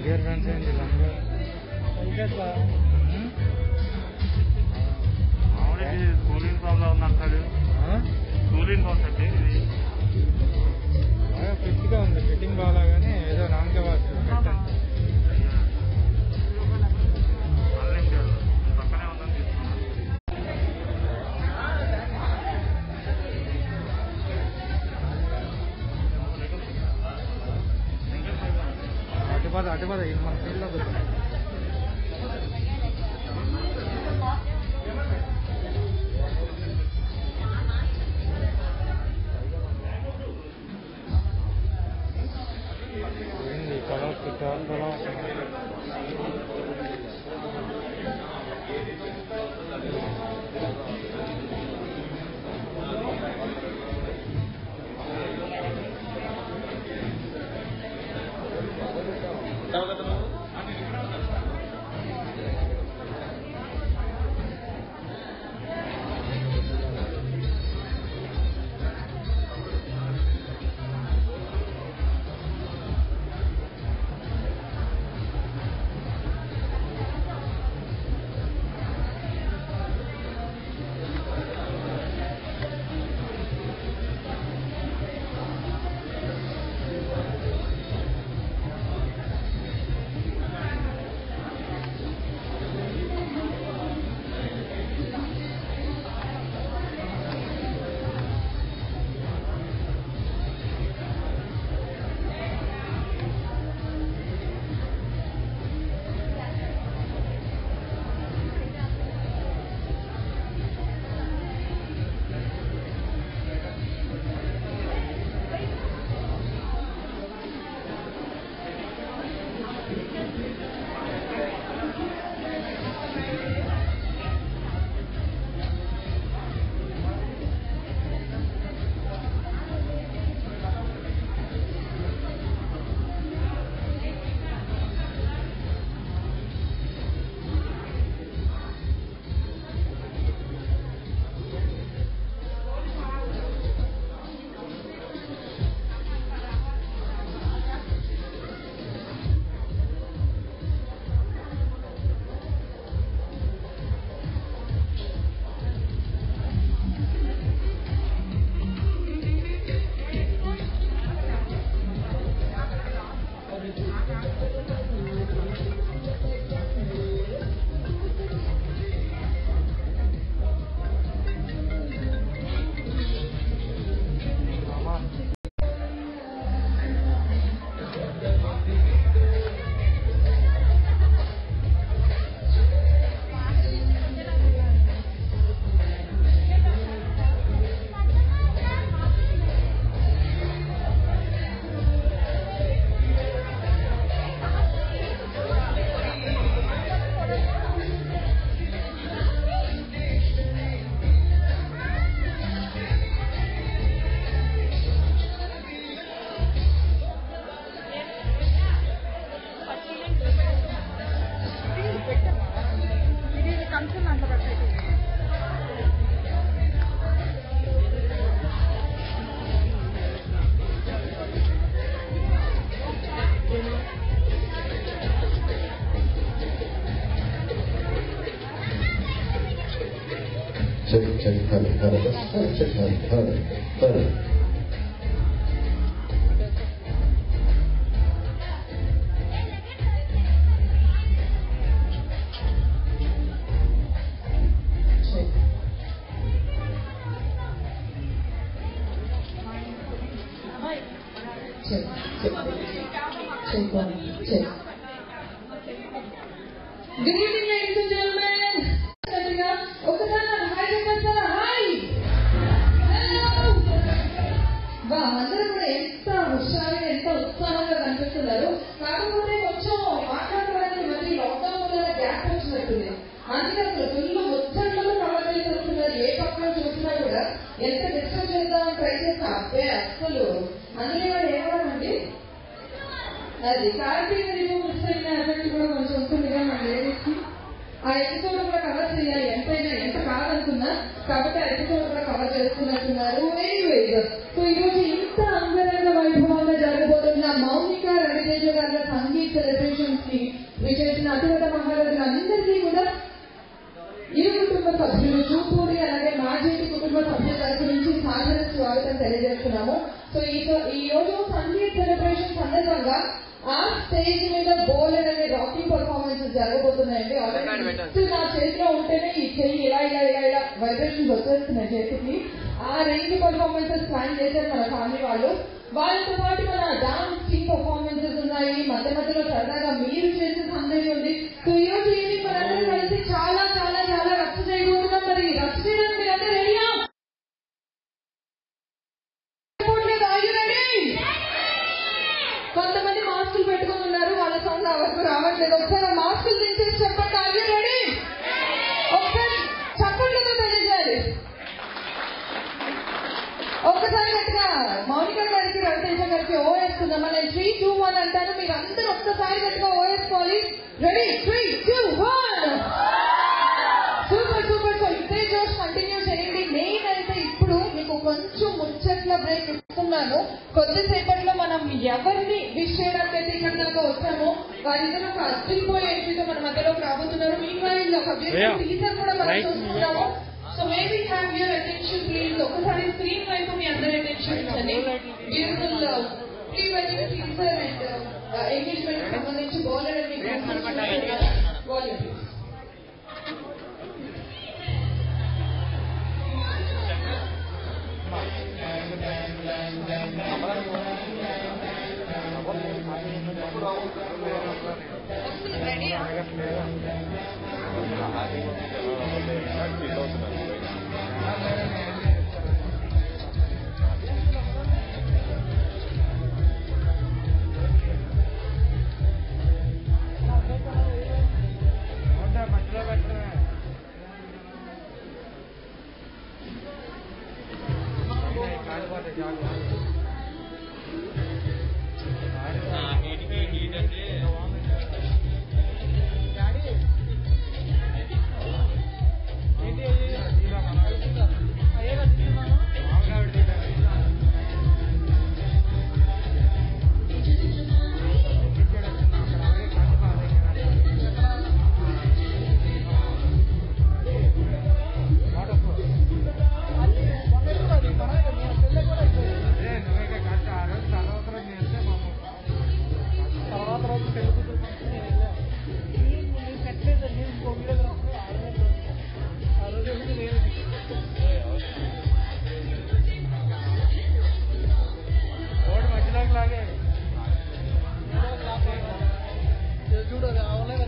Ear phones ఏంటి లంగా ఇంకెట్లా మామూలుగా ఇది కూలింగ్ ప్రాబ్లం ఉంది అంటాడు కూలింగ్ కాన్సెప్ట్ ఇది బాగా ఫిట్గా ఉంది ఫిట్టింగ్ బాగాలాగానే ఏదో రాంగ్ వస్తుంది పెట్టండి అన్లిమిటెడ్ పక్కనే ఉందని తీసుకున్నాను అటు పద అటు పద ఇది మన ఫీల్డ్లో కూర్చో ఏంది పొలం చుట్టూ పొలం ఇది కంచం దాంట్లో పెట్టండి check, check, hurry, hurry, just hurry, check, hurry, hurry, hurry. Check. Check. Check. Check one. Check. Good evening, ladies and gentlemen. గట్టిగా ఒకసారి నాకు హాయ్ చెప్పేస్తారా హాయ్ హలో వా అందరూ కూడా ఎంత హుషారుగా ఎంత ఉత్సాహంగా కనిపిస్తున్నారు కాకపోతే కొంచెం మాట్లాడుకోవడానికి మళ్ళీ లాక్డౌన్ వల్ల గ్యాప్ వచ్చినట్టుంది అందుకే అసలు ఫుల్ ముచ్చట్లు కవర్ చేసి వస్తున్నారు ఏ పక్కన చూసినా కూడా ఎంత డిస్టర్బ్ చేద్దామని ట్రై చేస్తా అబ్బే అసలు అందుకే వాడు ఏమన్నామండి అది కార్తీక రిమూవ్ మిస్ అయిన ఎఫెక్ట్ కూడా కొంచెం ఉంటుందిగా మన లేడీస్ కి ఆ ఎపిసోడ్ కూడా కవర్ చేయాలి ఎంతైనా ఎంత కాదనుకున్నా కాబట్టి ఆ ఎపిసోడ్ కూడా కవర్ చేస్తున్నట్టున్నారు ఎనీవేస్ సో ఈ రోజు ఇంత అంగరంగ వైభవంగా జరగబోతున్న మౌనిక రవితేజ గారి సంగీత్ సెలబ్రేషన్స్ శాంతివత మహారాజులు అందరికీ కూడా ఇరు కుటుంబ సభ్యులు చూపూరి అలాగే మాజీ కుటుంబ సభ్యుల తరఫు నుంచి సాదర స్వాగతం తెలియజేస్తున్నాము సో ఈ ఈ రోజు సంగీత్ సెలబ్రేషన్ సందర్భంగా ఆ స్టేజ్ మీద బోలెడ్ అనే రాకింగ్ పర్ఫార్మెన్సెస్ జరగబోతున్నాయండి ఆల్రెడీ నా చేతిలో ఉంటేనే ఈ చెయ్యి ఇలా ఇలా ఇలా ఇలా వైబ్రేషన్స్ వచ్చేస్తున్నాయి చేతికి ఆ రేంజ్ పర్ఫార్మెన్సెస్ ప్లాన్ చేశారు మన ఫ్యామిలీ వాళ్ళు వాళ్ళతో పాటు మన డాన్స్ టీమ్ పర్ఫార్మెన్సెస్ ఉన్నాయి మధ్య మధ్యలో సరదాగా మీరు చేసే సందడి ఉంది సో ఈ రోజు ఈవినింగ్ మనందరం కలిసి చాలా చాలా చాలా రచ్చ చేయబోతున్నాం మరి రచ్చ చేయడానికి మీరందరూ రెడీయా Are you ready? కొంతమంది మాస్కులు పెట్టుకుని ఉన్నారు వాళ్ళ సౌండ్ నా వరకు రావట్లేదు ఒకసారి ఆ మాస్కులు తీసేసి చెప్పండి ఆర్ యూ రెడీ ఒకసారి చెప్పండితో తెలియజేయాలి ఒక్కసారి గట్టిగా మౌనిక గారికి రవితేజ గారికి ఓ వేసుకుందామా నేను త్రీ టూ వన్ అంటాను మీరు అందరూ ఒక్కసారి గట్టిగా ఓ వేసుకోవాలి ready three two one super super so ఇదే జోష్ కంటిన్యూ చేయండి మెయిన్ అయితే ఇప్పుడు మీకు కొంచెం ముచ్చట్ల బ్రేక్ ఇస్తున్నాను కొద్దిసేపట్లో మనం ఎవరిని విష్ చేయడానికి అయితే ఇక్కడ దాకా వచ్చామో వారిద్దరు ఒక అద్దరిపోయే ఎంట్రీతో మన మధ్యలోకి రాబోతున్నారు మీ వైల్ ఒక బ్యూటిఫుల్ టీచర్ కూడా మనం చూస్తున్నాము so maybe have your attention please ఒకసారి స్క్రీన్ వైపు మీ అందరి అటెన్షన్ ఇచ్చండి beautiful pre wedding teacher and engagement సంబంధించి బోలర్ వాల్యూమ్ మధ్యలో పెట్టడమే కాలిపోతే చాలు తర్వాత రోజు తెలుగు కట్టలేదు నేను పొంగలేదు ఆ రోజు ఎందుకు లేదు రోడ్డు మధ్యలోకి లాగే చూడు అవలేదు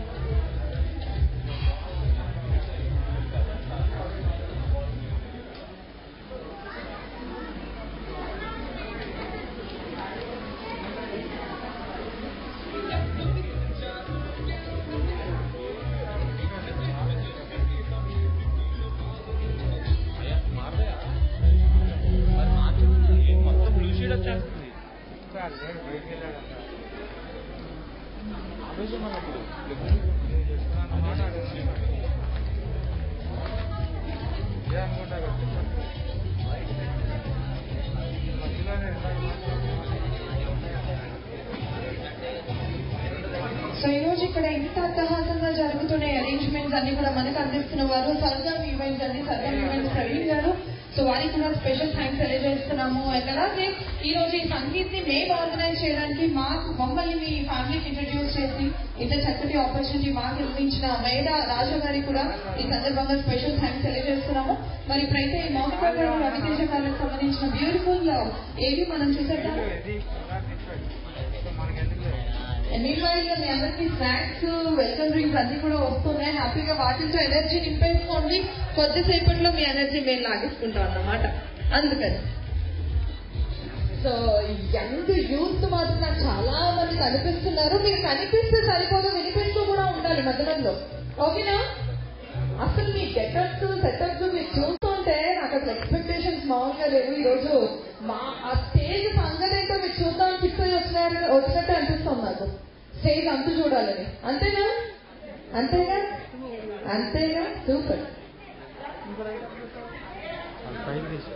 చాలు లేదు బయటికి వెళ్ళాడంట ఆ రోజు మనకు నేను చెప్తున్నాను మాట్లాడు ఇదే అనుకుంటా కదా మధ్యలోనే ఇందాక సో ఈ రోజు ఇక్కడ ఇంత అట్టహాసంగా జరుగుతున్నాయి అరేంజ్మెంట్స్ అన్ని కూడా మనకు అందిస్తున్న వారు సర్గం ఈవెంట్స్ అండి సర్గం ఈవెంట్స్ ప్రవీణ్ గారు సో వారికి కూడా స్పెషల్ థ్యాంక్స్ తెలియజేస్తున్నాము అండ్ అలాగే ఈ రోజు ఈ సంగీత్ ని మేము ఆర్గనైజ్ చేయడానికి మాకు మమ్మల్ని మీ ఫ్యామిలీకి ఇంట్రడ్యూస్ చేసి ఇంత చక్కటి ఆపర్చునిటీ మాకు ఇప్పించిన మేడ రాజా గారికి కూడా ఈ సందర్భంగా స్పెషల్ థ్యాంక్స్ తెలియజేస్తున్నాము మరి ఇప్పుడైతే ఈ మౌనిక గారు రవితేజ గారికి సంబంధించిన బ్యూటిఫుల్ ఏవి మనం చూసేద్దాం ఇది అలా తిప్పాడు సో మనకెందుకు లేదు మీన్వైల్ మీ అందరికి స్నాక్స్ వెల్కమ్ డ్రింక్స్ అన్ని కూడా వస్తున్నాయి హ్యాపీగా వాటితో ఎనర్జీ నింపేసుకోండి కొద్దిసేపట్లో మీ ఎనర్జీ మేము లాగేసుకుంటాం అన్నమాట అందుకని సో యంగ్ యూత్ మాత్రం నాకు చాలా మంది కనిపిస్తున్నారు మీరు కనిపిస్తే సరిపోదు వినిపిస్తూ కూడా ఉండాలి మధ్య మధ్యలో ఓకేనా అసలు మీ గెటప్స్ సెటప్స్ మీరు చూస్తుంటే నాకు అసలు ఎక్స్పెక్టేషన్స్ మామూలుగా లేవు ఈ రోజు మా ఆ స్టేజ్ సంగతి ఏంటో మీరు చూద్దాం ఫిక్స్ అయ్యి వచ్చినారు వచ్చినట్టు అనిపిస్తుంది నాకు స్టేజ్ అంతు చూడాలని అంతేనా అంతేగా అంతేగా సూపర్ పైకి తీసుకో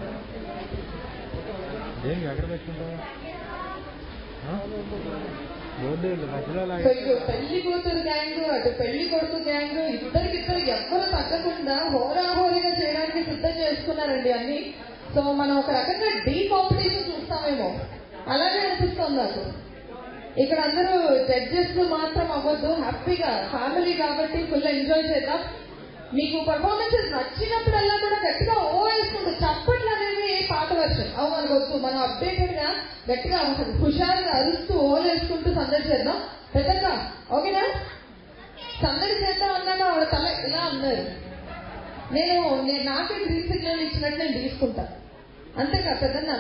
దేనికి ఎక్కడ పెట్టుకుంటావా ఆ? బోర్డు మధ్యలో సో లాగా ఇటు పెళ్లి కూతురు గ్యాంగ్ అటు పెళ్లి కొడుకు గ్యాంగ్ ఇద్దరికిద్దరు ఎవ్వరు తగ్గకుండా హోరాహోరీగా చేయడానికి సిద్ధం చేసుకున్నారండి అన్ని సో మనం ఒక రకంగా డీ కాంపిటీషన్ చూస్తామేమో అలాగే అనిపిస్తుంది నాకు ఇక్కడ అందరూ జడ్జెస్ మాత్రం అవ్వద్దు హ్యాపీగా ఫ్యామిలీ కాబట్టి ఫుల్ ఎంజాయ్ చేద్దాం మీకు పర్ఫార్మెన్సెస్ నచ్చినప్పుడల్లా కూడా గట్టిగా ఓ వేసుకుంటూ చప్పట్లు అనేది పాత వర్షన్ అవు మనకు వద్దు మనం అప్డేటెడ్ గా గట్టిగా హుషారుగా అరుస్తూ ఓ వేసుకుంటూ సందడి చేద్దాం పెద్దగా ఓకేనా సందడి చేద్దాం అన్నాక ఆవిడ తల ఇలా అన్నారు నేను నేను నాకే గ్రీన్ సిగ్నల్ ఇచ్చినట్టు నేను తీసుకుంటా అంతేకా పెద్దన్నా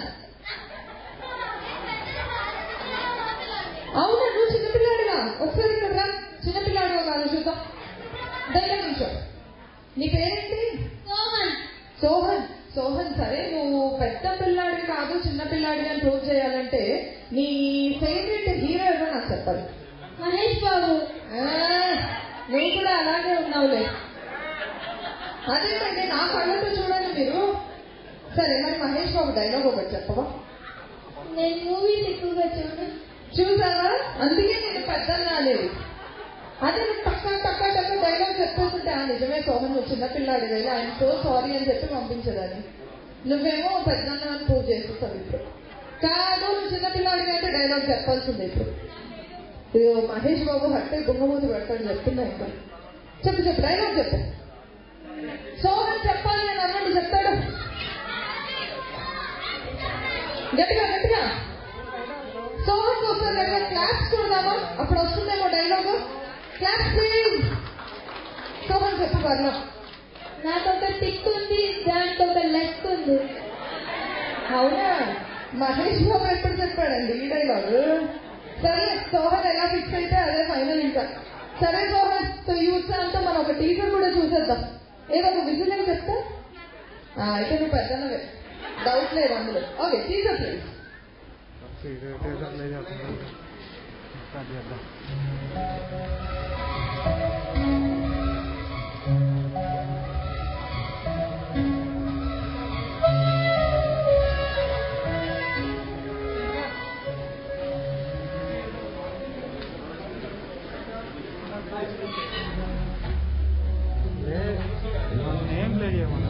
అవునా నువ్వు చిన్నపిల్లాడుగా ఒకసారి ఇక్కడ రా చిన్నపిల్లాడుగా కాదు చూద్దాం దగ్గర నుంచో నీ పేరేంటి సోహన్ సోహన్ సోహన్ సరే నువ్వు పెద్ద పిల్లాడి కాదు చిన్న పిల్లాడి అని ప్రూవ్ చేయాలంటే నీ ఫేవరెట్ హీరో ఎవరో నాకు చెప్పాలి మహేష్ బాబు ఆ, నువ్వు కూడా అలాగే ఉన్నావులే అదేంటంటే నా కళ్ళతో చూడండి మీరు సరే మరి మహేష్ బాబు డైలాగ్ ఒకటి చెప్పవా నేను మూవీస్ ఎక్కువగా చూడను చూసావా అందుకే నేను పెద్ద రాలేదు అదే నువ్వు టక్క టక్క టక్క డైలాగ్ చెప్పేస్తుంటే ఆ నిజమే సోహన్ నువ్వు చిన్నపిల్లాడి వెళ్ళి ఆయన సో సారీ అని చెప్పి పంపించదని నువ్వేమో పెద్ద అని ప్రూవ్ చేసేస్తావు ఇప్పుడు కాదు నువ్వు చిన్నపిల్లాడికి అయితే డైలాగ్ చెప్పాల్సింది ఇప్పుడు ఇదిగో మహేష్ బాబు హట్టే గుమ్మమూతి పెడతాడు చెప్తున్నా ఇంకా చెప్పు చెప్పు డైలాగ్ చెప్పు సోహన్ చెప్పాలి అని అన్నట్టు చెప్తాడు గట్టిగా గట్టిగా సోహన్ ఒకసారి గట్టిగా క్లాప్స్ చూడదామా అప్పుడు వస్తుందేమో డైలాగ్ క్లాప్స్ ప్లీజ్ సోహన్ చెప్పు వర్ణ నాకు ఒక టిక్ ఉంది దానికి ఒక లెక్ ఉంది అవునా మహేష్ బాబు ఎప్పుడు చెప్పాడండి ఈ డైలాగ్ సరే సోహన్ ఎలా ఫిక్స్ అయితే అదే ఫైనల్ ఇంకా సరే సోహన్ సో ఈ ఉత్సాహంతో మనం ఒక టీజర్ కూడా చూసేద్దాం ఏదో ఒక విజువల్ ఏం చెప్తా ఆ, అయితే నువ్వు పెద్దనవే డౌట్ లేదు అందులో ఓకే టీజర్ ప్లీజ్ ఇది టీజర్ ప్లే చేస్తున్నాం స్టార్ట్ చేద్దాం ఏ, మనం ఏం ప్లే చేయమన్నా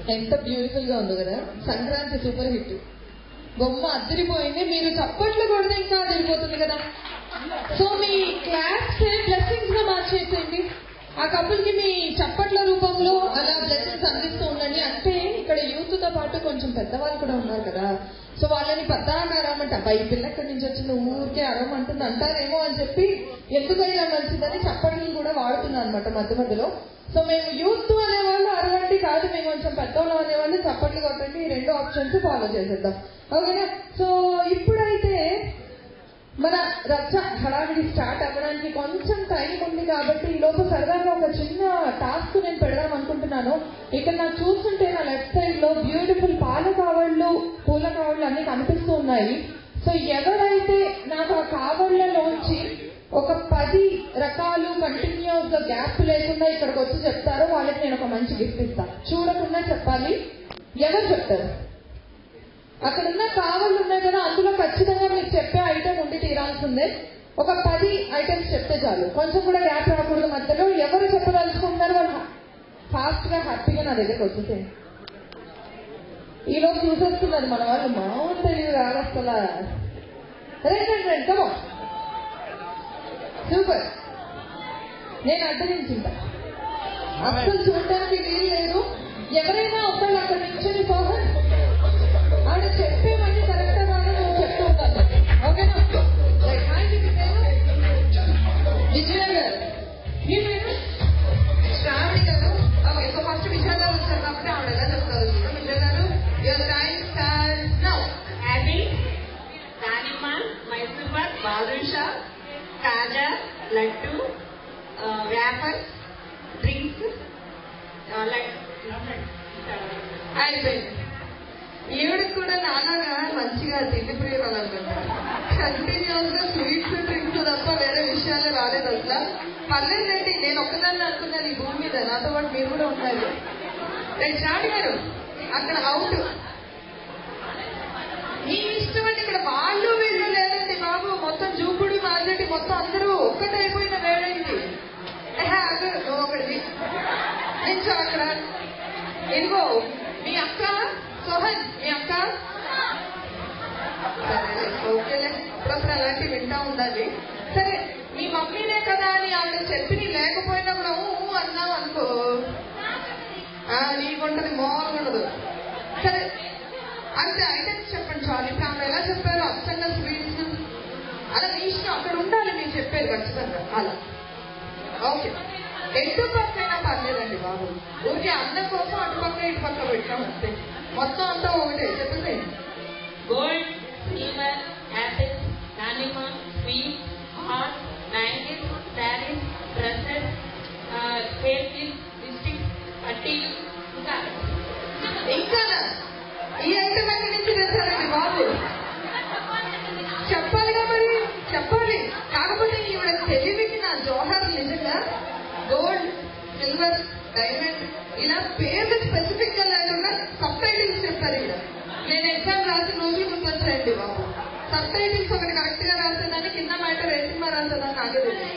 ఎంత బ్యూటిఫుల్ గా ఉందో కదా సంక్రాంతి సూపర్ హిట్ బొమ్మ అదిరిపోయింది మీరు చప్పట్లు కొడితే ఇంకా అదిరిపోతుంది కదా సో మీ క్లాస్ బ్లెస్సింగ్స్ గా మార్చేసేయండి ఆ కపుల్ కి మీ చప్పట్ల రూపంలో అలా బ్లెస్సింగ్స్ అందిస్తూ ఉండండి అంటే ఇక్కడ యూత్ తో పాటు కొంచెం పెద్దవాళ్ళు కూడా ఉన్నారు కదా సో వాళ్ళని పద్దాగా అరవమంట అబ్బా ఈ పిల్ల ఎక్కడి నుంచి వచ్చింది ఊరికే అరవమంటుంది అంటారేమో అని చెప్పి ఎందుకైనా మంచిదని చప్పట్లు కూడా వాడుతున్నాను అనమాట మధ్య మధ్యలో సో మేము యూత్ అనేవాళ్ళు అరవండి కాదు మేము కొంచెం పెద్దవాళ్ళు అనేవాళ్ళు చప్పట్లు కొట్టండి ఈ రెండు ఆప్షన్స్ ఫాలో చేసేద్దాం ఓకేనా సో ఇప్పుడైతే మన రచ్చ హడావిడి స్టార్ట్ అవ్వడానికి కొంచెం టైం ఉంది కాబట్టి ఈ లోపు సరదాగా ఒక చిన్న టాస్క్ నేను పెడదాం అనుకుంటున్నాను ఇక్కడ నాకు చూస్తుంటే నా లెఫ్ట్ సైడ్ లో బ్యూటిఫుల్ పాల కావళ్ళు పూల కావళ్ళు అన్ని కనిపిస్తూ ఉన్నాయి సో ఎవరైతే నాకు ఆ కావళ్లలోంచి ఒక పది రకాలు కంటిన్యూస్ గా గ్యాప్ లేకుండా ఇక్కడికి వచ్చి చెప్తారో వాళ్ళకి నేను ఒక మంచి గిఫ్ట్ ఇస్తాను చూడకుండా చెప్పాలి ఎవరు చెప్తారు అక్కడ ఉన్న కావళ్ళు ఉన్నాయి కదా అందులో ఖచ్చితంగా మీకు చెప్పే ఐటమ్ ఉండి తీరాల్సిందే ఒక పది ఐటమ్స్ చెప్తే చాలు కొంచెం కూడా గ్యాప్ రాకూడదు మధ్యలో ఎవరు చెప్పదలుచుకుంటారు వాళ్ళు ఫాస్ట్ గా హ్యాపీగా నా దగ్గరకు వచ్చేసేయండి ఈ రోజు చూసేస్తున్నారు మన వాళ్ళు మామూలు తెలివి రాదు అసలు రండి రండి రండి కమో సూపర్ నేను అడ్డగించింటా అస్సలు చూడటానికి వీలు లేదు ఎవరైనా ఒకళ్ళు అక్కడ నిల్చొని సోహన్ ఆవిడ చెప్పేవన్నీ కరెక్ట్ గా నువ్వు చెప్తూ ఉంటాను ఓకేనా రైట్ హాయ్ మీ పేరు విజయ గారు మీ పేరు శ్రావణి గారు ఓకే సో ఫస్ట్ విజయ గారు వచ్చారు కాబట్టి ఆవిడ ఎలా చెప్తారు చూద్దాం. Vijaya garu your time start now happy దానిమ్మ మైసూర్ పాక్ బాదుషా కాజా లడ్డు వ్యాపర్ డ్రింక్స్ అయిపోయింది ఈవిడకి కూడా నాన్నగా మంచిగా తిండి ప్రియురాలు అనుకుంటా కంటిన్యూస్ గా స్వీట్స్ డ్రింక్స్ తప్ప వేరే విషయాలు రాలేదు అసలు పర్లేదండి నేను ఒక్కదాన్ని అనుకున్నాను ఈ భూమి మీద నాతో పాటు మీరు కూడా ఉన్నారు రేపు చాటి గారు అక్కడ అవుట్ మీ ఇష్టం అండి ఇక్కడ వాళ్ళు వీళ్ళు లేదండి బాబు మొత్తం జూపుడు మాజెట్టి మొత్తం అందరూ ఒక్కటైపోయిన వేళైంది ఏహే, అక్కడ నువ్వు ఒకటి నిల్చో అక్కడ ఇదిగో మీ అక్క సోహన్ మీ అక్క సరేలే ఓకేలే అప్పుడప్పుడు అలాంటివి వింటా ఉండాలి సరే మీ మమ్మీనే కదా అని ఆవిడ చెప్పి నీ లేకపోయినా కూడా ఊ ఊ అన్నావు అనుకో ఆ, నీకుంటది మామూలుగా ఉండదు సరే అంటే ఐటమ్స్ చెప్పండి చాలు ఇప్పుడు ఆమె ఎలా చెప్పారు అచ్చంగా స్వీట్స్ అలా మీ ఇష్టం అక్కడ ఉండాలి మీరు చెప్పేది ఖచ్చితంగా అలా ఓకే ఎటు పక్క అయినా పర్లేదండి బాబు ఊరికే అన్నం కోసం అటు పక్క ఇటు పక్క పెట్టాం అంతే మొత్తం అంతా ఒకటే చెప్పండి గోల్డ్ సిల్వర్ యాపిల్ దానిమ్మ sweet hot bangles saris dresses hair clip lipstick పట్టీలు ఇంకా ఇంకా ఈ ఐటమ్ ఎక్కడి నుంచి తెచ్చారండి బాబు చెప్పాలిగా మరి చెప్పాలి కాకపోతే ఈవిడ తెలివికి నా జోహార్ నిజంగా గోల్డ్ సిల్వర్ డైమండ్ ఇలా పేర్లు స్పెసిఫిక్ గా లేకుండా సబ్ టైటిల్స్ చెప్పారు ఇక్కడ నేను ఎగ్జామ్ రాసి రోజులు గుర్తొచ్చాయండి బాబు సబ్ టైటిల్స్ ఒకటి కరెక్ట్ గా రాసేదాన్ని కింద మ్యాటర్ ఏ సినిమా రాసేదాన్ని నాకే తెలియదు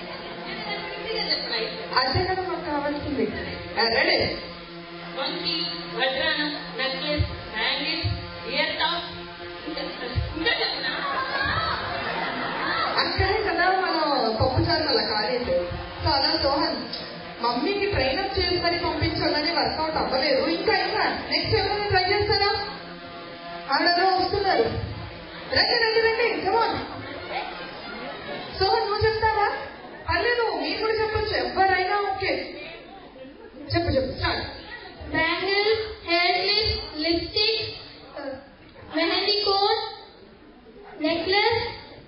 అదే కదా మాకు కావాల్సింది రెడీ వంకి వడ్రానం నెక్లెస్ బ్యాంగిల్స్ ఇయర్ టాప్ ఇంకా ఇంకా చెప్పనా అక్కడే కదా మనం పప్పు చారు అలా కాలేదు సో అలా సోహన్ మమ్మీకి ట్రైన్ అప్ చేసి మరి పంపించాలని వర్కౌట్ అవ్వలేదు ఇంకా ఇంకా నెక్స్ట్ ఎవరైనా ట్రై చేస్తారా ఆడలో వస్తున్నారు రండి రండి రండి కమాన్ సోహన్ నువ్వు చెప్తావా పర్లేదు మీరు కూడా చెప్పొచ్చు ఎవరైనా ఓకే చెప్పు చెప్పు start bangles hair clip lipstick mehndi cone necklace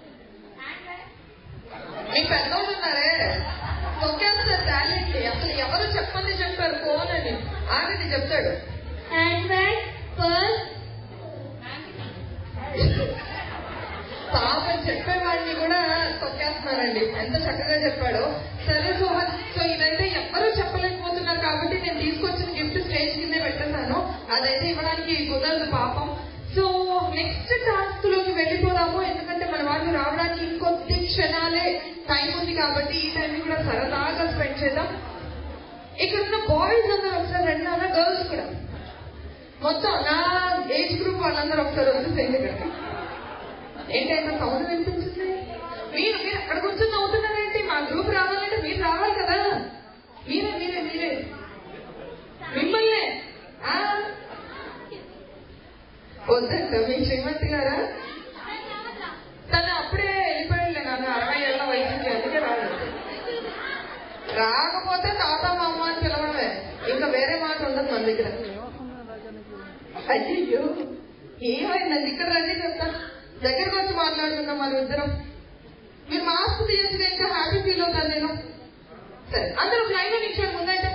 మీ పెద్దోళ్ళు ఉన్నారే తొక్కేస్తారు టాలెంట్ అసలు ఎవరు చెప్పండి చెప్పారు ఫోన్ అని ఆగండి చెప్తాడు హ్యాండ్ బ్యాగ్ పర్స్ పాపం చెప్పేవాడిని కూడా తొక్కేస్తున్నారండి ఎంత చక్కగా చెప్పాడో సరే సోహన్ సో ఇదైతే ఎవ్వరూ చెప్పలేకపోతున్నారు కాబట్టి నేను తీసుకొచ్చిన గిఫ్ట్ స్టేజ్ కిందే పెట్టేశాను అదైతే ఇవ్వడానికి కుదరదు పాపం సో నెక్స్ట్ టాస్క్ లోకి వెళ్ళిపోదాము ఎందుకంటే మన వాళ్ళు రావడానికి ఇంకొద్ది క్షణాలే టైం ఉంది కాబట్టి ఈ టైం కూడా సరదాగా స్పెండ్ చేద్దాం ఇక్కడ ఉన్న బాయ్స్ అందరూ ఒకసారి రండి అన్న గర్ల్స్ కూడా మొత్తం నా ఏజ్ గ్రూప్ వాళ్ళందరూ ఒకసారి వచ్చేసేయండి ఇక్కడ ఏంటంటే సౌండ్ వినిపించింది మీరు మీరు అక్కడ కూర్చొని నవ్వుతున్నారేంటి మా గ్రూప్ రావాలంటే మీరు రావాలి కదా మీరే మీరే మీరే మిమ్మల్నే ఆ? వద్దంట మీ శ్రీమతి గారా తను అప్పుడే వెళ్ళిపోయింది నన్ను అరవై ఏళ్ళ వయసుకి అందుకే రాలేదు రాకపోతే తాత మా అమ్మ అని పిలవడమే ఇంకా వేరే మాట ఉండదు మన దగ్గర అయ్యో ఏమైందండి ఇక్కడ రండి చెప్తా దగ్గరకు వచ్చి మాట్లాడుకుందాం మన ఇద్దరం మీరు మాస్క్ తీయచ్చు ఇంకా హ్యాపీ ఫీల్ అవుతాను నేను సరే అందరూ లైన్ లో నిల్చోండి ముందంటే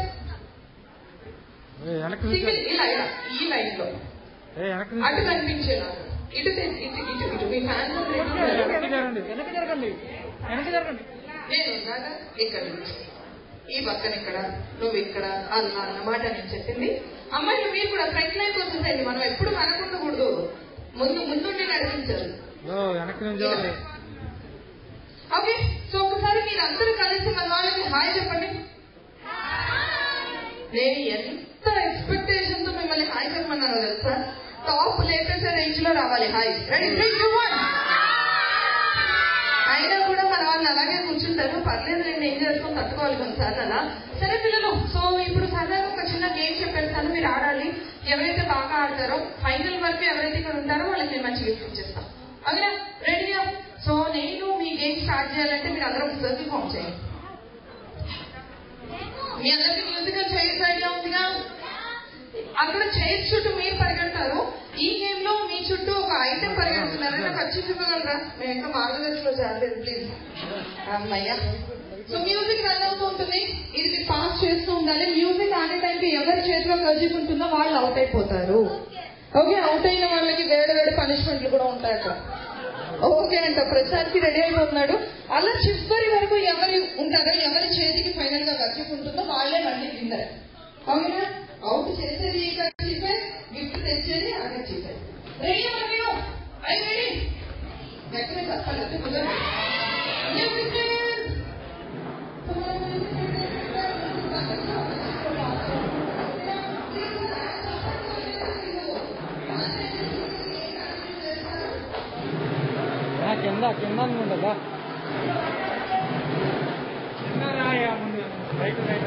ఏ, వెనక్కి సింగిల్ నిల్చో. ఈ లైన్ ఈ లైన్ లో ఏ, వెనక్కి అటు నిల్చో. కనిపించేలాగా ఇటు తె- ఇటు ఇటు ఇటు మీ ఫ్యాన్స్ ఏ, వెనక్కి జరగండి వెనక్కి జరగండి వెనక్కి జరగండి నేను ఉన్నాగా ఇక్కడ నుంచి ఈ పక్కన ఇక్కడ నువ్వు ఇక్కడ అలా అన్నమాట నేను చెప్పింది అమ్మాయిలు మీరు కూడా ఫ్రంట్ లైన్ వచ్చేసేయండి మనం ఎప్పుడు మనకుండకూడదు ముందు ముందుండి నడిపించాలి ఓ, వెనక్కి నిల్చోవాలి ఓకే సో ఒకసారి మీరు అందరూ కలిసి మన వాళ్ళకి హాయ్ చెప్పండి నేను ఎంత ఎక్స్పెక్టేషన్ తో మిమ్మల్ని హాయ్ చెప్పమన్నానో తెలుసా టాప్ లేటెస్ట్ రేంజ్ లో రావాలి hi ready three two one అయినా కూడా మన వాళ్ళు అలాగే కూర్చుంటారు పర్లేదు నేను ఏం చేసుకొని తట్టుకోవాలి కొన్నిసార్లు అలా సరే పిల్లలు సో ఇప్పుడు సరదాగా ఒక చిన్న గేమ్ చెప్పేస్తాను మీరు ఆడాలి ఎవరైతే బాగా ఆడతారో ఫైనల్ వరకు ఎవరైతే ఇక్కడ ఉంటారో వాళ్ళకి నేను మంచి గిఫ్ట్ ఇచ్చేస్తాను అదే రెడీగా సో నేను మీ గేమ్ స్టార్ట్ చేయాలంటే మీరు అందరూ ఒక సర్కిల్ ఫామ్ చేయండి మీ అందరికి మ్యూజికల్ చైర్స్ ఐడియా ఉందిగా అక్కడ చైర్స్ చుట్టూ మీరు పరిగెడతారు ఈ గేమ్ లో మీ చుట్టూ ఒక ఐటెం పరిగెడుతున్నారు నాకు వచ్చి చూపగలరా మేము ఇంకా మార్గదర్శిలో చేరలేదు ప్లీజ్ అమ్మయ్యా సో మ్యూజిక్ రన్ అవుతూ ఉంటుంది ఇది మీరు పాస్ చేస్తూ ఉండాలి మ్యూజిక్ ఆడే టైంకి ఎవరి చేతిలో కజిప్ ఉంటుందో వాళ్ళు అవుట్ అయిపోతారు ఓకే అవుట్ అయిన వాళ్ళకి వేడి వేడి పనిష్మెంట్లు కూడా ఉంటాయి అక్కడ ఓకే అంట ప్రసాద్కి రెడీ అయిపోతున్నాడు అలా చివరి వరకు ఎవరు ఉంటారో ఎవరి చేతికి ఫైనల్ గా కచ్చిప్ ఉంటుందో వాళ్ళే మళ్ళీ విన్నర్ అవునా అవుట్ చేసేది కచ్చిపే గిఫ్ట్ తెచ్చేది ఆ కచ్చిపే రెడీ మీరు ఐ రెడీ ఎక్కడ చెప్పాలి కుదరదు Music is- ఆ, కింద కింద అనుకుంటుందా కింద రాయా ముందు రైట్ రైట్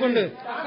చూసుకుండు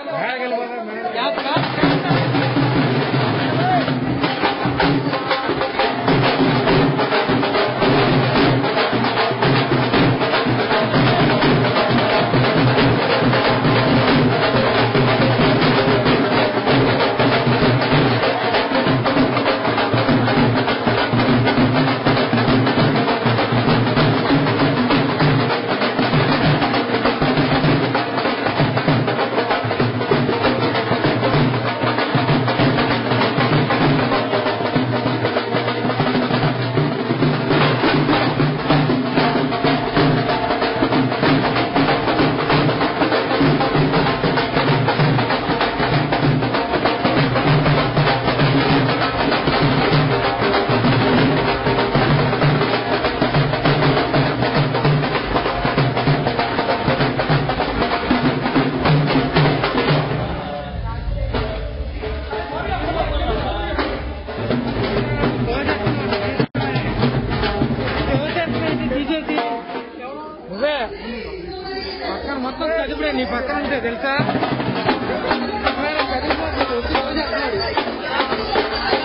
నువ్వే పక్కన మొత్తం చదివిడే నీ పక్కన ఉంటే తెలుసా ఒకవేళ చదివిపోతే వచ్చి రోజు అన్నాడు.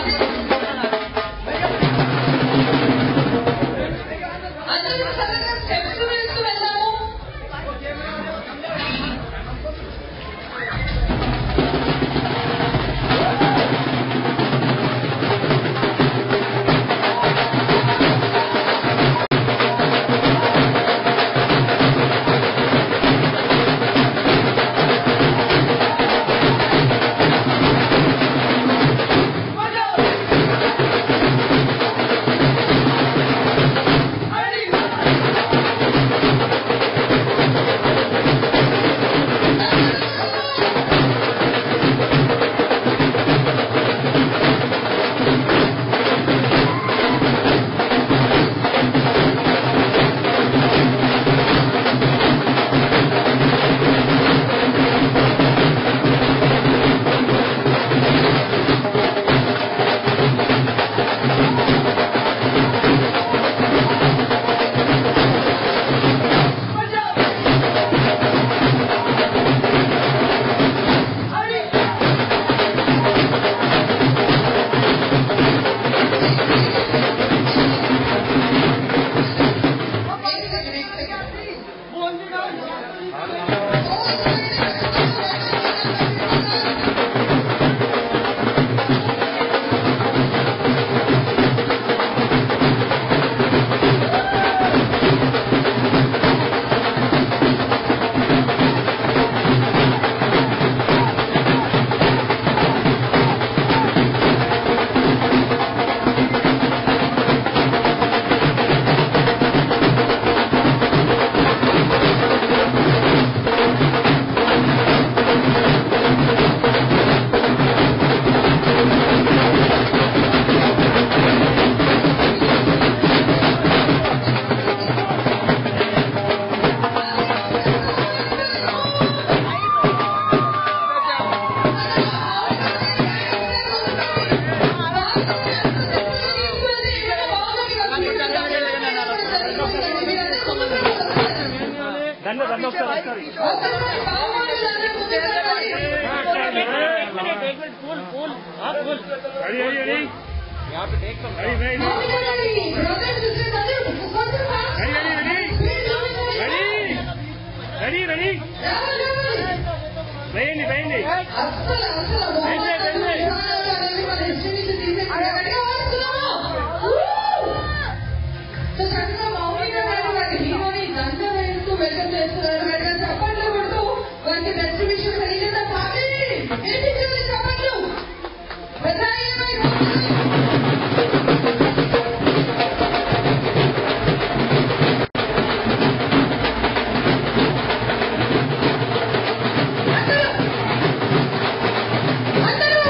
అందరూ సరళంగా స్టెప్స్ వేస్తూ వెళ్దాము దండ దండ ఒకసారి ఒకసారి ready ready ready ready ready ready ready ready వేయండి వేయండి అందరూ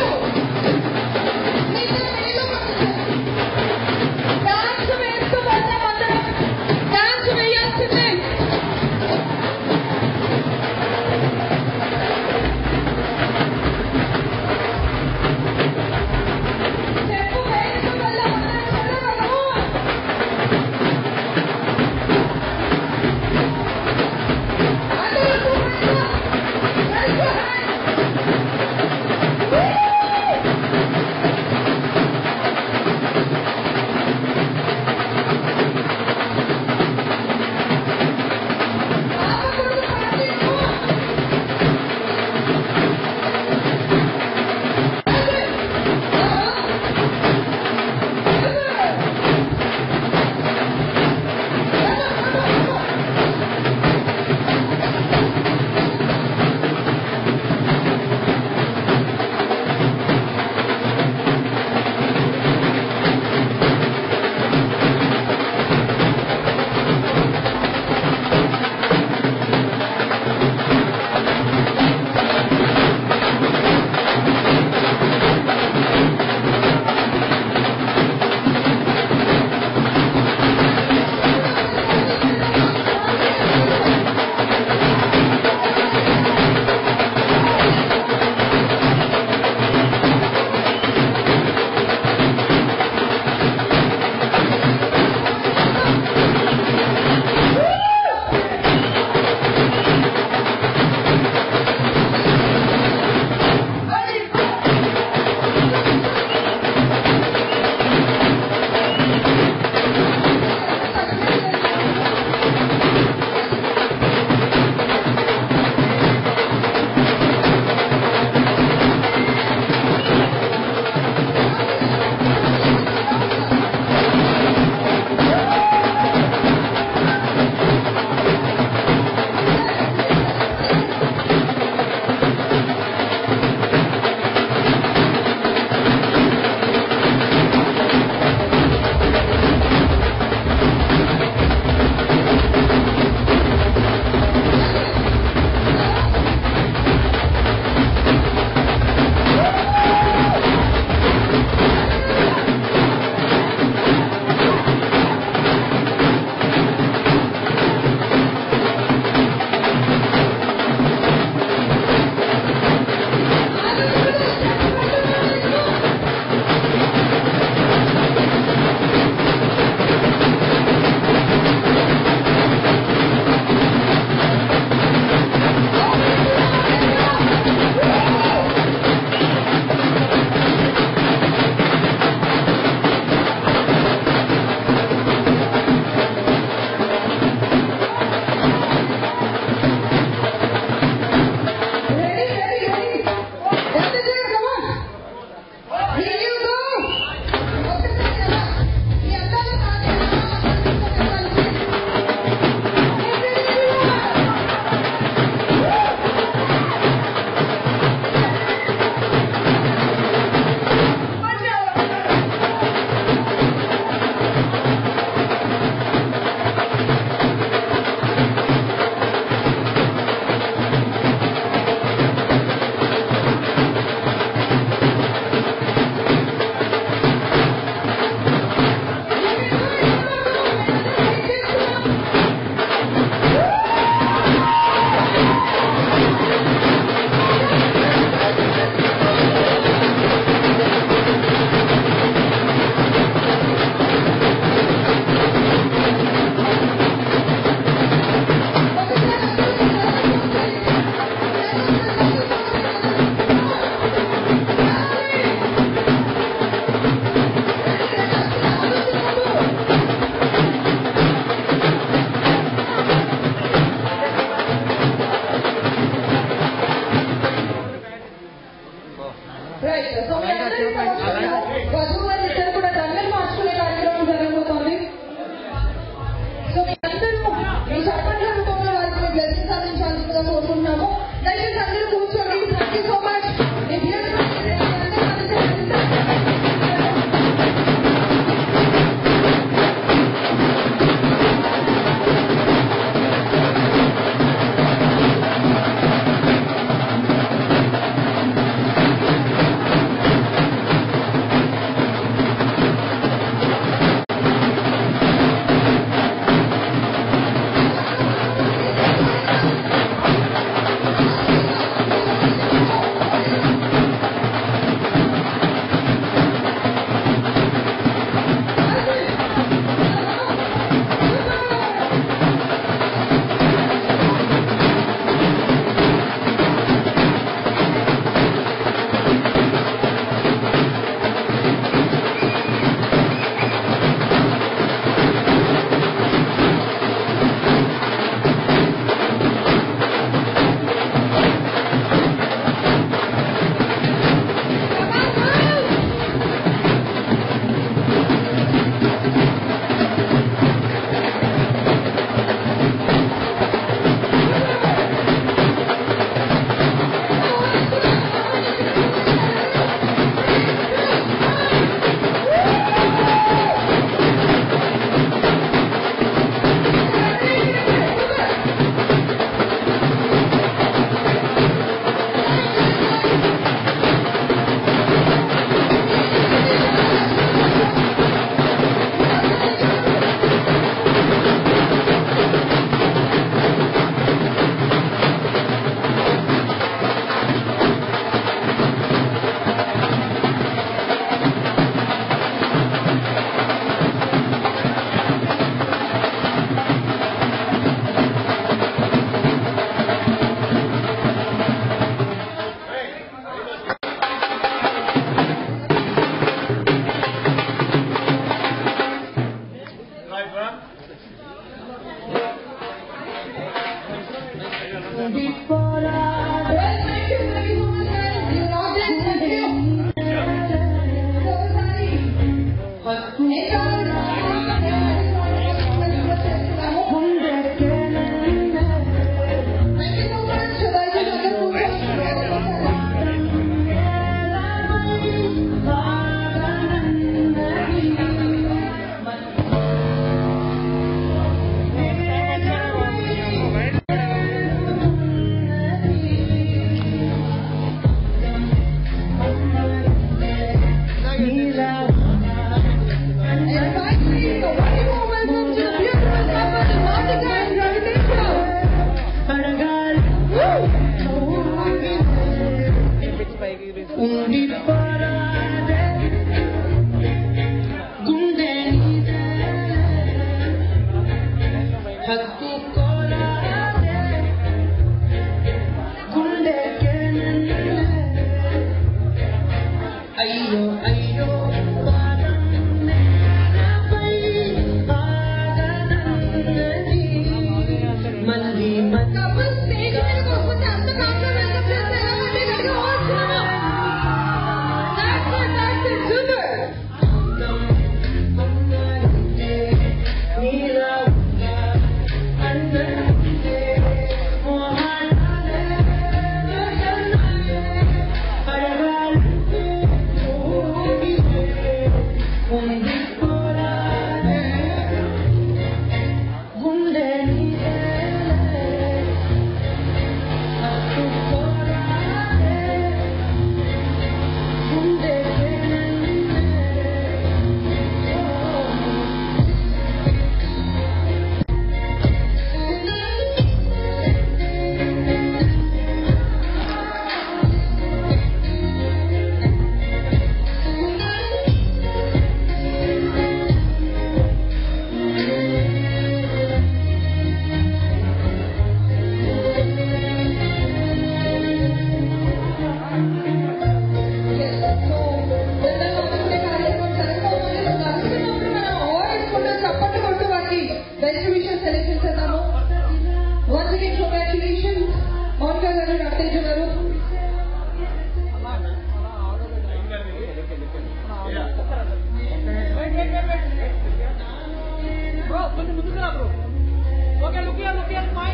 కొంచెం ముందుకు రా bro okay look here look here smile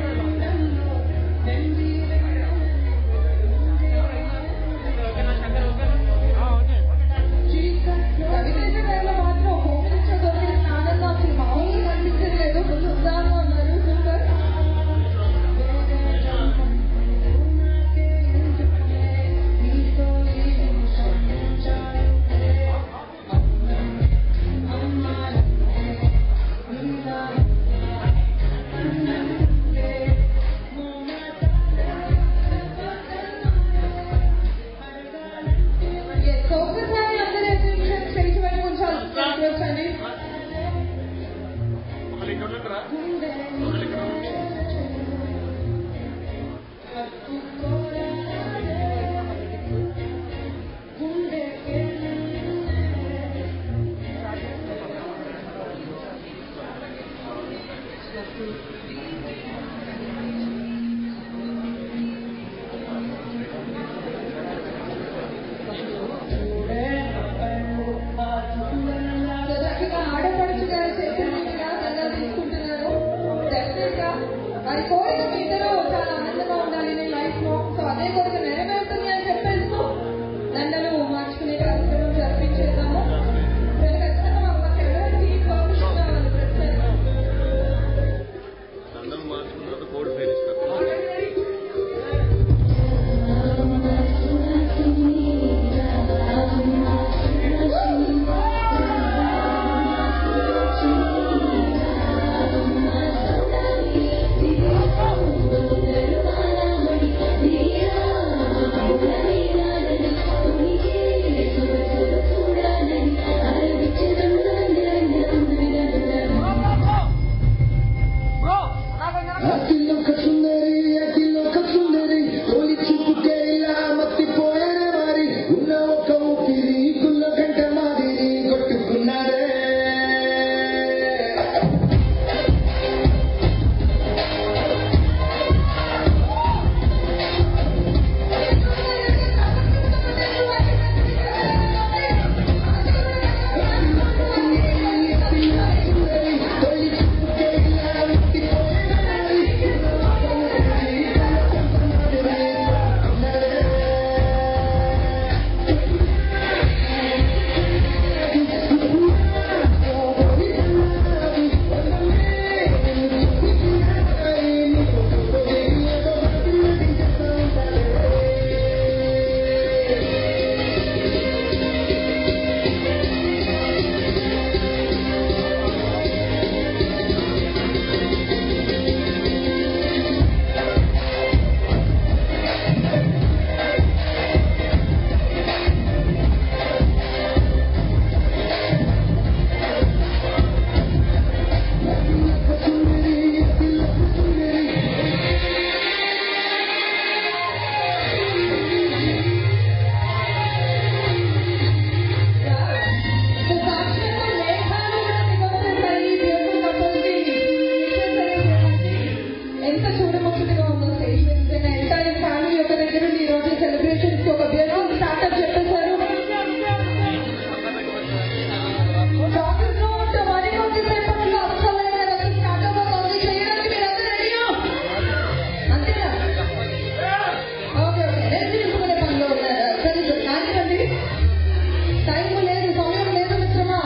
ఓకేనా శంకర్ ఓకేనా ఓకే రవితేజ గారిలో మాత్రం హోమినిచ్చో దొరికిన ఆనందం అసలు మామూలుగా కనిపించలేదు ఫుల్ ఉత్సాహంగా ఉన్నారు సూపర్ Yes, so ఒక్కసారి అందరూ attention stage వైపు ఉంచాలి. వచ్చండి. సో చక్కగా ఆడపడుచు గారి చేతుల మీదుగా దండలు తీసుకుంటున్నారు డెఫినెట్ గా వారి కోరిక మీ ఇద్దరు చాలా ఆనందంగా ఉండాలి నీ లైఫ్ లో సో అదే కోరిక నెరవేరుతుంది అని చెప్పేస్తూ దండలు మార్చుకునే కార్యక్రమం జరిపించేద్దాము సో ఖచ్చితంగా మాకు మా కెమెరాకి పర్మిషన్ కావాలి ప్రస్తుతం దండం మార్చుకున్న తర్వాత కోడ్ ఫైల్ ఇస్తారు అతిలోక సుందరి అతిలోక సుందరి తోలి చూపుకే ఇలా మత్తిపోయానే మరి ఉన్న ఒక ఊపిరి గుల్ల గంట మాదిరి కొట్టుకున్నారే తోలి చూపుకే ఇలా మత్తిపోయానే మరి సో సాక్షాత్తు మేఘాలు కూడా నిమగ్నమయ్యి దేవుని కప్పొచ్చి విశ్వేశ్వరయ్య ఎంత చూడముచ్చటగా ఉందో స్టేజ్ మీద ఎంటైర్ ఫ్యామిలీ ఒక దగ్గర ఉండి ఈ రోజు సెలబ్రేషన్స్ కి ఒక బ్యూటిఫుల్ స్టార్ట్అప్ చెప్పేశారు డాక్టర్ నోట్ మరి కొద్దిసేపట్లో అసలైన రకం స్టార్ట్అప్ అవుతుంది చేయడానికి మీరందరూ రెడీయా అంతేనా ఓకే ఓకే రెస్ట్ తీసుకునే పనిలో ఉన్నారా సరే సరే కానివ్వండి టైం లేదు సమయం లేదు మిత్రమా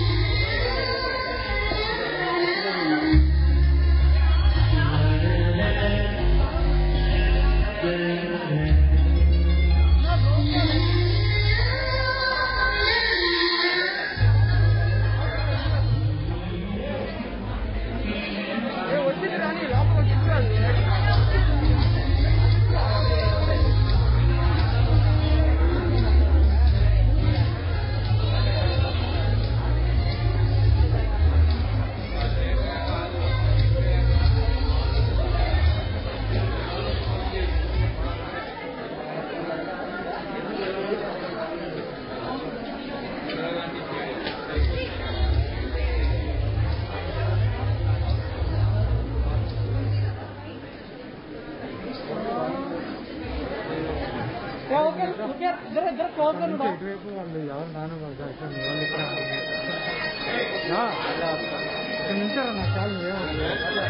ఓకే లుక్ హియర్ ఇద్దరు ఇద్దరు క్లోజ్ గా ఉండు ఇటువైపు వాళ్ళు ఎవరు నాన్న వాళ్ళు ఇక్కడ వాళ్ళు ఇక్కడ ఇక్కడ నుంచారా నా కాలు ఏమవుతుంది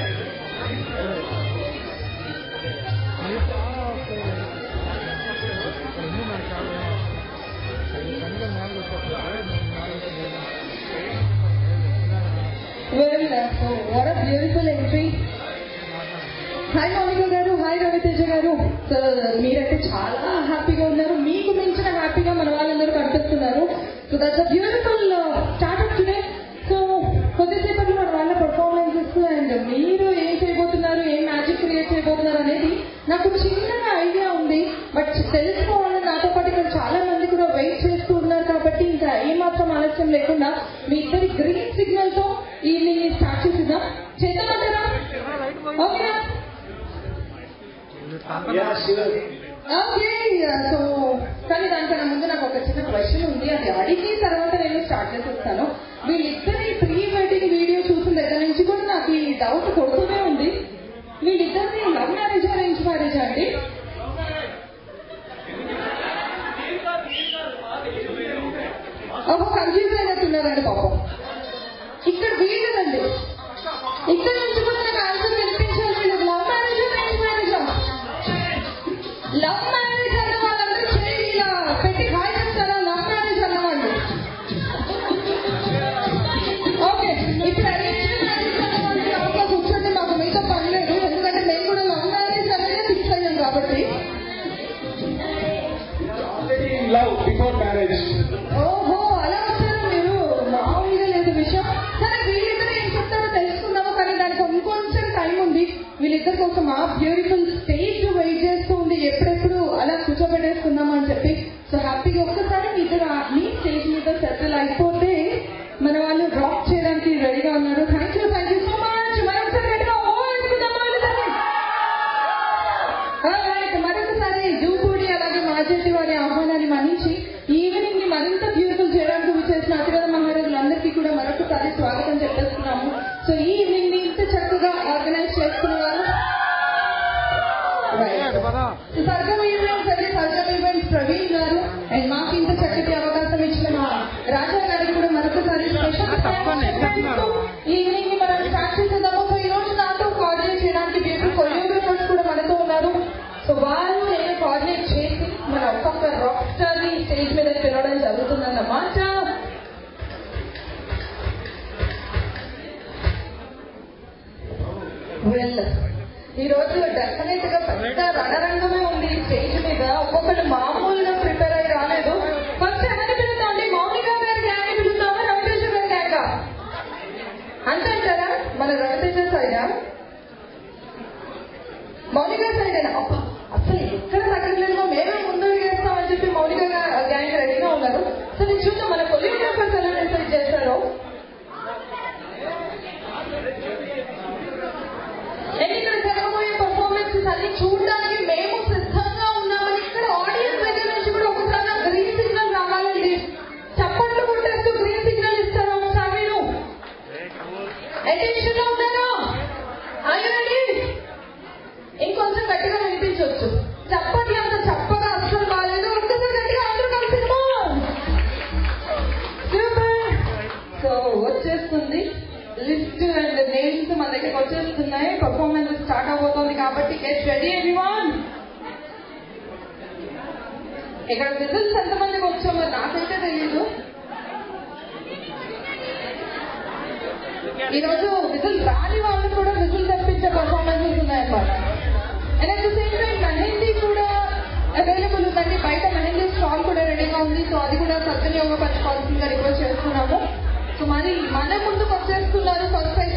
మీరు చాలా వస్తాయి. ఇక్కడ ఉంది నా కాలు ఏమవుతుంది కనుక నాలుగు well so what uh beautiful entry hi Mounika garu hi Raviteja గారు సో మీరైతే చాలా హ్యాపీగా ఉన్నారు మీకు మించిన హ్యాపీగా మన వాళ్ళందరూ కనిపిస్తున్నారు so that's uh beautiful startup today so కొద్దిసేపట్లో మన వాళ్ళ పర్ఫార్మెన్సెస్ అండ్ మీరు ఏం చేయబోతున్నారు ఏం మ్యాజిక్ క్రియేట్ చేయబోతున్నారు అనేది నాకు చిన్నగా ఐడియా ఉంది బట్ తెలుసుకోవాలని నాతో పాటు ఇక్కడ చాలా మంది కూడా వెయిట్ చేస్తూ ఉన్నారు కాబట్టి ఇంకా ఏమాత్రం ఆలస్యం లేకుండా మీ ఇద్దరి గ్రీన్ సిగ్నల్ తో ఈవినింగ్ ని స్టార్ట్ చేసిద్దాం చేద్దామంటారా ఓకేనా ఓకే సో కానీ దానికన్నా ముందు నాకు ఒక చిన్న క్వశ్చన్ ఉంది అది అడిగి తర్వాత నేను స్టార్ట్ చేసేస్తాను వీళ్ళిద్దరి ప్రీ వెడ్డింగ్ వీడియో చూసిన దగ్గర నుంచి కూడా నాకు ఈ డౌట్ కొడుతూనే ఉంది వీళ్ళిద్దరిని లవ్ మ్యారేజ్ అరేంజ్ మ్యారేజ్ అండి ఒక కన్ఫ్యూజ్ అయినట్టున్నారండి పాపం ఇక్కడ వీళ్ళదండి ఇక్కడ నుంచి కూడా నాకు ఆన్సర్ వినిపించాలి వీళ్ళకి love marriage arrange marriage love marriage అన్న వాళ్ళందరూ చేయి ఇలా పెట్టి హాయ్ చెప్తారా లవ్ మ్యారేజ్ అన్న వాళ్ళు ఓకే ఇప్పుడు అరేంజ్ మ్యారేజ్ అన్న వాళ్ళకి లోపల కూర్చోండి మాకు మీతో పని లేదు ఎందుకంటే మేము కూడా లవ్ మ్యారేజ్ అనేది ఫిక్స్ అయ్యాం కాబట్టి లవ్ బిఫోర్ మ్యారేజ్ ఓహో అలా వచ్చారు మీరు మామూలుగా లేదు విషయం సరే వీళ్ళిద్దరు ఏం చెప్తారో తెలుసుకుందాము కానీ దానికి ఇంకొంచెం టైం ఉంది వీళ్ళిద్దరి కోసం ఆ బ్యూటిఫుల్ స్టేజ్ వెయిట్ చేస్తూ ఉంది ఎప్పుడెప్పుడు అలా కూర్చోబెట్టేసుకుందాం అని చెప్పి సో హ్యాపీగా ఒక్కసారి మీ ఇద్దరు ఆ- మీ స్టేజ్ మీద సెటిల్ అయిపోతే మన వాళ్ళు రాక్ చేయడానికి రెడీగా ఉన్నారు thank you thank you so much మరొకసారి గట్టిగా ఓ అనుకుందామా వాళ్ళిద్దరిని? Alright, మరొకసారి జూపూడి అలాగే మాజెట్టి వారి ఆహ్వానాన్ని మన్నించి ఈవినింగ్ ని మరింత బ్యూటిఫుల్ చేయడానికి విచ్చేసిన అతిరథ మహారాజులందరికీ కూడా మరొకసారి స్వాగతం చెప్పేస్తున్నాము సో ఈ ఈవినింగ్ ని ఇంత చక్కగా ఆర్గనైజ్ చేసుకున్న వాళ్ళు సర్గం ఈవెంట్స్ అదే సర్గం ఈవెంట్స్ ప్రవీణ్ గారు అండ్ మాకు ఇంత చక్కటి అవకాశం ఇచ్చిన మా రాజా గారికి కూడా మరొకసారి స్పెషల్ ఈవినింగ్ ని మనం స్టార్ట్ చేసేద్దాము సో ఈ రోజు నాతో కోఆర్డినేట్ చేయడానికి బ్యూటిఫుల్ కొరియోగ్రఫర్స్ కూడా మనతో ఉన్నారు సో వాళ్ళు నేను కోఆర్డినేట్ చేసి మన ఒక్కొక్క రాక్ స్టార్ ని స్టేజ్ మీద పిలవడం జరుగుతుందన్నమాట వెల్ ఈ రోజు డెఫినెట్ గా పెద్ద రణరంగమే ఉంది ఈ స్టేజ్ మీద ఒక్కొక్కరు మామూలుగా ప్రిపేర్ అయి రాలేదు ఫస్ట్ ఎవరిని పిలుద్దామండి మౌనిక గారి గ్యాంగ్ పిలుద్దామా రవితేజ గారి గ్యాంగ్ అంతే అంటారా మన రవితేజ సైడా మౌనిక సైడ్ అబ్బా అసలు ఎక్కడ తగ్గట్లేదు మేమే ముందు చేస్తామని చెప్పి మౌనిక గ్యాంగ్ రెడీగా ఉన్నారు సో నేను చూద్దాం మన కొరియోగ్రాఫర్స్ ఎలా డిసైడ్ చేశారో అండ్ ఇక్కడ జరగబోయే పర్ఫార్మెన్సెస్ అన్ని చూడడానికి మేము సిద్ధంగా ఉన్నామని ఇక్కడ ఆడియన్స్ దగ్గర నుంచి కూడా ఒకసారి నాకు గ్రీన్ సిగ్నల్ రావాలండి చప్పట్లు కొట్టేస్తూ గ్రీన్ సిగ్నల్ ఇస్తారు ఒకసారి మీరు అటెన్షన్ లో ఉన్నారా రెడీ ఇంకొంచెం గట్టిగా వినిపించవచ్చు చప్పట్లు అంత చప్పగా అస్సలు బాగాలేదు ఒక్కసారి గట్టిగా అందరూ కలిసి సూపర్ సో వచ్చేస్తుంది లిస్ట్ అండ్ నేమ్స్ మన దగ్గరికి వచ్చేస్తున్నాయి పర్ఫార్మెన్స్ స్టార్ట్ అవబోతోంది కాబట్టి గెట్ రెడీ ఎవ్రీవన్ ఇక్కడ విజిల్స్ ఎంతమందికి వచ్చామో నాకైతే తెలీదు ఈరోజు విజిల్ రాని వాళ్ళు కూడా విజిల్ తెప్పించే పర్ఫార్మెన్సెస్ ఉన్నాయన్నమాట and at the same time mehndi కూడా అవైలబుల్ ఉందండి బయట మెహందీ స్టాల్ కూడా రెడీగా ఉంది సో అది కూడా సద్వినియోగపరచుకోవాల్సిందిగా రిక్వెస్ట్ చేస్తున్నాము సో మరి మన ముందుకు వచ్చేస్తున్నారు ఫస్ట్ అయితే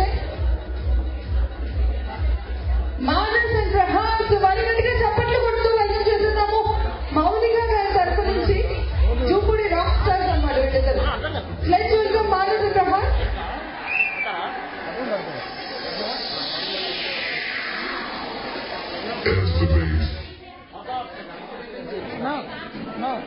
మానస్ అండ్ ప్రహాస్ వారి గట్టిగా చప్పట్లు కొడుతూ వెల్కమ్ చేస్తున్నాము మౌలిక గారి తరఫు నుంచి చూపుడి రాక్ స్టార్స్ అన్నమాట వీళ్ళిద్దరు let's welcome Manas and Prahas No, no.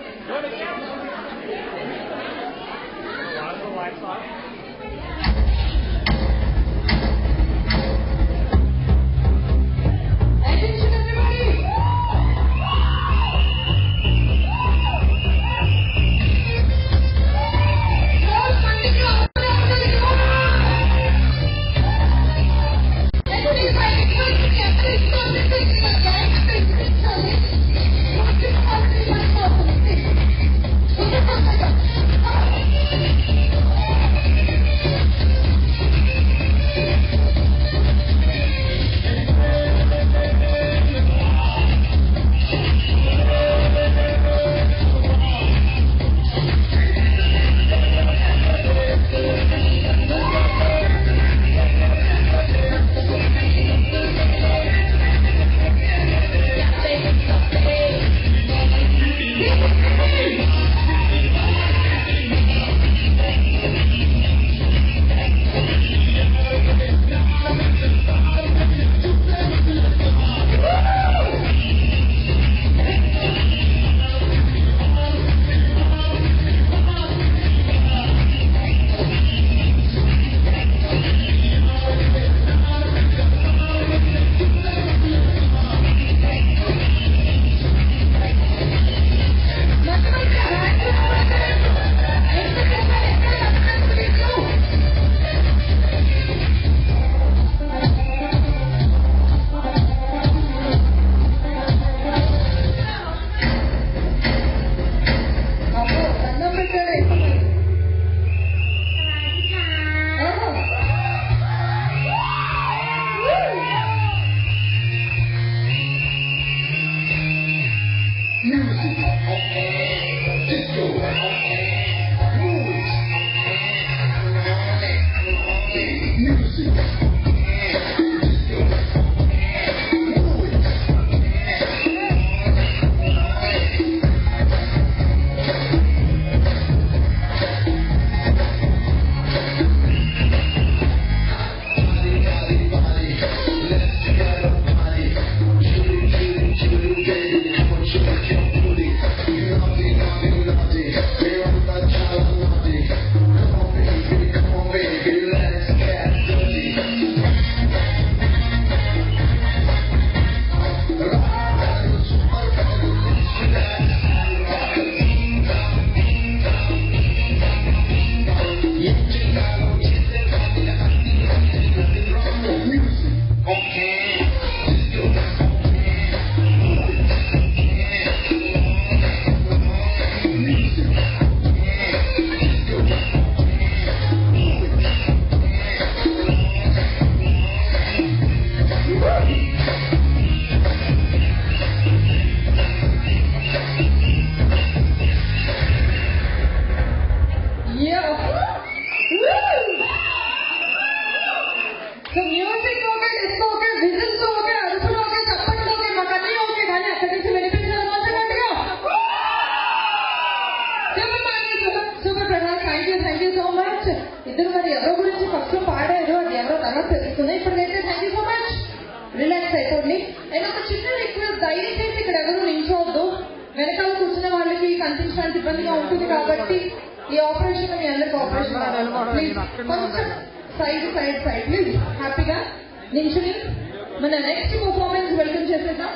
మరి ఎవరో గురించి ఫస్ట్ లో పాడారు అది ఎవరో తర్వాత తెలుస్తుంది ఇప్పటికైతే thank you so much relax అయిపోండి అండ్ ఒక చిన్న రిక్వెస్ట్ దయచేసి ఇక్కడ ఎవరు నించోవద్దు వెనకాల కూర్చున్న వాళ్ళకి కనిపించడానికి ఇబ్బందిగా ఉంటుంది కాబట్టి ఈ ఆపరేషన్ మీ అందరికి ఆపరేషన్ ప్లీజ్ కొంచెం సైడ్ సైడ్ సైడ్ ప్లీజ్ హ్యాపీగా నించుని మన నెక్స్ట్ పర్ఫార్మెన్స్ వెల్కమ్ చేసేద్దాం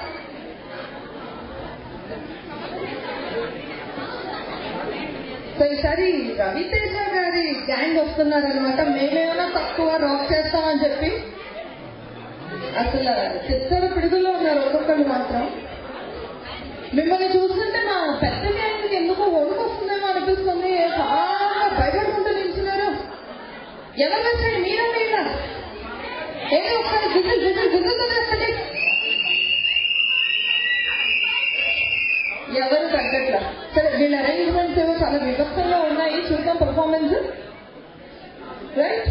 సో ఈసారి రవితేజ గారి గ్యాంగ్ వస్తున్నారనమాట మేమేమైనా తక్కువ రాక్ చేస్తామని చెప్పి అసలు చిత్తర పిడుగులో ఉన్నారు ఒక్కొక్కరు మాత్రం మిమ్మల్ని చూస్తుంటే మా పెద్ద గ్యాంగ్ ఎందుకో వణుకు వస్తుందేమో అనిపిస్తుంది చాలా భయపడుకుంటూ నిల్చున్నారు ఎవరు వచ్చాడు మీరా మీరా ఏదో ఒకసారి విజిల్ విజిల్ విజిల్ తగ్గండి ఎవరు తగ్గట్లా సరే వీళ్ళ అరేంజ్మెంట్స్ ఏవో చాలా విభక్తంగా ఉన్నాయి చూద్దాం పర్ఫార్మెన్స్ రైట్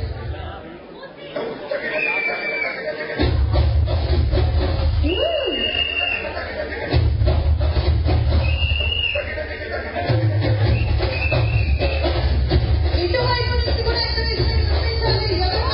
ఇటువైపు నుంచి కూడా ఎంత విజిల్ చూపించాలి ఎవరు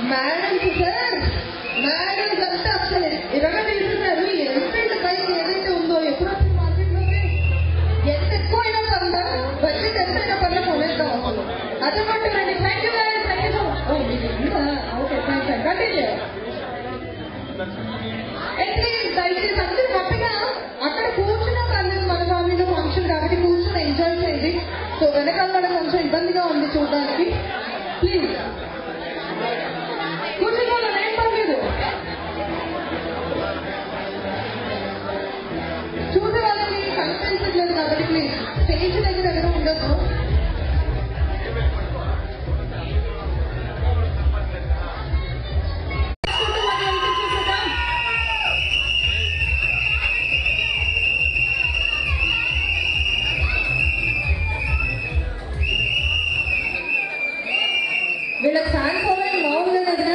మేడమ్స్ సార్ మేడమ్స్ అంతా అసలు ఇరవై తీసుకున్నారు ఈ ఎలిఫెంట్ బైక్ ఏదైతే ఉందో ఎప్పుడు వచ్చింది మార్కెట్లోకి ఎంత ఎక్కువ అయినా పర్లా బడ్జెట్ ఎంత అయినా పర్లా కొనేద్దాం అసలు అదొకటి thank you thank you so okay thank you continue at least దయచేసి అందరూ హ్యాపీగా అక్కడ కూర్చున్నా పర్లేదు మన ఫ్యామిలీలో ఫంక్షన్ కాబట్టి కూర్చొని ఎంజాయ్ చేయండి సో వెనకాల వాళ్ళకి కొంచెం ఇబ్బందిగా ఉంది చూడడానికి ప్లీజ్ కూర్చోవాలి ఏం పర్లేదు చూసే వాళ్ళకి కనిపించట్లేదు కాబట్టి ప్లీజ్ స్టేజ్ దగ్గర ఎవరు ఉండదు వీళ్ళకి ఫ్యాన్ ఫాలోయింగ్ బాగుంది కదా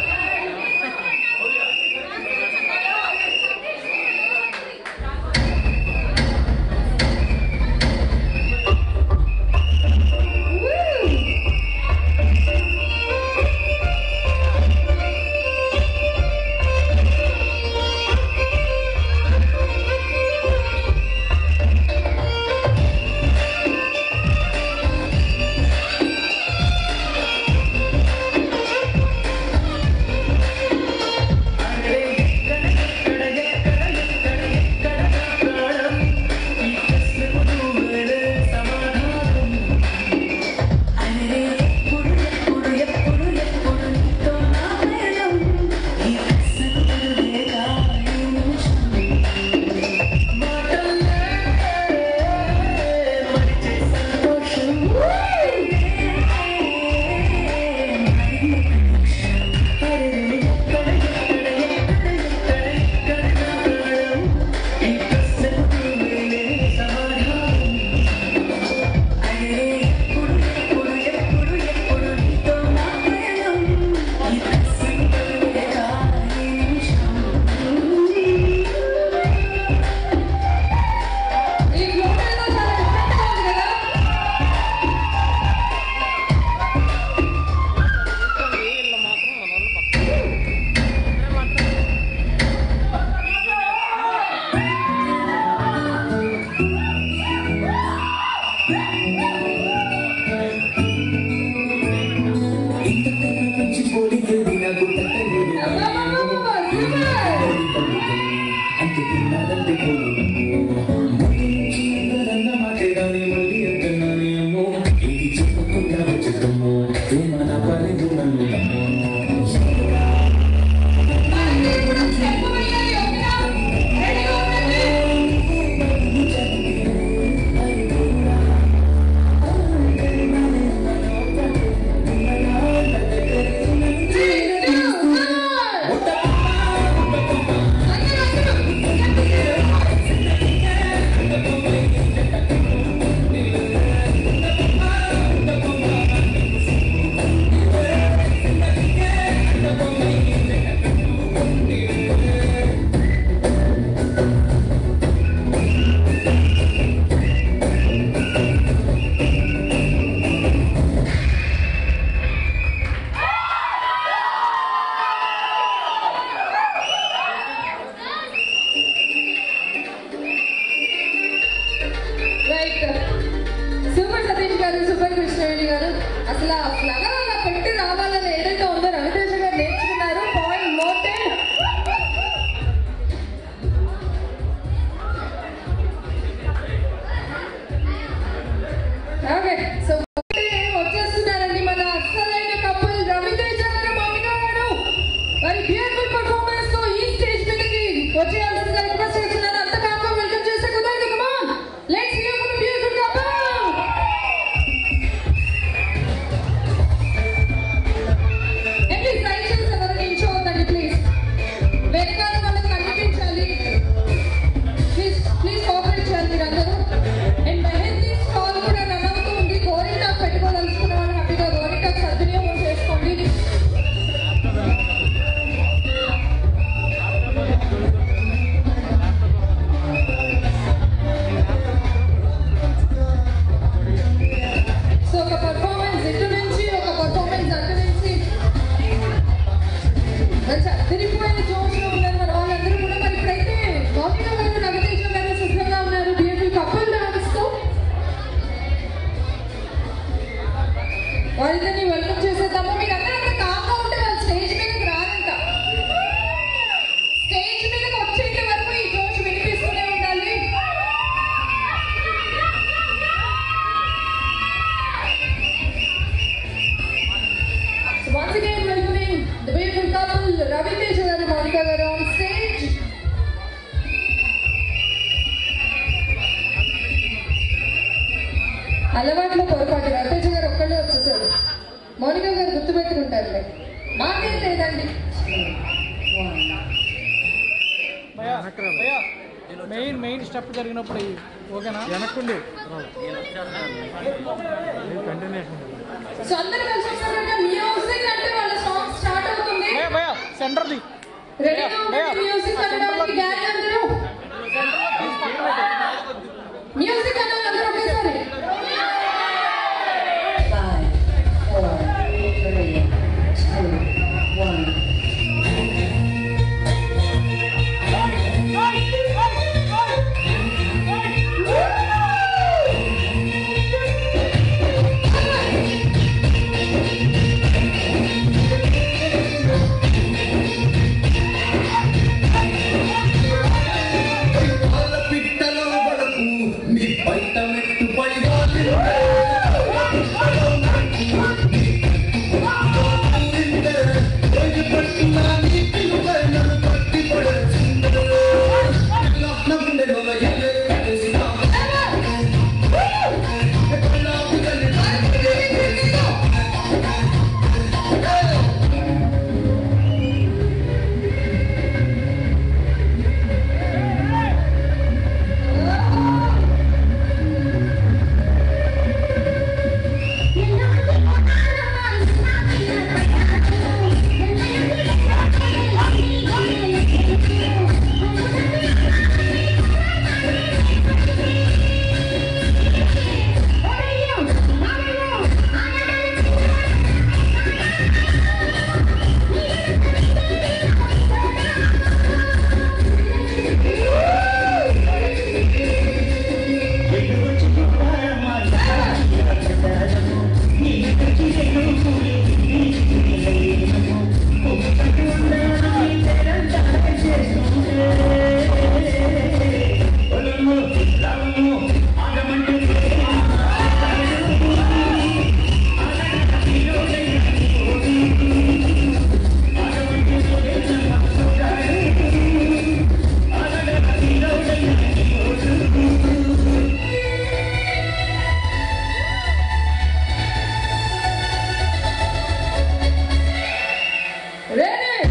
ఈ ఫ్లోర్ ఏదో చాలా డిఫరెంట్గా ఉంది కదా అబ్బబ్బబ్బబ్బ, super right super Satish garu super Krishnaveni గారు అసలు ఆ ఫ్లవర్ అలా పెట్టి రావాలని ఏదైతే ఉందో రవితేజ గారు నేర్చుకున్నారు పాయింట్ మోటెడ్ ఓకే సో వచ్చేస్తున్నారండి మన అసలైన కపుల్ రవితేజ గారు మౌనిక గారు మరి బ్యూటిఫుల్ పర్ఫార్మెన్స్ తో ఈ స్టేజ్ మీదకి వచ్చేయాల్సిందిగా రిక్వెస్ట్ చేస్తున్నాను అంత కాక వెల్కమ్ చేసే కుదరదు come on let's hear for the beautiful couple welcome చేసేద్దాము మీరు అందరూ అంత కామ్గా ఉంటే వాళ్ళు స్టేజ్ మీదకి రారంట స్టేజ్ మీదకి వచ్చేంత వరకు ఈ జోష్ వినిపిస్తూనే ఉండాలి So once again welcoming the beautiful couple Ravi Teja and Monica garu on stage. అలవాట్లో పొరపాటు రవితేజ గారు ఒక్కళ్ళే వచ్చేసారు మౌనిక గారు గుర్తుపెట్టుకుంటారులే మాకేం లేదండి భయ్యా భయ్యా మెయిన్ మెయిన్ స్టెప్ జరిగినప్పుడు ఇవి. ఓకేనా వెనక్కుండి కంటిన్యూషన్ సో అందరూ కలిసి వచ్చారంటే మ్యూజిక్ అంటే వాళ్ళ సాంగ్ స్టార్ట్ అవుతుంది భయ్యా భయ్యా సెంటర్ది రెడీగా ఉండండి మ్యూజిక్ అనడానికి గ్యాంగ్ అందరూ మ్యూజిక్ అనాలి అందరూ ఒకేసారి Five, four, three, two, one. వాళ్ళ పిట్టలో పడకు నీ బయట మెట్టు పై వాలి రెడీ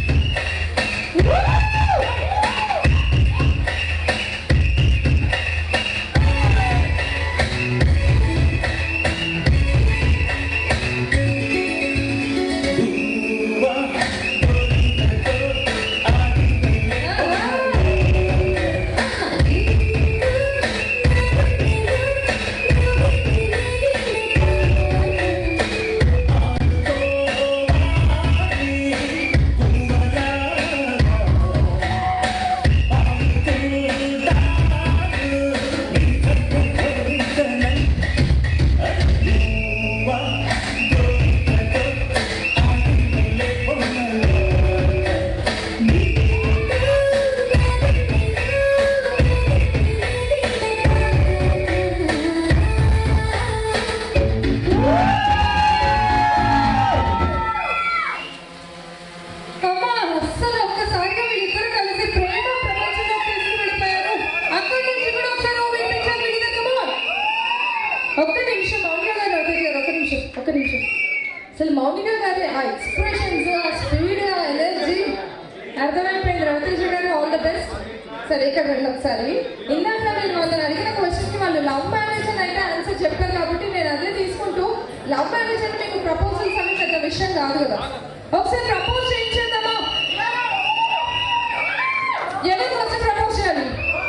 అమ్మా అస్సలు ఒక్కసారిగా వీళ్ళిద్దరు కలిసి ప్రేమ ప్రపంచంలోకి తీసుకువెళ్ళిపోయారు అక్కడి నుంచి కూడా ఒకసారి ఓ వినిపించాలి వీళ్ళ దగ్గర ఒక్క నిమిషం మౌనిక గారు రవితేజ గారు ఒక్క నిమిషం ఒక్క నిమిషం అసలు మౌనిక గారి ఆ ఎక్స్ప్రెషన్స్ ఆ స్పీడ్ ఆ ఎనర్జీ అర్థమైపోయింది రవితేజ గారు ఆల్ ద బెస్ట్ సరే ఇక్కడ వెళ్ళి ఒకసారి ఇందాక నేను వాళ్ళని అడిగిన క్వశ్చన్కి వాళ్ళు లవ్ మ్యారేజ్ అని అయితే ఆన్సర్ చెప్పారు కాబట్టి నేను అదే తీసుకుంటూ లవ్ మ్యారేజ్ అని మీకు ప్రపోజల్స్ అని పెద్ద విషయం కాదు కదా ఒకసారి ప్రపోజ్ చేయించేద్దామా ఎవరు ఫస్ట్ ప్రపోజ్ చేయాలి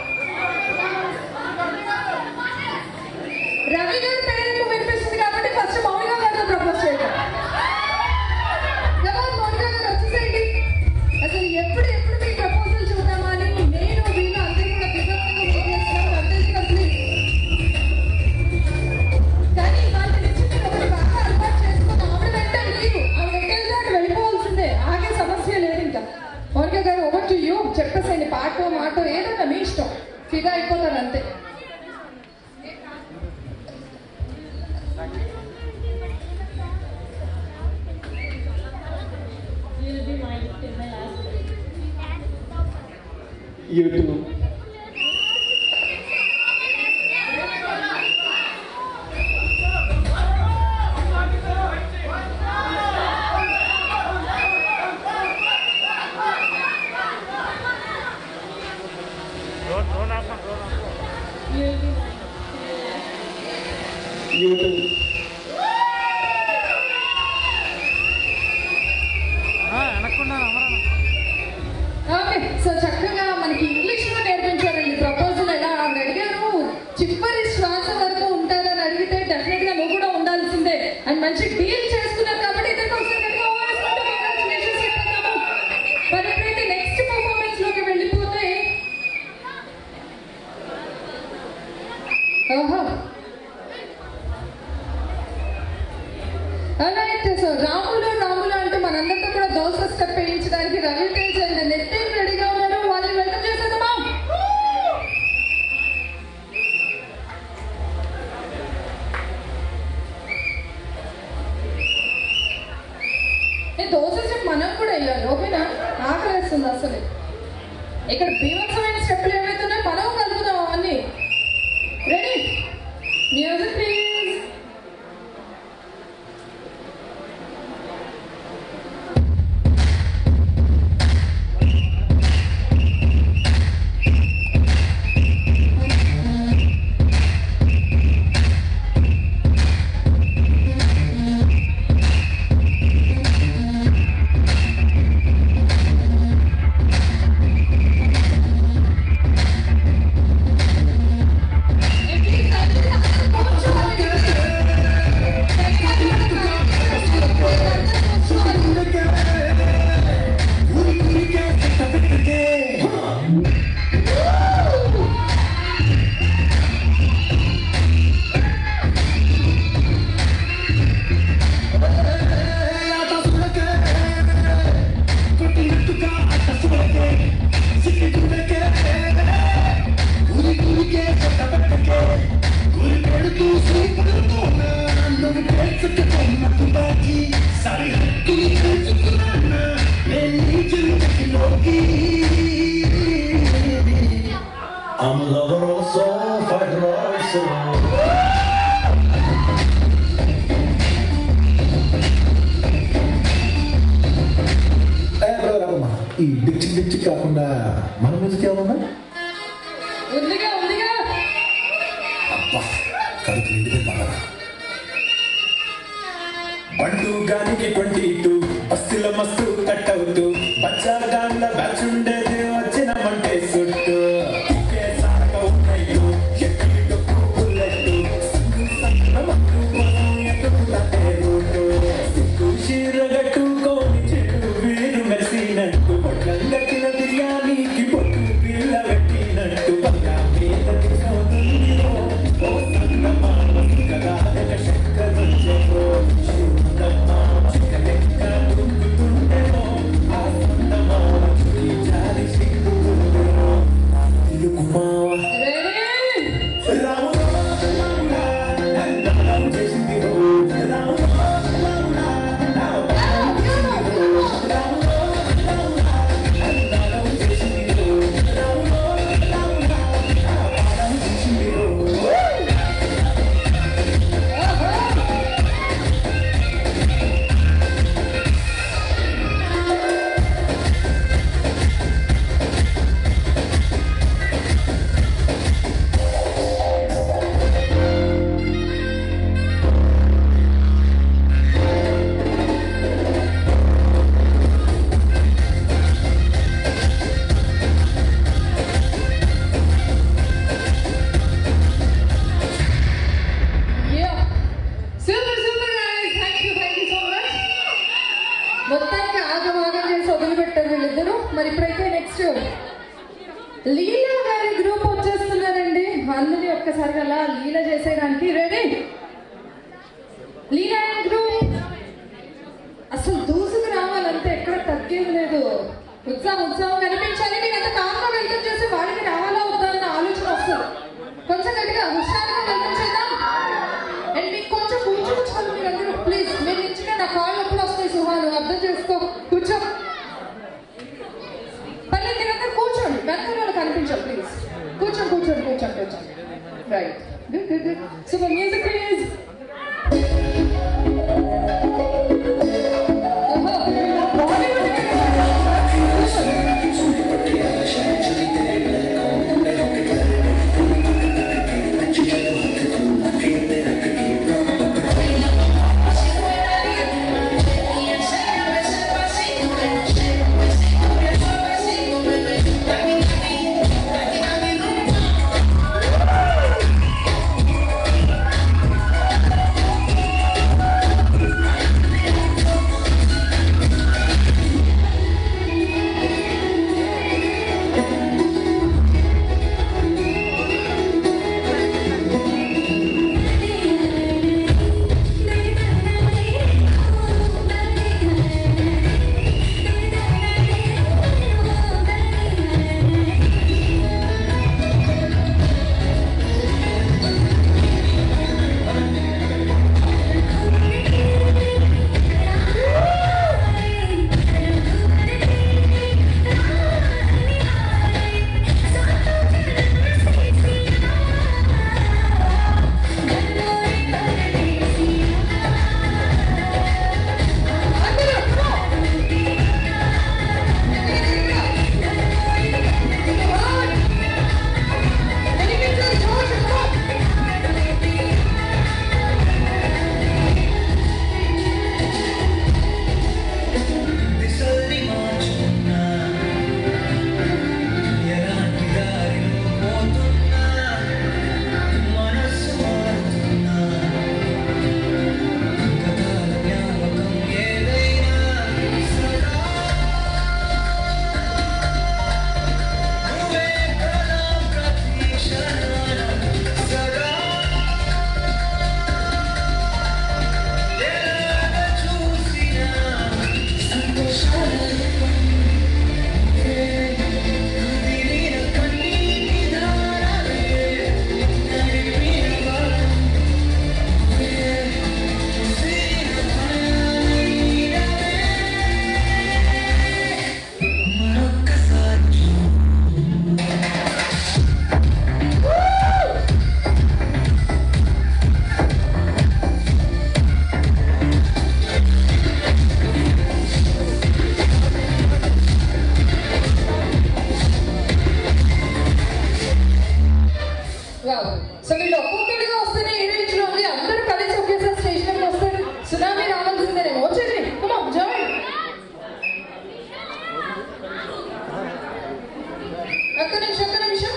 రవి గారి పేరు ఎక్కువ వినిపిస్తుంది కాబట్టి ఫస్ట్ మౌనిక గారితో ప్రపోజ్ చేయండి కదా మౌనిక గారు వచ్చేసేయండి అసలు ఎప్పుడు ఎప్పుడు మీ ప్రపోజల్ చూద్దామా అని నేను వీళ్ళు అందరూ కూడా బిజీగా వెయిట్ చేస్తున్నాం అంతే కలిసి కానీ వాళ్ళ నుంచి మీరు ఒకటి బాగా అలవాటు చేసుకుని ఆవిడ You'll be my till my last breath. You too. Don't, don't happen, don't happen. You'll be my You too. వెనక్కున్నా అమరణ ఓకే సో చక్కగా మనకి ఇంగ్లీష్ లో నేర్పించారండి ప్రపోజల్ ఎలా ఆవిడ అడిగారు చివరి శ్వాస వరకు ఉంటారని అడిగితే డెఫినెట్ గా నువ్వు కూడా ఉండాల్సిందే అండ్ మంచి డీల్ చేసుకున్నారు కాబట్టి ఇద్దరికి ఒకసారి గట్టిగా ఓవేసుకుంటూ congratulations చెప్తున్నాము. మరి ఎప్పుడైతే నెక్స్ట్ పర్ఫార్మెన్స్ లోకి వెళ్ళిపోతే ఓహో అలాగే సో రాములు రాములు అంటూ మనందరితో కూడా దోశ స్టెప్ వేయించడానికి రవితేజ్ అండ్ నితిన్ రెడీగా ఉన్నారు వాళ్ళని వెల్కమ్ చేసేద్దామా ఏ దోశ స్టెప్ మనం కూడా వేయాలి ఓకేనా ఆకలేస్తుంది అసలు ఇక్కడ బీభత్సమైన స్టెప్పులు ఏవైతే ఉన్నాయో మనం కలుపుదాం అవన్నీ ready music please I'm a lover also, fighter also. ఈ డిచ్చి డిచ్చి కాకుండా మన మ్యూజిక్ ఏమన్నా ఉందిగా ఉందిగా అబ్బా కడుపు నిండిపోయింది బాగా బండు గానికి ట్వంటీ టూ బస్సుల మస్తు కట్ అవుతూ బచ్చా గాన్ల బ్యాచ్ ఉండేది వచ్చినమంటే సుట్టు ఇకే సారక ఉన్నాయో ఎక్కడి డొక్కు బుల్లెట్టు సంగు సన్న మందు కోసం ఎత్తుకులాటే రూటు సిగ్గు చీర కట్టుకోని చెడు వీరు మెరిసినట్టు పొట్లం కట్టిన బిర్యానీకి పొట్టు పిల్ల పెట్టినట్టు పల్లా మీద తీసుకుంది ఓ సన్న మామ కదా శంకర్ వచ్చేవో శివుడమ్మ చిక్కలెక్క దుంకుతుండేమో ఆ సన్న మామ చుడి జారి సిగ్గుతుండేమో తెలుగు మావ రెడీ రాము రాములా, నన్ను చేసింది రో. రాము రాములా, నా ప్రాణం చేసింది రో. రాము రాములా, నన్ను చేసింది రో. రాము రాములా, నా ప్రాణం చేసింది రో. Yeah. Super, super guys. Thank you, thank you so much. మొత్తానికి ఆగమాగం చేసి వదిలిపెట్టారు వీళ్ళిద్దరు మరి ఇప్పుడైతే నెక్స్ట్ లీలా గారి గ్రూప్ వచ్చేస్తున్నారండి అందరి ఒక్కసారి అలా లీల చేసేయడానికి రెడీ లీలా గ్రూప్ అసలు దూసుకు రావాలంటే ఎక్కడ తగ్గేది లేదు ఉత్సాహం ఉత్సాహం కనిపించాలి నేను అంత కామ్గా వెల్కమ్ చేసి వాడికి రావాలా వద్దా అన్న ఆలోచన వస్తుంది కొంచెం గట్టిగా హుషారుగా వెల్కమ్ చేద్దాం అండ్ మీకు కొంచెం కూర్చోవచ్చు మీరు అందరూ ప్లీజ్ మీరు ఇచ్చిన నా కాళ్ళు ఎప్పుడు వస్తాయి సుహాను అర్థం చేసుకో కూర్చో కూర్చోండి కూర్చోండి కూర్చోండి right good good good super music please wow so వీళ్ళు ఒక్కొక్కటిగా వస్తేనే ఏడు ఇంచులు ఉంది అందరూ కలిసి ఒకేసారి స్టేజ్ మీద వస్తారు సునామీ రావాల్సిందేనేమో వచ్చేది కమాన్ జాయిన్ ఒక్క నిమిషం ఒక్క నిమిషం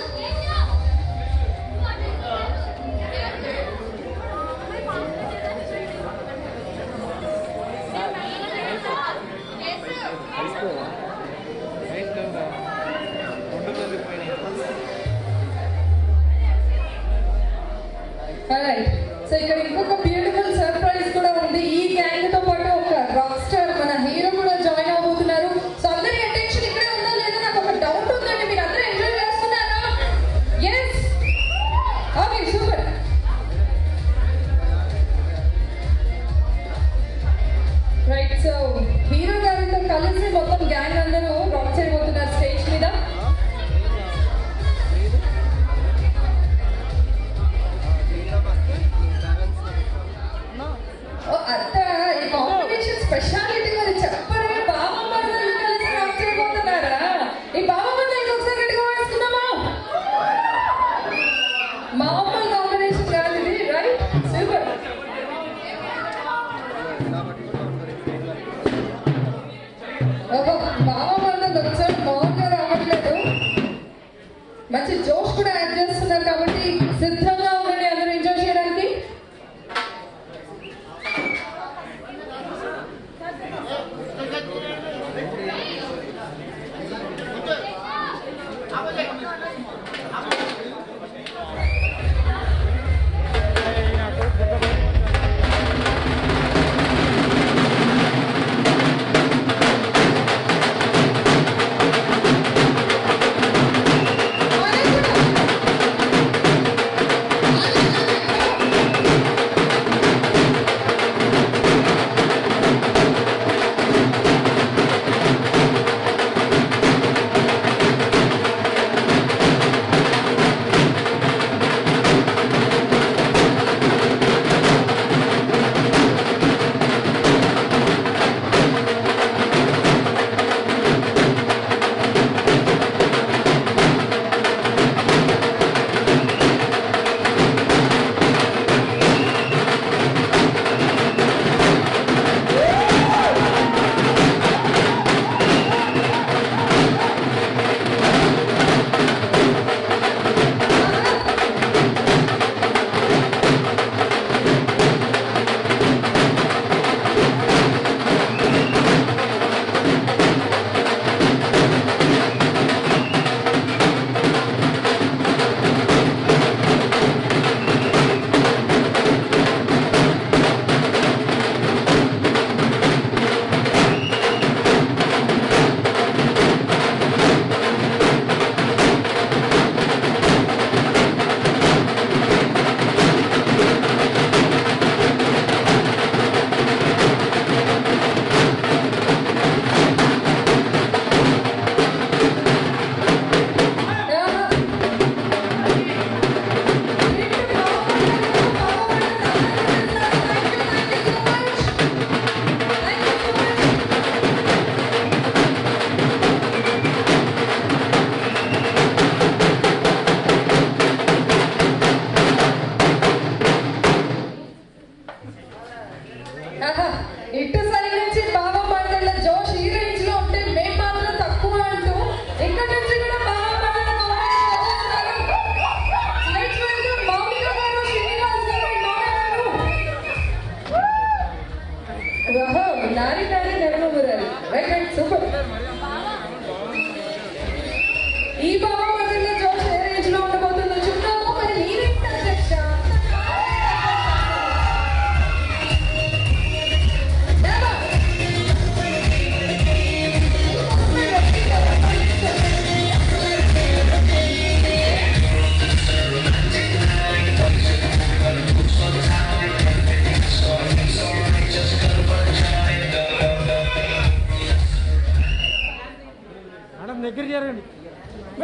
రైట్ సో ఇక్కడ ఇంకొక బ్యూటిఫుల్ సర్ప్రైజ్ కూడా ఉంది ఈ గ్యాంగ్ తో పాటు ఒక రాక్ స్టార్ మన హీరో కూడా జాయిన్ అవబోతున్నారు సో అందరి అటెన్షన్ ఇక్కడే ఉందా లేదా నాకు ఒక డౌట్ ఉందండి మీరు అందరూ ఎంజాయ్ చేస్తున్నారా yes okay super right so hero గారితో కలిసి మొత్తం గ్యాంగ్ అందరూ రాక్ చేయబోతున్నారు స్టేజ్ మీద ఓ, అత్త ఈ కాంపిటీషన్ స్పెషాలిటీ మరి చెప్పరే బాబా మరదలు కలిసి రాక్ చేయబోతున్నారా ఈ బాబా మరదలు ఇంకొకసారి గట్టిగా వేసుకుందామా మామూలు కాంబినేషన్ కాదు ఇది రైట్ సూపర్ ఓహో బాబా మరదలు వచ్చాడు మామూలుగా రావట్లేదు మంచి జోష్ కూడా యాడ్ చేస్తున్నారు కాబట్టి సిద్ధంగా ఉండండి అందరూ ఎంజాయ్ చేయడానికి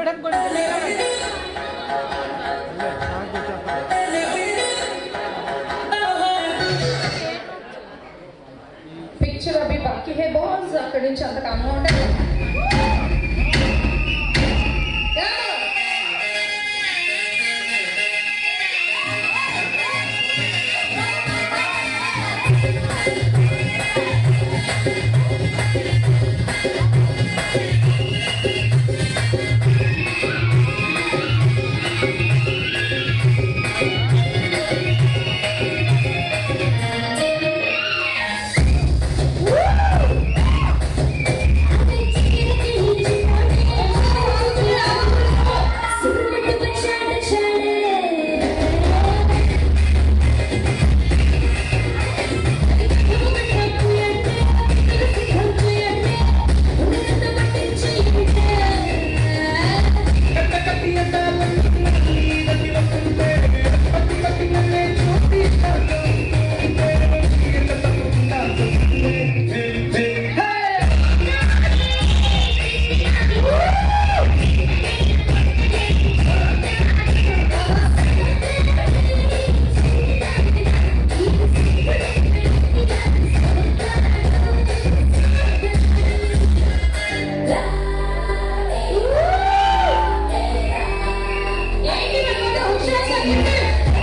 మేడం కొంచెం మెల్లగా రండి. पिक्चर अभी बाकी है बहुत అక్కడి నుంచి అంత కమ్మ ఉంటుంది ఏంటి వెనక హుషారు సంగీతం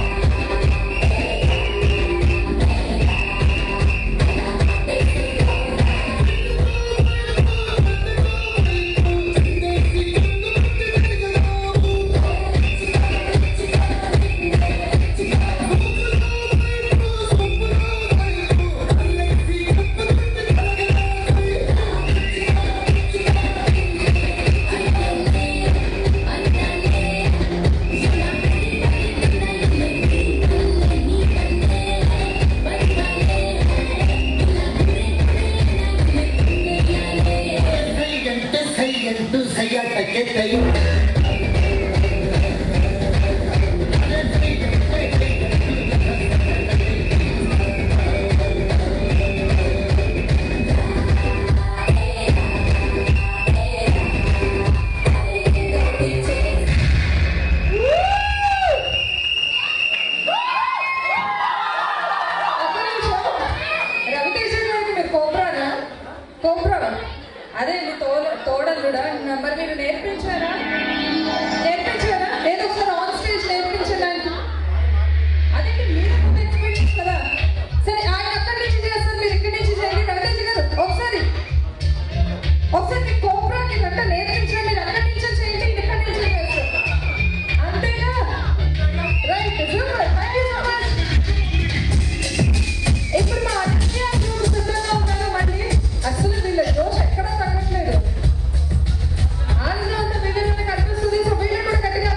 సైగంటే సైగంటూ సయ్యాటకే కై ఒక్క నిమిషం రవితేజ గారికి మీరు కోబ్రానా కోబ్రా అదే మీ తోడ తోడల్లుడా మరి మీరు నేర్పించారా నేర్పించారా ఏదో ఒకసారి ఆన్ స్టేజ్ నేర్పించడానికి అదేంటి మీరు ముందు ఎక్స్పీరియన్స్ కదా సరే ఆయన అక్కడి నుంచి చేస్తారు మీరు ఇక్కడి నుంచి చేయండి రవితేజ గారు ఒకసారి ఒకసారి మీ కోబ్రాకి గంట నేర్పించిన మీరు అక్కడి నుంచే చేయండి ఇది ఇక్కడి నుంచే చేస్తారు అంతేనా right super thank you so much ఇప్పుడు మా అక్షయ గ్రూప్ సిద్ధంగా ఉన్నారు మళ్ళీ అసలు వీళ్ళ జోష్ ఎక్కడా తగ్గట్లేదు ఆనందం అంతా వీళ్ళలోనే కనిపిస్తుంది సో వీళ్ళు కూడా గట్టిగా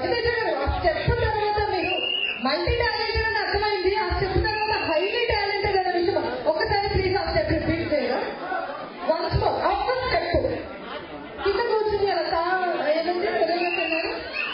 రవితేజ గారు ఆ స్టెప్ తర్వాత మీరు మల్టీ టాలెంటెడ్ అని అర్థమైంది ఆ స్టెప్ తర్వాత హైలీ టాలెంటెడ్ అనే విషయం ఒకసారి ప్లీజ్ ఆ స్టెప్ రిపీట్ చేయరా వన్స్ మోర్ ఒక్క స్టెప్ కింద కూర్చుని అలా తా ఏదంటే తెలియజేస్తున్నారు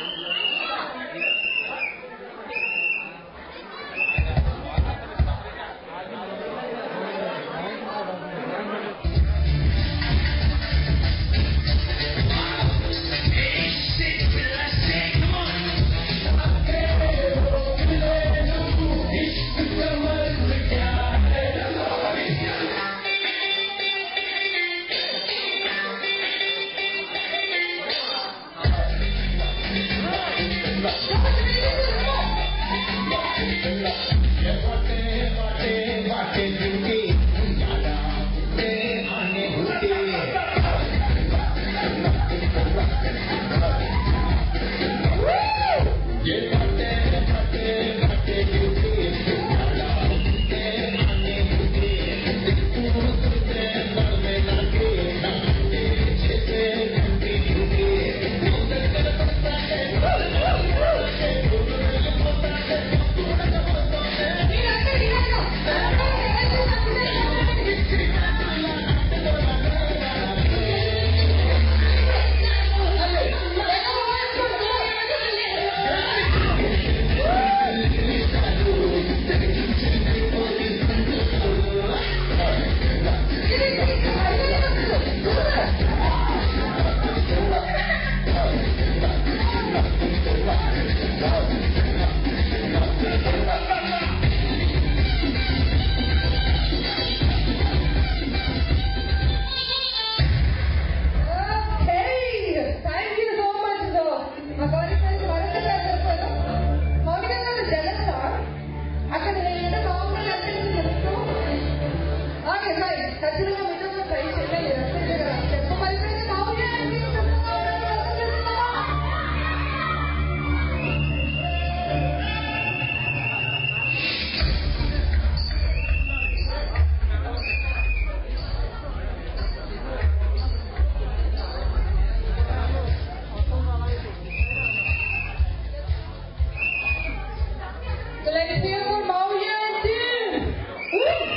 థ్యాంక్ యూ సో మచ్ మా కాలేజ్ నుంచి మరొకసారి చెప్పాను మౌనిక గారు జలసా అక్కడ నేను మామూలు అంటే చెప్తూ ఓకే ఫైన్ ఖచ్చితంగా మీతో ట్రై చేయాలి చెప్ప పరిస్థితి మామూలుగా Let's hear for Maoyan team. Woo!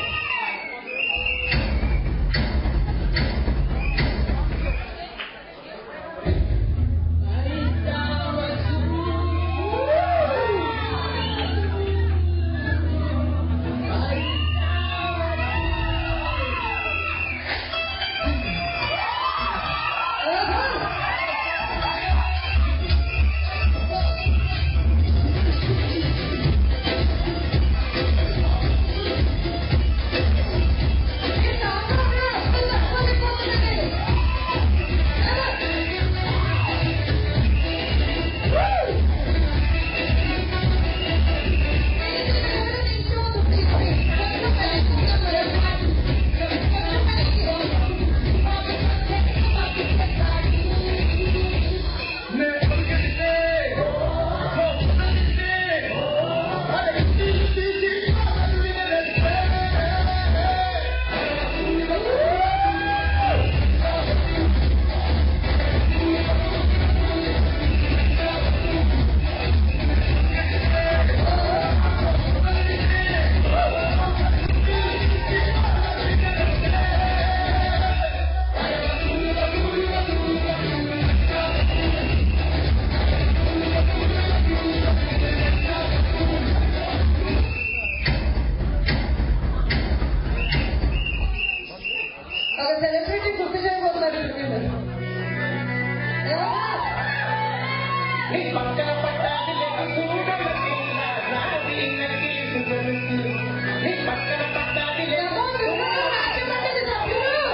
ఒక సెలబ్రిటీ గుర్తు చేయబోతున్నారు ఇప్పుడు మీరు. ఎవరు? నీ పక్కన పట్టాది లేక చూడవచ్చు నాది నరికి సుగరుసు నీ పక్కన పట్టాది లేక ఎవరు? ఎవరు? నాట్యమండలి సభ్యులు?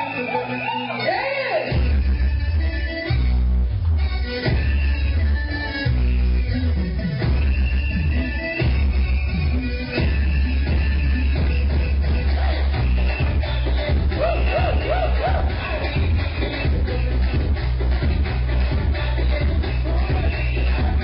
ఏయ్! Thank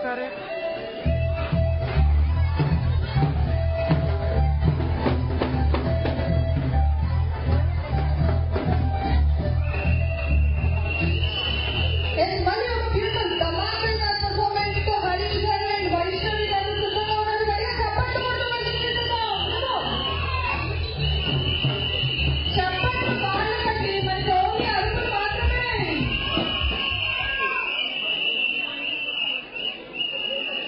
ఒకసారి And మళ్ళీ ఒక బ్యూటిఫుల్ తమాషా పర్ఫార్మెన్స్ తో హరీష్ గారు అండ్ వైష్ణవి గారు సిద్ధంగా ఉన్నారు గట్టిగా చప్పట్లు కొడుతూ వెళ్ళిపోతున్నాం. చప్పట్లు వాళ్ళకండి మనకి ఓన్లీ అరుపులు మాత్రమే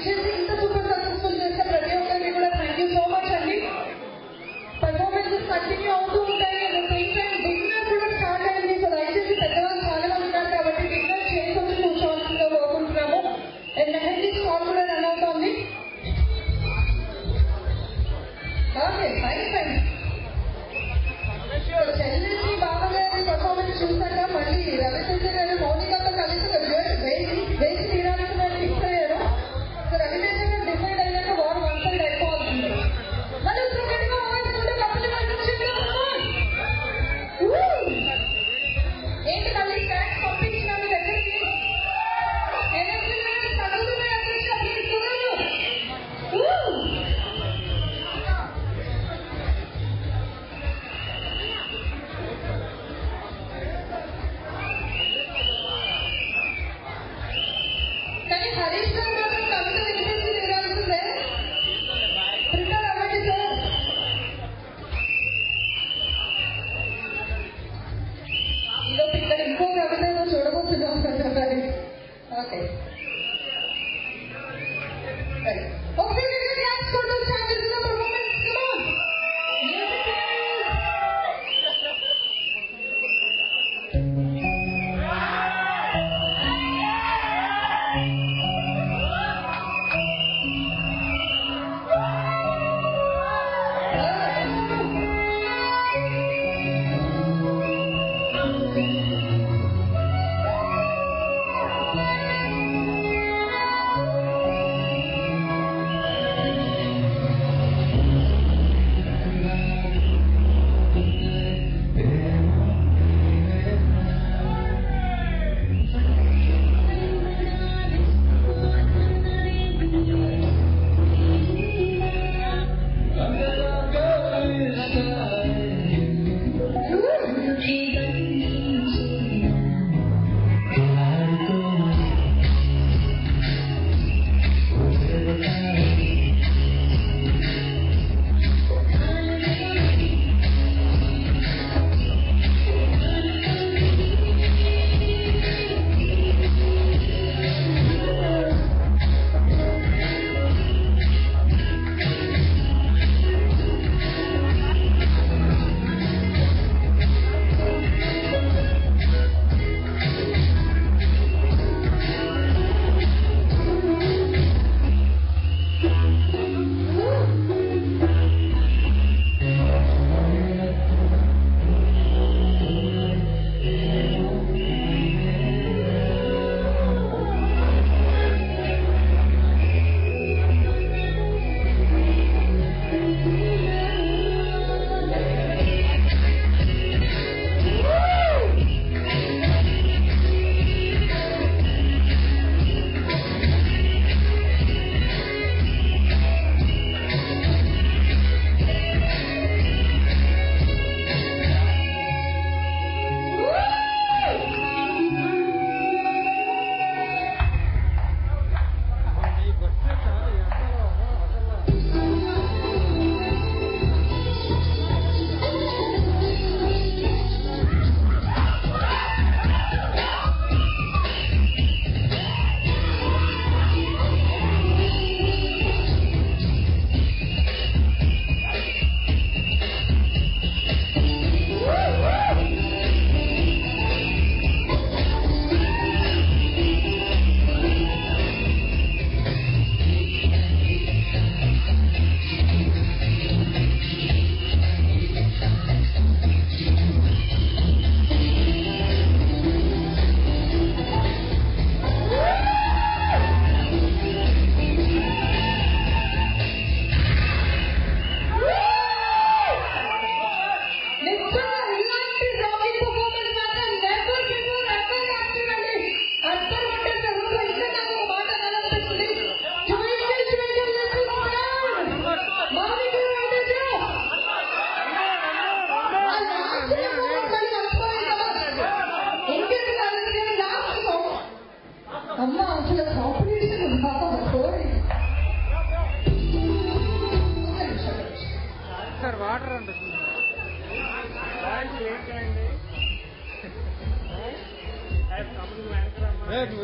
దయచేసి ఇంత సూపర్ సక్సెస్ఫుల్ చేసిన ప్రతి ఒక్కరికి కూడా థ్యాంక్ యూ సో మచ్ అండి పర్ఫార్మెన్సెస్ కంటిన్యూ అవుతూ ఉంటాయి at the same time dinner కూడా స్టార్ట్ అయింది సో దయచేసి పెద్దవాళ్ళు చాలా మంది ఉన్నారు కాబట్టి డిన్నర్ చేసి వచ్చి కూర్చోవాల్సిందిగా కోరుకుంటున్నాము అండ్ మెహందీ స్టాల్ కూడా రన్ అవుతోంది ఓకే ఫైన్ ఫైన్ చెల్లెల్ని బావగారి పర్ఫార్మెన్స్ చూసాక మళ్ళీ రవితేజ గారు మౌనికతో కలిసి ఒక డ్యూయట్ వేసి వేసి తీరాల్సిన ఫిక్స్ అయ్యారు సో రవితేజ గారు డిసైడ్ అయినాక వారు వన్ సైడ్ అయిపోతుంది మరి సెకండ్ గా ఊహించుకుంటే కప్పటి ఏంటి మళ్ళీ స్నాక్స్ పంపించినాను దగ్గరికి ఎనర్జీ లెవెల్స్ తగ్గుతున్నాయి అధ్యక్ష మీరు చూడదు కానీ హరీష్ గారు మాత్రం కవిత వినిపించి తీరాల్సిందే ప్రిపేర్ అవ్వండి సార్ ఈరోజు ఇక్కడ ఇంకో కవిత ఏదో చూడబోతున్నాం కదా మరి ఓకే ఒకసారి మీరు డ్యాన్స్ కొడుతూ స్టార్ట్ చేసిన పర్ఫార్మెన్స్ కమాన్ Thank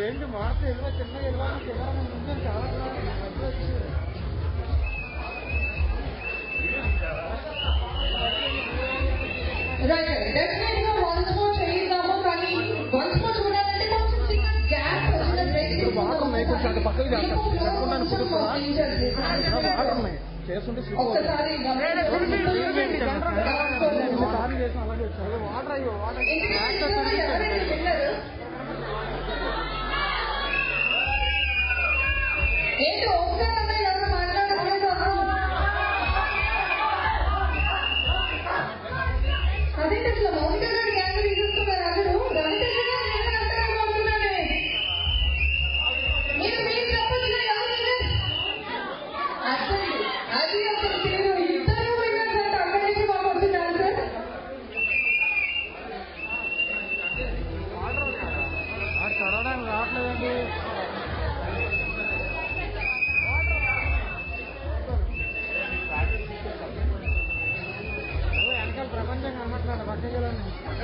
ఏంటి మార్చి వెళ్ళిపో చిన్నగా వెళ్ళిపోవాలి కెమెరా ముందు చాలా మధ్య వచ్చి రైట్ డెఫినెట్ గా వన్స్ మోర్ చేద్దాము కానీ వన్స్ మోర్ చూడాలంటే కొంచెం చిన్న గ్యాప్ వచ్చిన బ్రేక్ వాటర్ ఉన్నాయి కొంచెం అటు పక్కకి చేస్తాను చెప్పుకున్నాను ఇప్పుడు కూడా వాటర్ ఉన్నాయి చేస్తుంటే slip అవుతుంది. ఒక్కసారి సార్లు చేసిన అలాగే వచ్చాయి వాటర్ అయ్యో వాటర్ ఎవరైతే వెళ్ళారు ఏంటి ఒకసారి అమ్మాయి ఎవరు మాట్లాడట్లేదు అదేంటి అసలు మౌనిక గారి గ్యాంగ్ తీసుకున్నారు అందరూ రవితేజ గారు నేను అంటారు అనుకున్నానే మీరు మీరు చెప్పొచ్చు ఎవరు అసలు అది అసలు మీరు ఇద్దరు విన్నట్టు అక్కడి నుంచి మాకు వచ్చింది ఆన్సర్ వాడు చదవడానికి రావట్లేదండి ఓ, వెనకాల ప్రపంచం కనబట్లేదు పక్కకి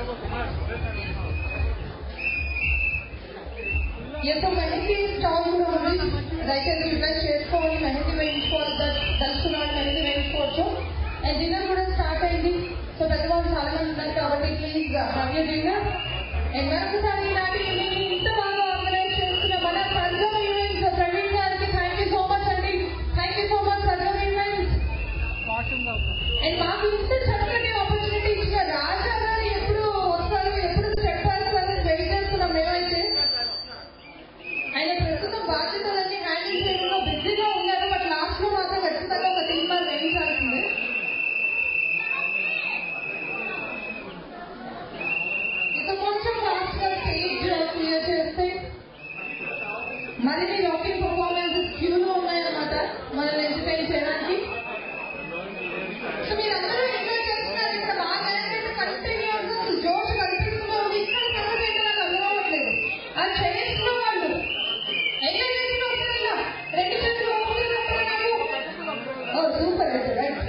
ఎంత మెహందీ స్టాల్ కూడా ఉంది రైతులు ఇన్వెస్ట్ చేసుకోవాలి మెహందీ వేయించుకోవాలి దలుచుకున్నాడు మెహందీ వేయించుకోవచ్చు అండ్ డిన్నర్ కూడా స్టార్ట్ అయింది సో పెద్దవాళ్ళు చాలా మంది ఉన్నారు కాబట్టి please have you dinner and మరొకసారి ఇలాంటి ఈవెంట్ ఇంత బాగా ఆర్గనైజ్ చేస్తున్న మన సర్గం ఈవెంట్స్ ప్రవీణ్ గారికి థ్యాంక్ యూ సో మచ్ అండి thank you so much Sargam events and మాకు ఇంత చక్కటి ఆపర్చునిటీ ఇచ్చిన రాజా గారు ఎప్పుడు వస్తారు ఎప్పుడు స్టెప్ వేస్తారు వెయిట్ చేస్తున్నాం మేమైతే ఆయన ప్రస్తుతం బాధ్యతలన్నీ హ్యాండిల్ చేయడంలో బిజీగా ఉన్నారు బట్ లాస్ట్ లో మాత్రం ఖచ్చితంగా ఒక సినిమా వేయించాల్సిందే ఇక కొంచెం ఫాస్ట్ గా స్టేజ్ క్లియర్ చేస్తే మరిన్ని రాకింగ్ పర్ఫార్మెన్సెస్ క్యూలో ఉన్నాయన్నమాట మనల్ని ఎంటర్టైన్ చేయడానికి సో మీరందరూ ఎంజాయ్ చేస్తున్నారు ఇక్కడ బాగా కంటిన్యూస్ జోష్ కనిపిస్తుంది ఇక్కడ సంగతి ఏంటో నాకు అర్థం అవ్వట్లేదు ఆ చైర్స్ లో వాళ్ళు ఎంజాయ్ చేసిన వస్తున్నారా రెండు చేతులు ఓపెన్ చేస్తున్నారు ఓ సూపర్ అయితే right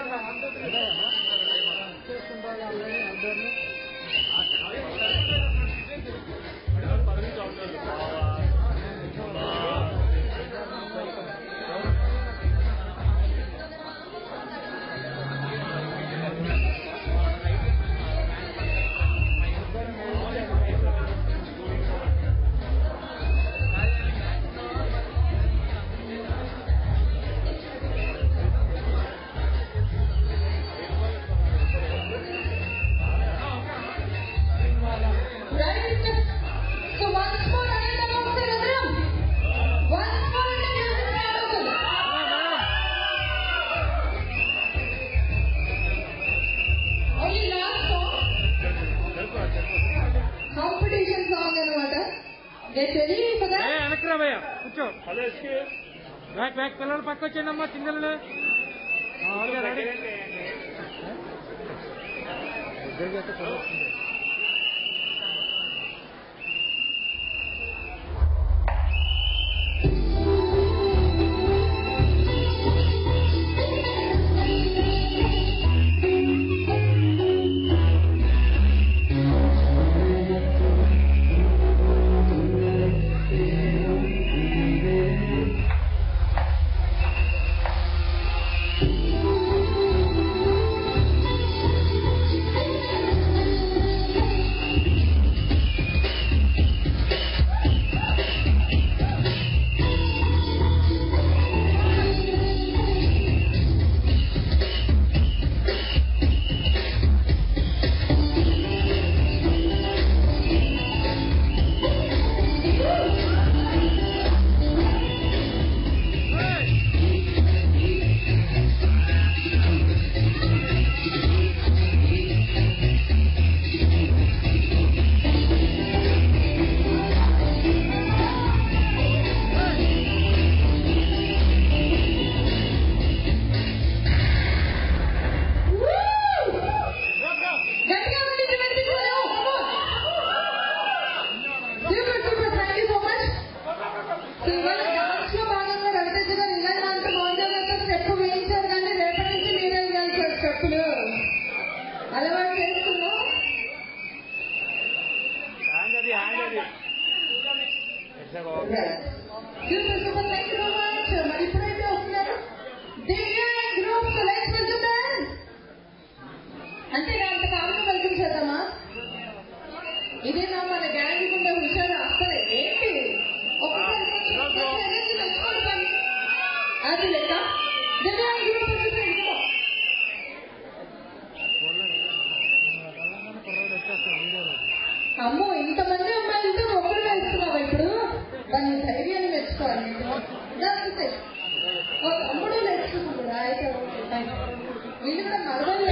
right so once more అనేది ఒకసారి ఎదురు వన్స్ మోర్ అంటే మ్యూజిక్ స్టార్ట్ అవుతుంది only last song competition song అనమాట నేను తెలియదు కదా ఏ వెనక్కి రా భయ్యా కూర్చో బ్యాక్ బ్యాక్ పిల్లలు పక్క వచ్చేయండి అమ్మా చిన్నలు ఓకే రెడీ ఇద్దరికి అయితే కుదరదు. Thank అది లెక్క జగన్ గ్రూప్ ప్రెసిడెంట్ అమ్మో ఇంతమంది అమ్మాయిలతో ఒక్కరు వేస్తున్నావా ఇప్పుడు దాని ధైర్యాన్ని మెచ్చుకోవాలి నేను ఒక అమ్ముడు నేర్చుకున్నాడు అయితే వీళ్ళు కూడా మరదలు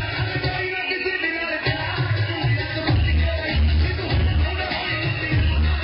Thank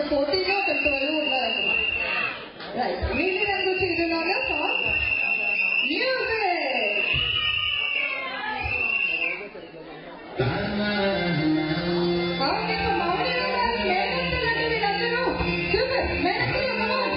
ఫోర్టీన్ ఒక ట్వెల్వ్ ఉన్నారు రైట్ మీది రెండు సీజన్లోనే సాంగ్ మ్యూజిక్ మౌనిక మౌనిక మేనత్తలండి వీళ్ళందరూ సూపర్ మేనత్తలు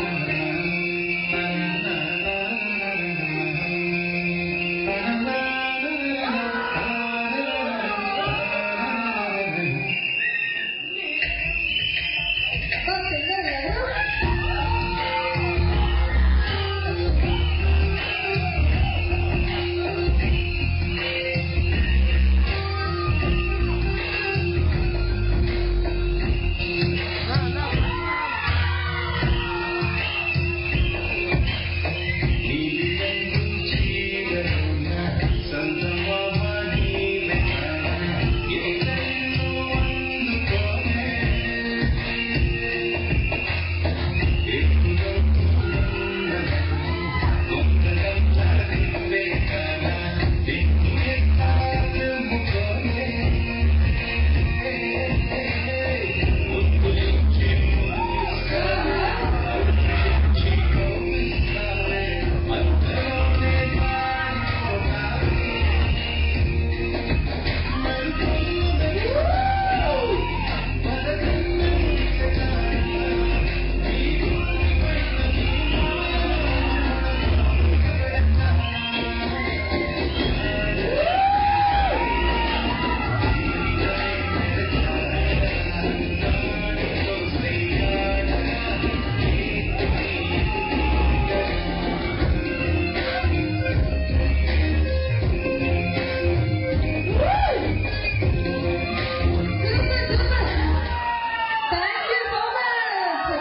థ్యాంక్ యూ సో మచ్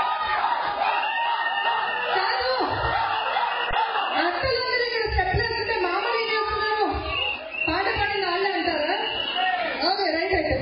కాదు అత్తలు ఇక్కడ స్టెప్ వేస్తుంటే మామూలు ఏం చేస్తున్నారు పాట పాడిన వాళ్ళే అంటారా ఓకే రైట్ అయితే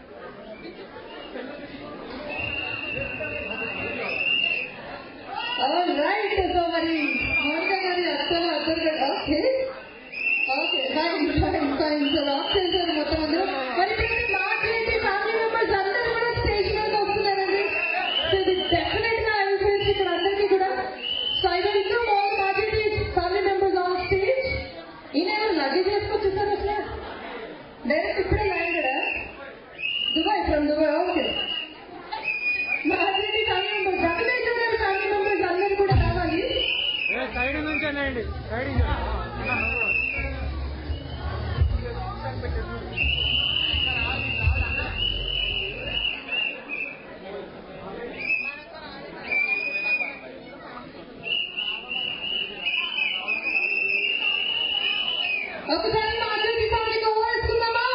రైట్ సో మరి మౌనిక గారి అత్తలు అత్తలు గారు okay okay fine fine fine so lock చేశారు మొత్తం అందరూ మరి ఇప్పుడు మాట్లాడి ఫ్యామిలీ మెంబర్స్ అందరూ కూడా స్టేజ్ మీద వస్తున్నారండి సో ఇది డెఫినెట్ గా ఐఫేస్ ఇక్కడ అందరికీ కూడా so I will inform all మాట్లాడి ఫ్యామిలీ మెంబర్స్ ఆన్ స్టేజ్ ఈయన లగేజ్ వేసుకొచ్చేసారు అసలు డైరెక్ట్ ఇప్పుడే land Dubai from Dubai okay మాట్లాడి ఫ్యామిలీ మెంబర్స్ డెఫినెట్ గా ఫ్యామిలీ మెంబర్స్ అందరూ కూడా రావాలి ఏ సైడ్ నుంచి అనండి సైడ్ ఒకసారి మాట్లాడి ఫ్యామిలీకి ఓవేసుకుందామా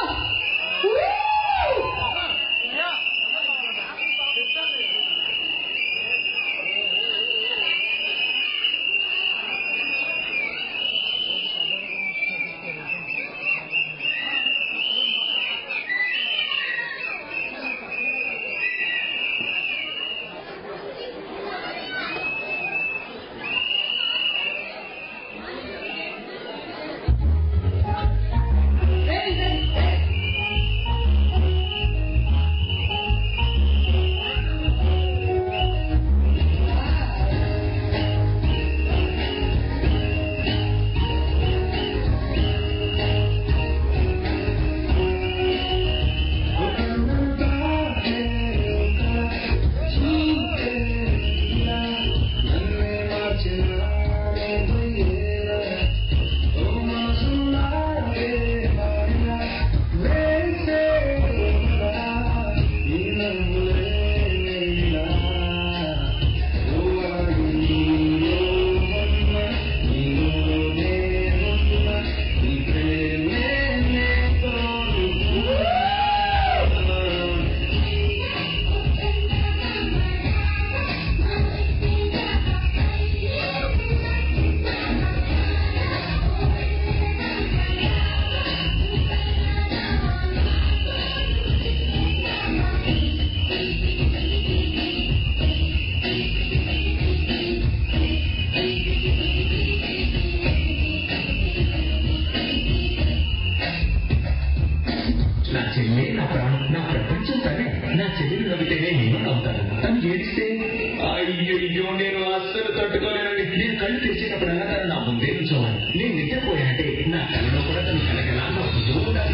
ప్రాణం నా ప్రపంచం తనే నా చెల్లెలు నవ్వితేనే నేను నవ్వుతాను తను ఏడిస్తే అయ్యో నేను అస్సలు తట్టుకోలేనండి నేను కళ్ళు తెరిచేటప్పుడల్లా తను నా ముందే నుంచోవాలి నేను నిద్రపోయానంటే నా కళ్ళలో కూడా తను కలగలా నవ్వుతూ ఉండాలి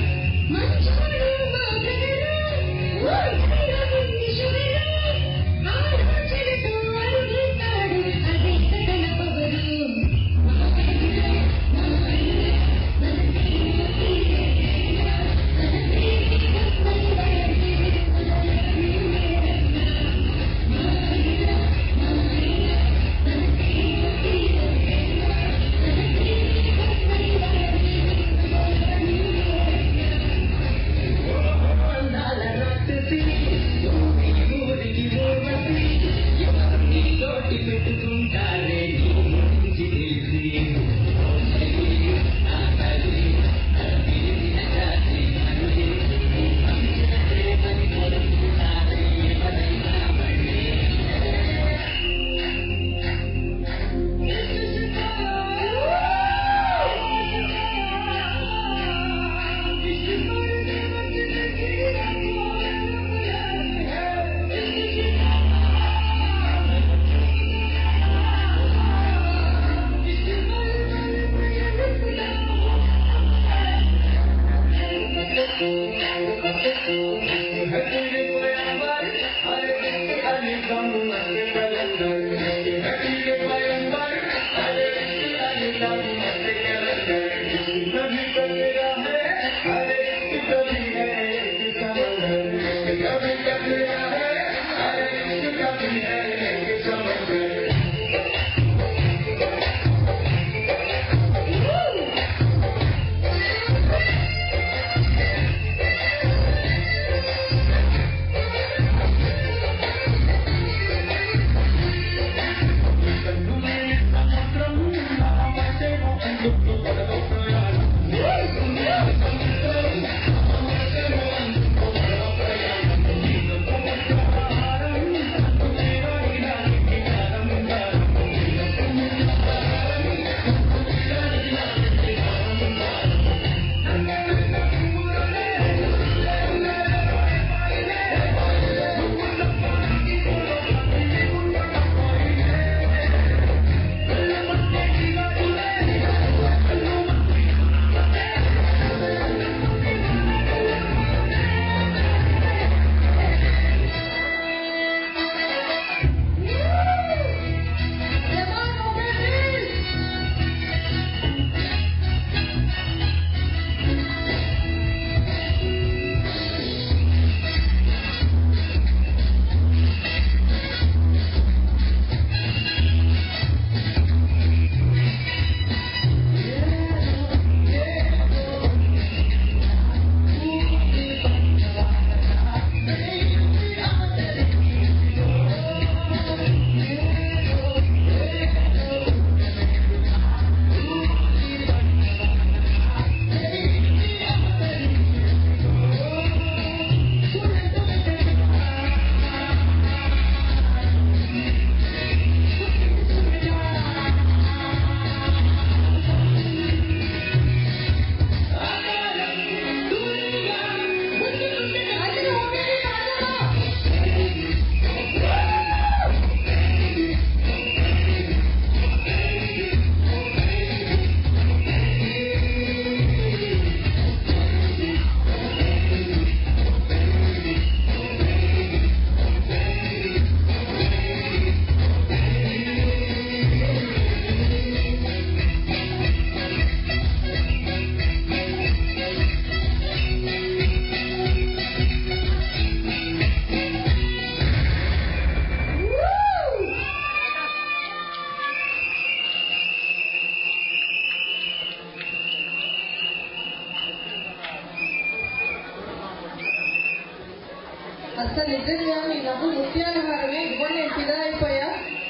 అసలు నిజంగా మీ నవ్వు ముత్యాల హారమే ఇవ్వండి నేను ఫిదా అయిపోయా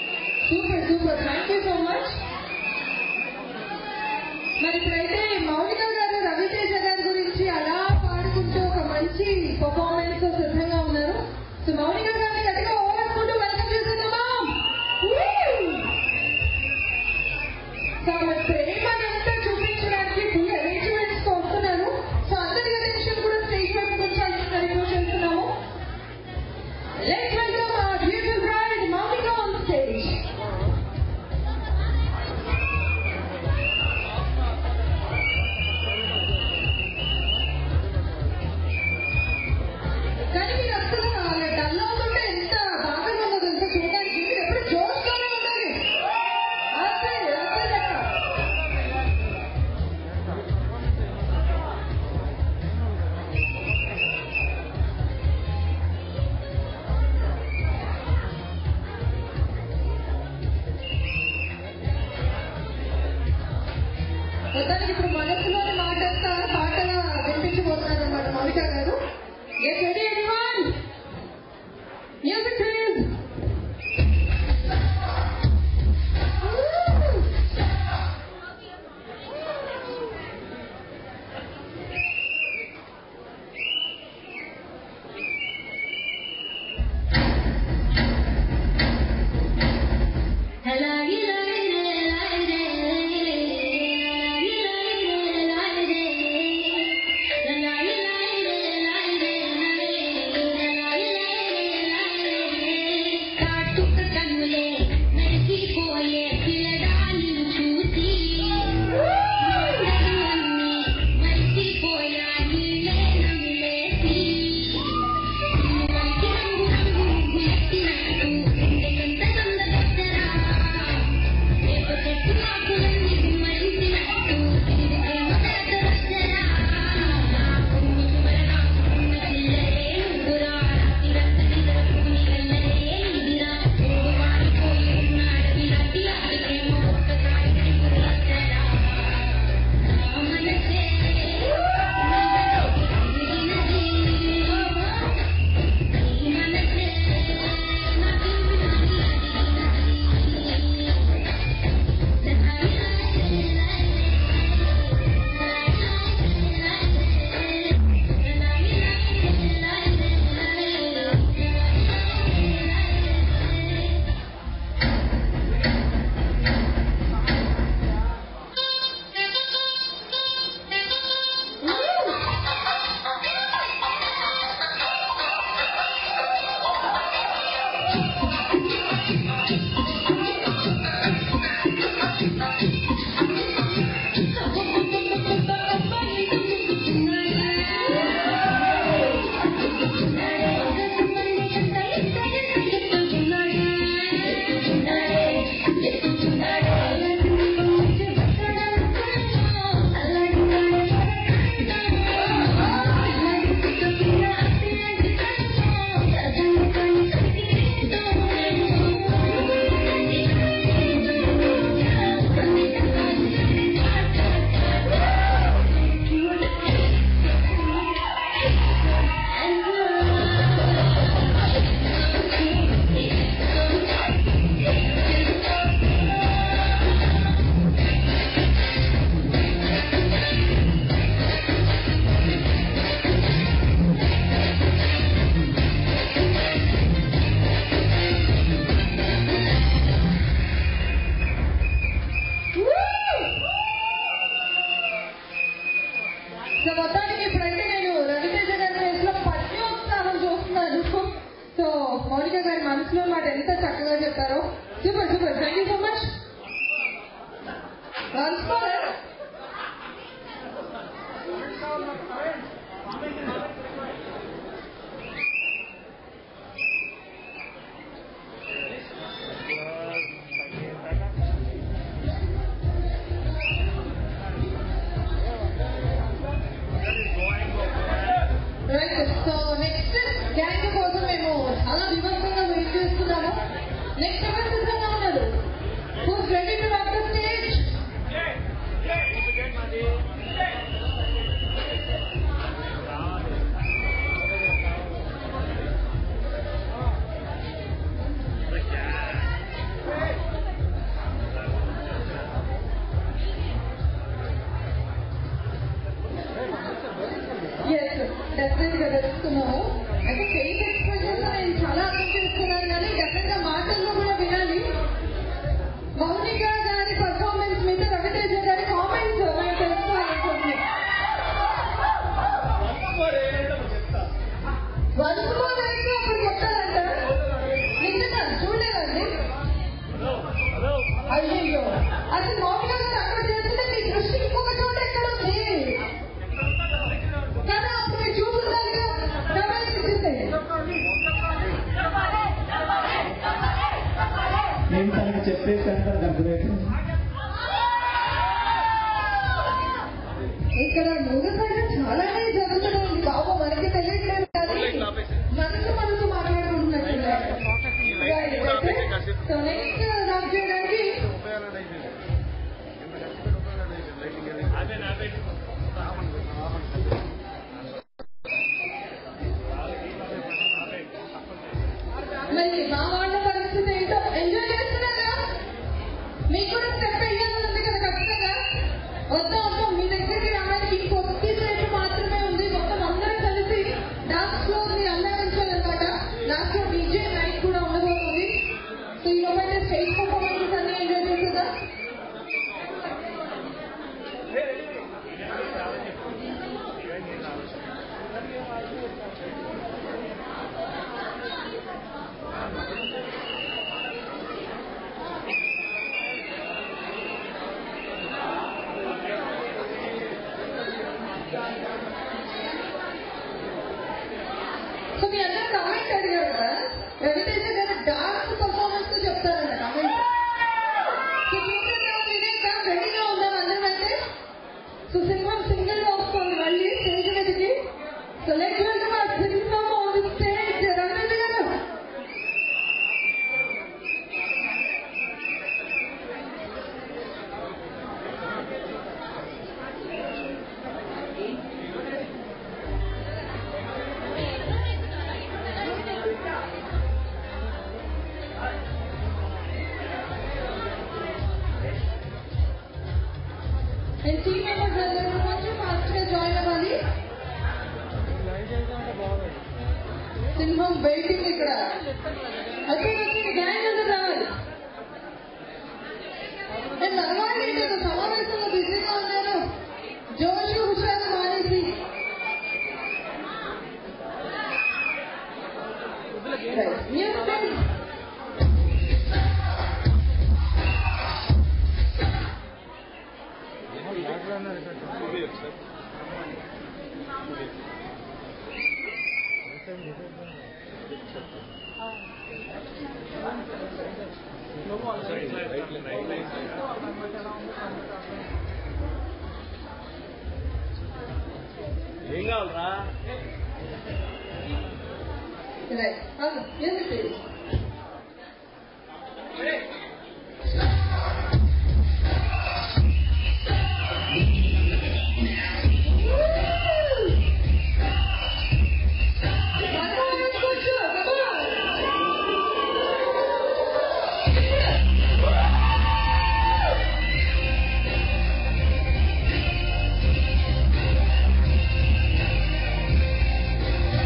super super thank you so much మరి ఇప్పుడైతే మౌనిక గారు రవితేజ గారి గురించి అలా పాడుకుంటూ ఒక మంచి పర్ఫార్మెన్స్ తో సిద్ధంగా ఉన్నారు సో మౌనిక గారిని గట్టిగా ఓవర్కుంటూ వెల్కమ్ చేసేద్దామా సో ఆమె ప్రేమని అంతా చూపించడానికి ఫుల్ అరేంజ్మెంట్స్ తో వస్తున్నారు సో అందరి అటెన్షన్ కూడా స్టేజ్ వైపు కొంచెం మౌనిక గారి మనసులో మాట ఎంత చక్కగా చెప్పారో super super thank you so much transfer right so next gang కోసం మేము చాలా వివంతంగా వెయిట్ చేస్తున్నాము నెక్స్ట్ ఎవరు సిద్ధంగా ఉన్నారు who's ready to rock the stage yes definite గా తెలుసుకున్నాము అయితే ఫేస్ ఎక్స్ప్రెషన్స్ నేను చాలా అర్థం చేసుకున్నాను కానీ డెఫినెట్ గా మాటల్లో కూడా వినాలి మౌనిక గారి పర్ఫార్మెన్స్ మీద రవితేజ గారి కామెంట్స్ మేము తెలుసుకోవాలనుకుంటున్నాం వన్స్ మోర్ అయితే అప్పుడు చెప్తారంట నిజంగా చూడలేదండి అయ్యో అసలు మౌనిక గారు అక్కడ చేస్తుంటే మీ దృష్టి ఇంకొక చోట ఎక్కడ ఉంది కదా అప్పుడు మీరు చూస్తున్నారుగా గమనించింది నేను తనకి చెప్పేసాను తనకు అర్థమైపోయింది ఇక్కడ మూడు సైడ్ చాలానే జరుగుతుంది బాబు మనకి తెలియట్లేదు కానీ మనసు మనసు మాట్లాడుకుంటున్నట్టున్నారు సో నెక్స్ట్ నాకు చేయడానికి మరి మా వాళ్ళ పరిస్థితి ఏంటో ఎంజాయ్ చేస్తున్నారా మీకు కూడా స్టెప్ వేయాలని ఉంది కదా ఖచ్చితంగా వద్దాం వద్దాం మీ దగ్గరికి రావడానికి కొద్దిసేపు మాత్రమే ఉంది మొత్తం అందరం కలిసి డాన్స్ ఫ్లోర్ ని అల్లాడించాలన్నమాట లాస్ట్ లో డీజే నైట్ కూడా ఉండబోతుంది సో ఈ లోపల స్టేజ్ పర్ఫార్మెన్సెస్ అన్ని ఎంజాయ్ చేస్తుందా సో మీ అందరూ కమెంట్ అడిగారు కదా రవితేజ గారు డాన్స్ పర్ఫార్మెన్స్ తో చెప్తారంట కమెంట్ సో చూసేద్దాం వినేక రెడీగా ఉందాం అందరం అయితే సో సినిమా సింగిల్ గా వస్తుంది మళ్ళీ స్టేజ్ మీదకి సో లెట్ వెల్కమ్ ఆ cinema on the stage Ravi Teja garu and team members అందరూ కొంచెం ఫాస్ట్ గా జాయిన్ అవ్వాలి సింహం వెయిటింగ్ ఇక్కడ అయితే వచ్చి గ్యాంగ్ అందరూ రావాలి అండ్ నడవాలి నేను సమావేశంలో బిజీగా ఉన్నాను జోష్ హుషారు మానేసి మ్యూజిక్ ఏం కావాలరా Right. Okay. Music please.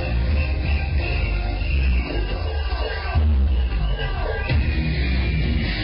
Thank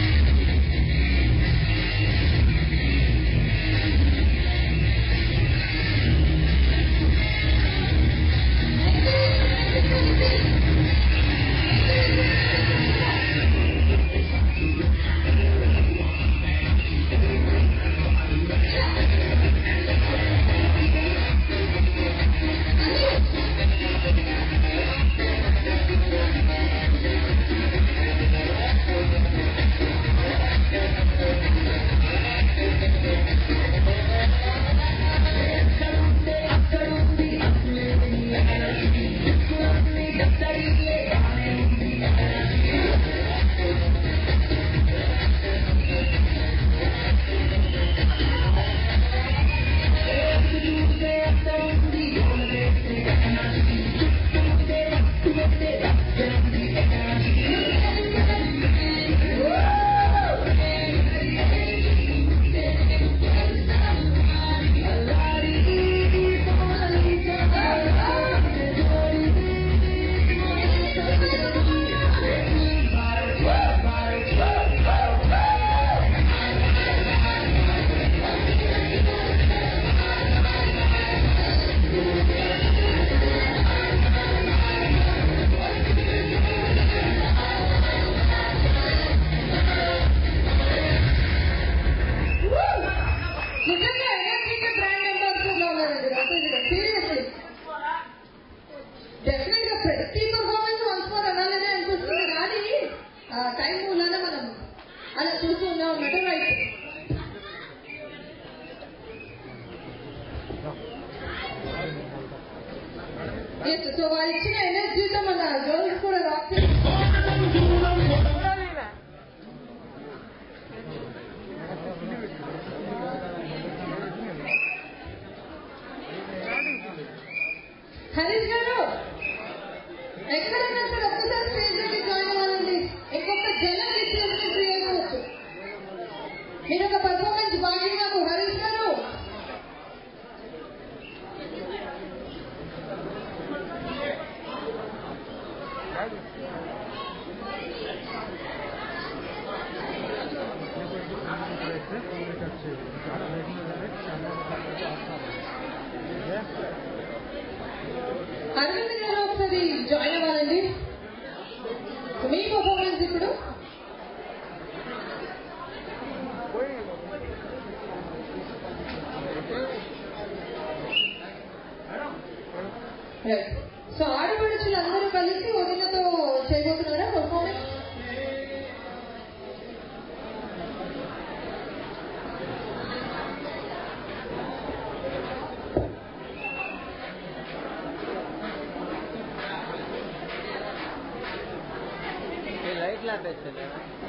Arvind గారు ఒకసారి జాయిన్ అవ్వాలండి మీ పర్ఫార్మెన్స్ ఇప్పుడు సో ఆడపడుచులు అందరూ కలిసి వదినతో చేయబోతున్నారా పర్ఫార్మెన్స్ లైట్ లాపేస్తుంది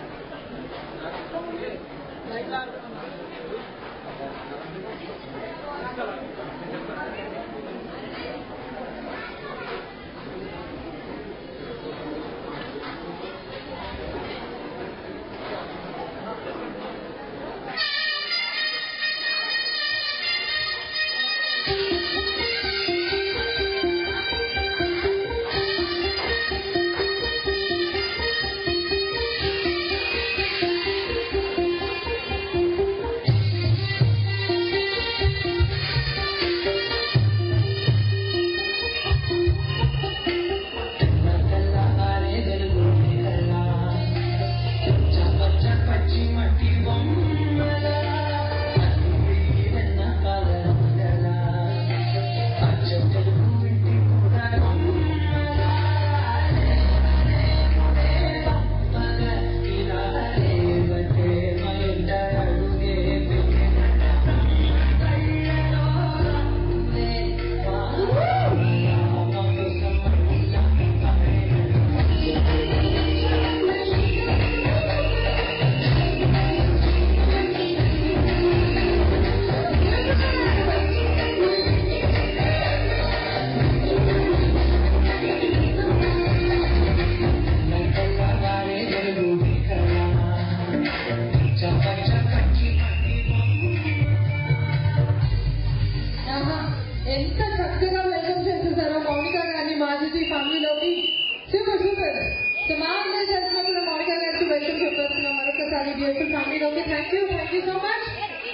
ఆహా, ఎంత చక్కగా వెల్కమ్ చేసేసారో మౌనిక గారిని మాజీ ఫ్యామిలీలోకి సూపర్ సూపర్ సో మా అందరి తరఫున కూడా మౌనిక గారికి వెల్కమ్ చెప్పేస్తున్నాం మరొకసారి బ్యూటిఫుల్ ఫ్యామిలీలోకి thank you thank you so much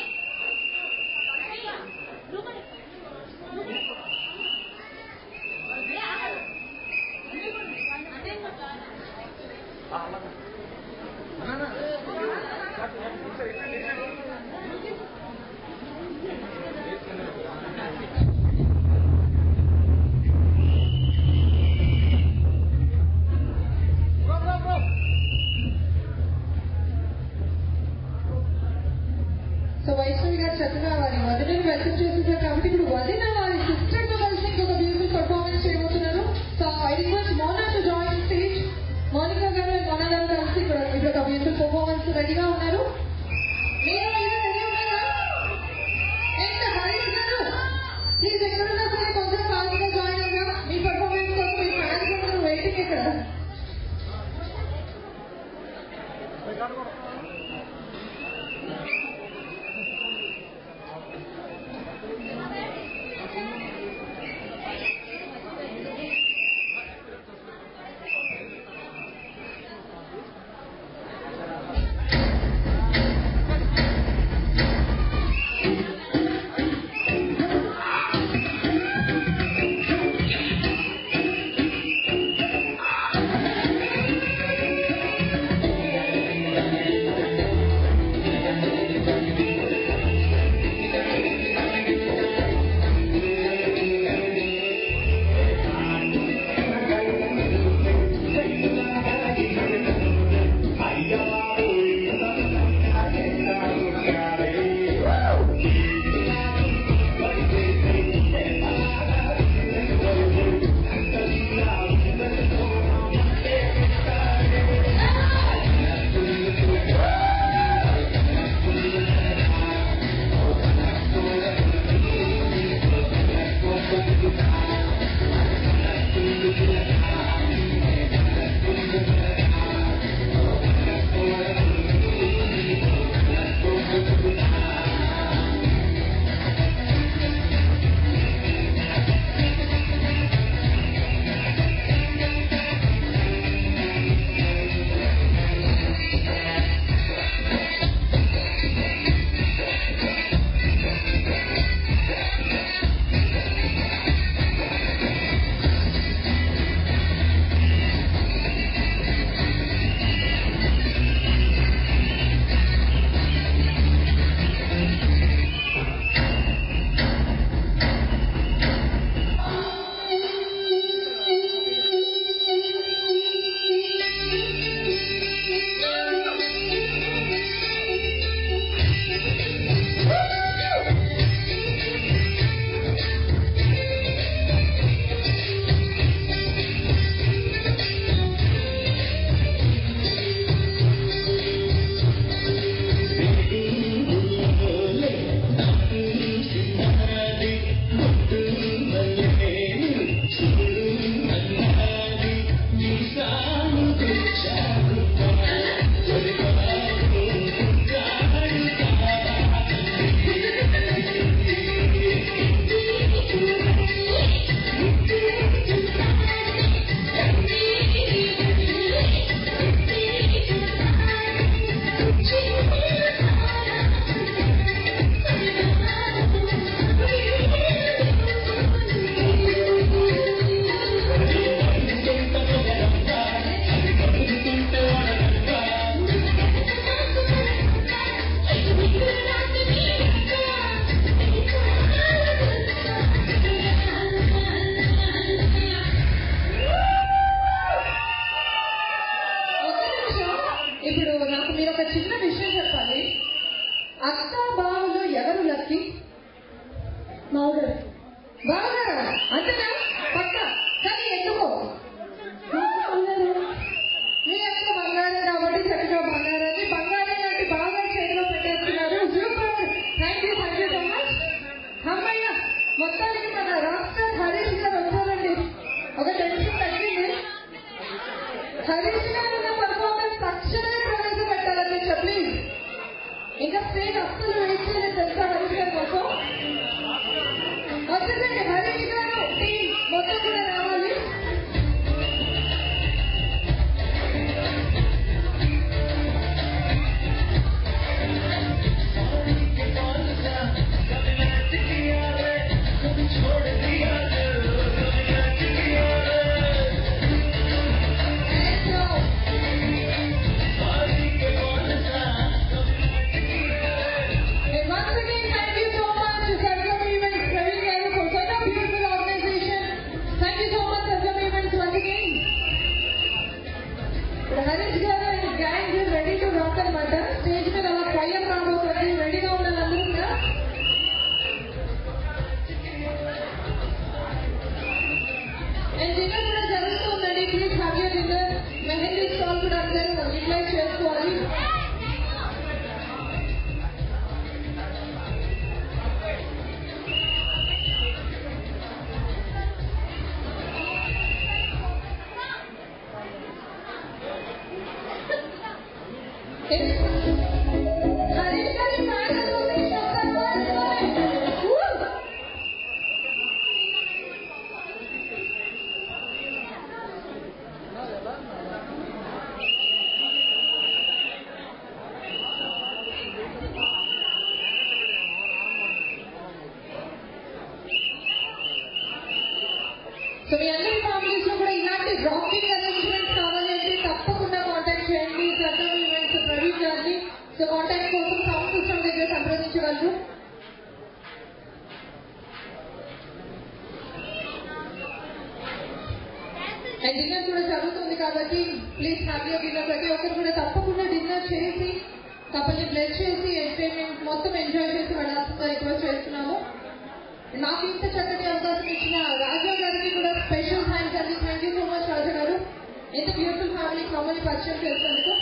so Vaishnavi గారు చక్కగా వారి వదినని వెల్కమ్ చేసేసారు కాబట్టి ఇప్పుడు వదిన వారి సిస్టర్ తో కలిసి ఇంకొక బ్యూటిఫుల్ పర్ఫార్మెన్స్ చేయబోతున్నారు so I request Mona to join stage Monika గారు అండ్ మోనా గారు కలిసి ఇక్కడ ఇప్పుడు ఒక బ్యూటిఫుల్ పర్ఫార్మెన్స్ రెడీగా ఉన్నారు మీరు ఇలా రెడీ ఉన్నారా ఎంత హరీష్ గారు ప్లీజ్ ఎక్కడున్నా సరే కొంచెం ఫాస్ట్గా జాయిన్ అయ్యా మీ పర్ఫార్మెన్స్ కోసం మీ ఫ్యాన్స్ అందరూ వెయిటింగ్ ఇక్కడ Thank అత్త బావులో ఎవరు లక్కి మామగారు బాగా అంతేనా పక్క కానీ ఎందుకో మీ అక్క బంగారం కాబట్టి చక్కగా బంగారాన్ని బంగారం లాంటి బాగా చేతిలో పెట్టేస్తున్నారు super thank you thank you so much అమ్మయ్య మొత్తానికి మన రాష్ట్ర హరీష్ గారు వచ్చారండి ఒక టెన్షన్ తగ్గింది హరీష్ గారు ఉన్న పర్ఫార్మెన్స్ తక్షణమే ప్రవేశపెట్టాలని చెప్పి ఇంకా స్టేజ్ అస్సలు వెయిట్ చేయలేదు తెలుసా హరీష్ గారి కోసం వచ్చేసండి హరీష్ గారు టీం మొత్తం కూడా రావాలి And once again, thank you so much to Sargam Events, Praveen Garu, for such a beautiful organization. Thank you so much, Sargam Events, once again. ఇప్పుడు హరీష్ గారు and gang ready to rock అనమాట stage మీద అలా fire రాబోతుంది రెడీగా ఉన్నారు అందరూ కూడా అండ్ డిన్నర్ కూడా జరుగుతూ ఉందండి please have you dinner mehndi stall కూడా అందరూ యూటిలైజ్ చేసుకోవాలి హరీష్ గారి మ్యాటర్ ఉంది సో మీ అందరి ఫ్యామిలీస్ లో కూడా ఇలాంటి రాకింగ్ అరేంజ్మెంట్స్ కావాలి అంటే తప్పకుండా కాంటాక్ట్ చేయండి ప్రథమ్ ఈవెంట్స్ ప్రవీణ్ గారిని సో కాంటాక్ట్ కోసం సౌండ్ సిస్టమ్ దగ్గర సంప్రదించగలరు అండ్ డిన్నర్ కూడా జరుగుతుంది కాబట్టి ప్లీజ్ హ్యాపీ డిన్నర్ ప్రతి ఒక్కరు కూడా తప్పకుండా డిన్నర్ చేసి కపుల్ని బ్లెస్ చేసి ఎంటర్టైన్మెంట్ మొత్తం ఎంజాయ్ చేసి వెళ్ళాల్సిందిగా రిక్వెస్ట్ చేస్తున్నాము నాకు ఇంత చక్కటి అవకాశం ఇచ్చిన రాజా గారికి కూడా స్పెషల్ థ్యాంక్స్ అండి thank you so much Raja గారు ఇంత బ్యూటిఫుల్ ఫ్యామిలీ మమ్మల్ని పరిచయం చేసినందుకు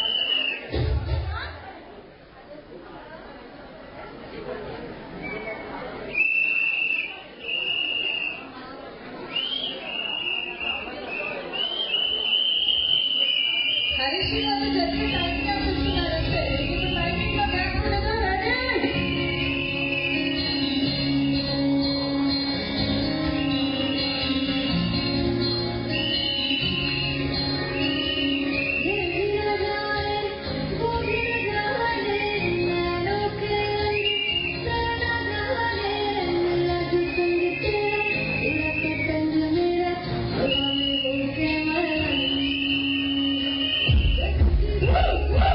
హరీష్ గారు చెప్పి టైం గ్యాప్ ఇస్తున్నారంటే ఇప్పుడు టైమింగ్ లో గ్యాప్ ఉండదు రెడీ Woo!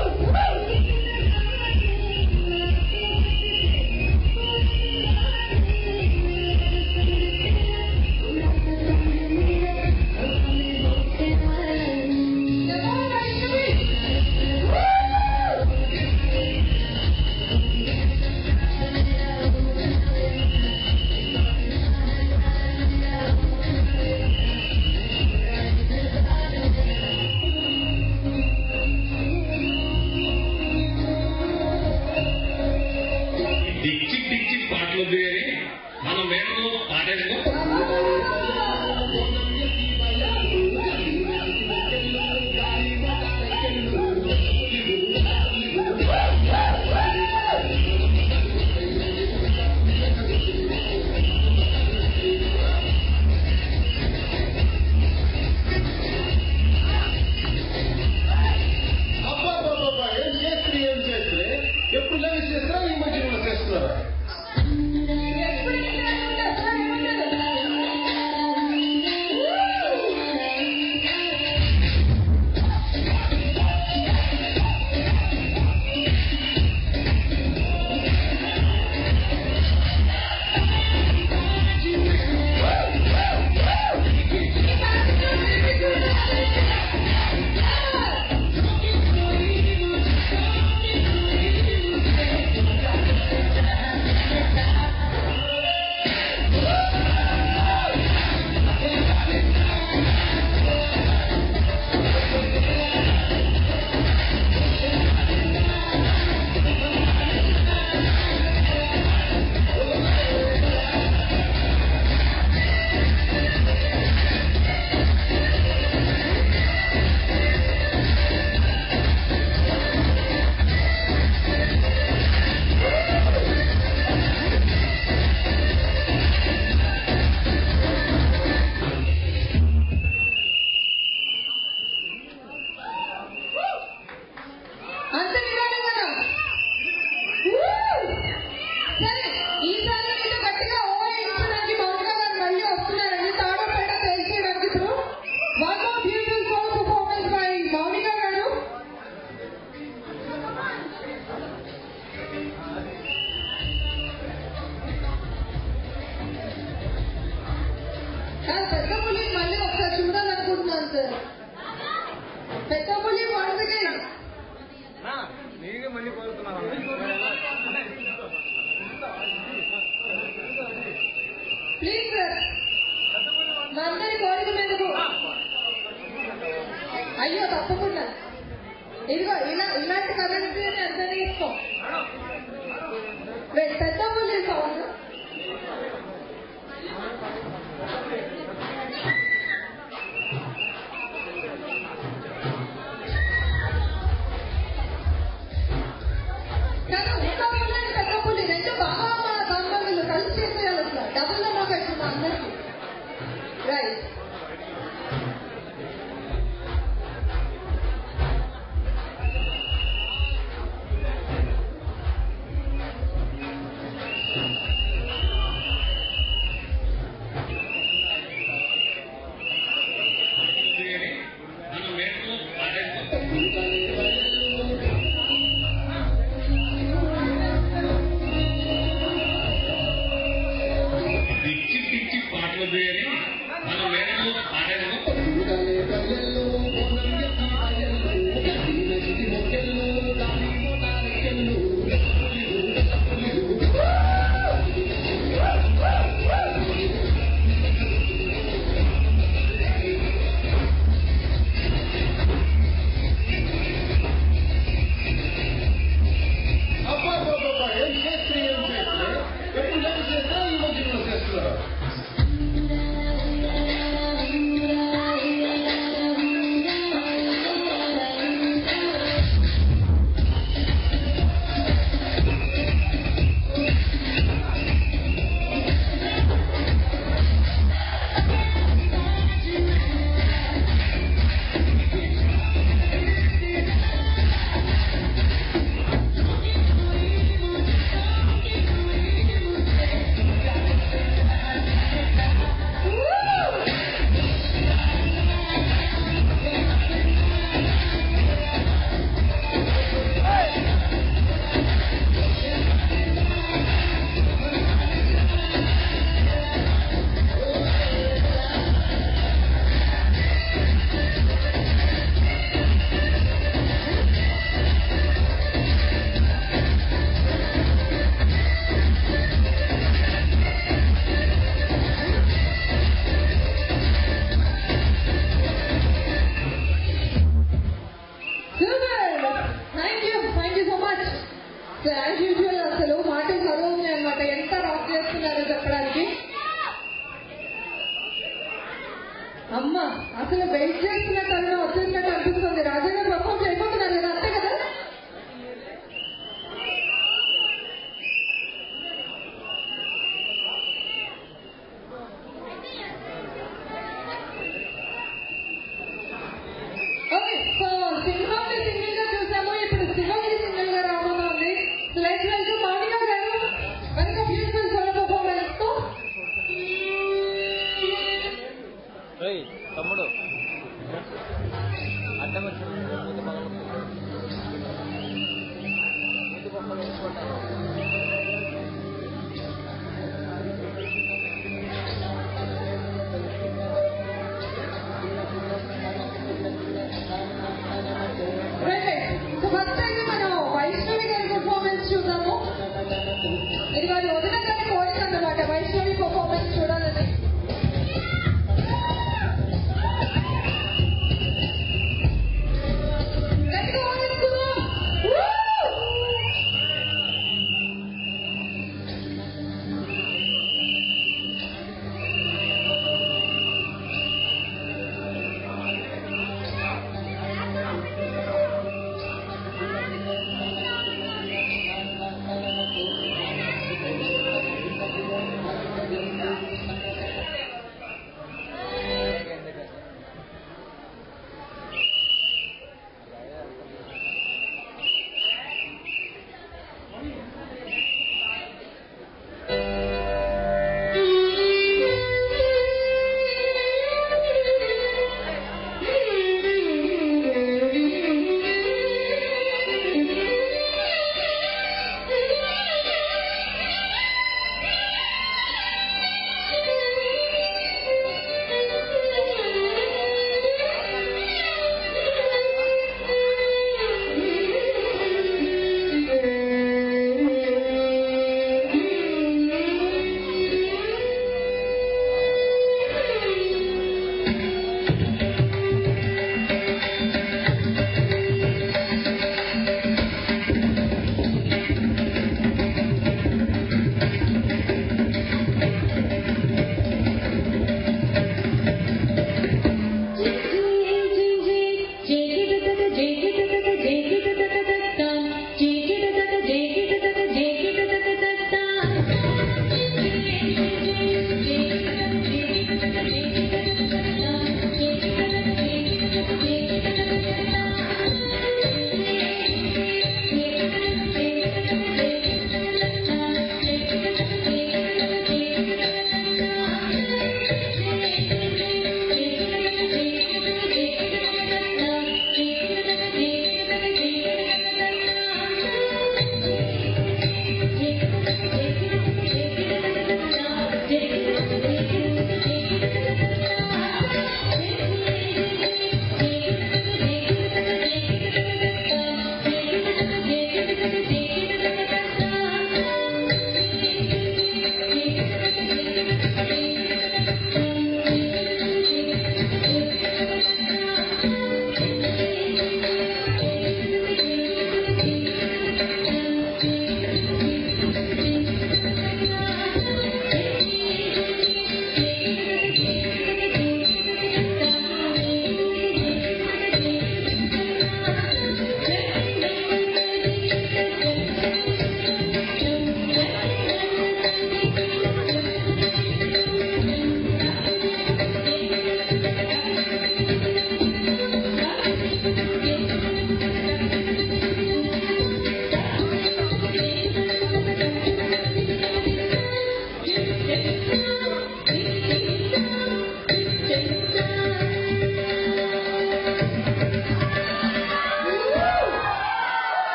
అయ్యో తప్పకుండా ఇదిగో ఇలా ఇలాంటి కరెన్సీ ఎంత తీసుకో పెద్ద పులి సౌండ్ కానీ ఇంకా ఉండండి పెద్ద పులి రెండు బాగా మన దమ్మలు కలిసి చేసేయాలి అసలు డబుల్ దమ్మ పెట్టుకున్నాం అందరికి రైట్ పిచ్చి పిచ్చి పాటలు వేరే మన మేడలో పాడేమో అబ్బా ఏం చేస్తే ఏం చేస్తే ఎప్పుడు ఏం చేస్తా ఈ మధ్యలో చేస్తున్నారు super thank you thank you so much so as usual అసలు మాట చదువు అనమాట ఎంత రాక్ చేస్తున్నారో చెప్పడానికి అమ్మ అసలు వెయిట్ చేస్తున్న తరుణం వచ్చేసినట్టు అనిపిస్తుంది రాజన్న పర్ఫామ్ చేయబోతున్నారు కదా అంతే కదా ఓకే సో సింహాన్ని సింగిల్ గా చూసాము ఇప్పుడు శివకి సింగిల్ గా రాబోతోంది లెట్స్ వెల్కమ్ మామిగా గారు వెల్క బ్యూటిఫుల్ సోలో పర్ఫార్మెన్స్ తో ఏయ్ తమ్ముడు అడ్డం వచ్చి ముందు మొదలు ముందు బొమ్మలు వేసుకుంటాను సో ఫస్ట్ అయితే మనం వైష్ణవి గారి పర్ఫార్మెన్స్ చూద్దాము ఇది వారి వదిన గారి కోరిక అన్నమాట వైష్ణవి పర్ఫార్మెన్స్ చూడాలని గట్టిగా వాదిస్తున్నాం. Woo!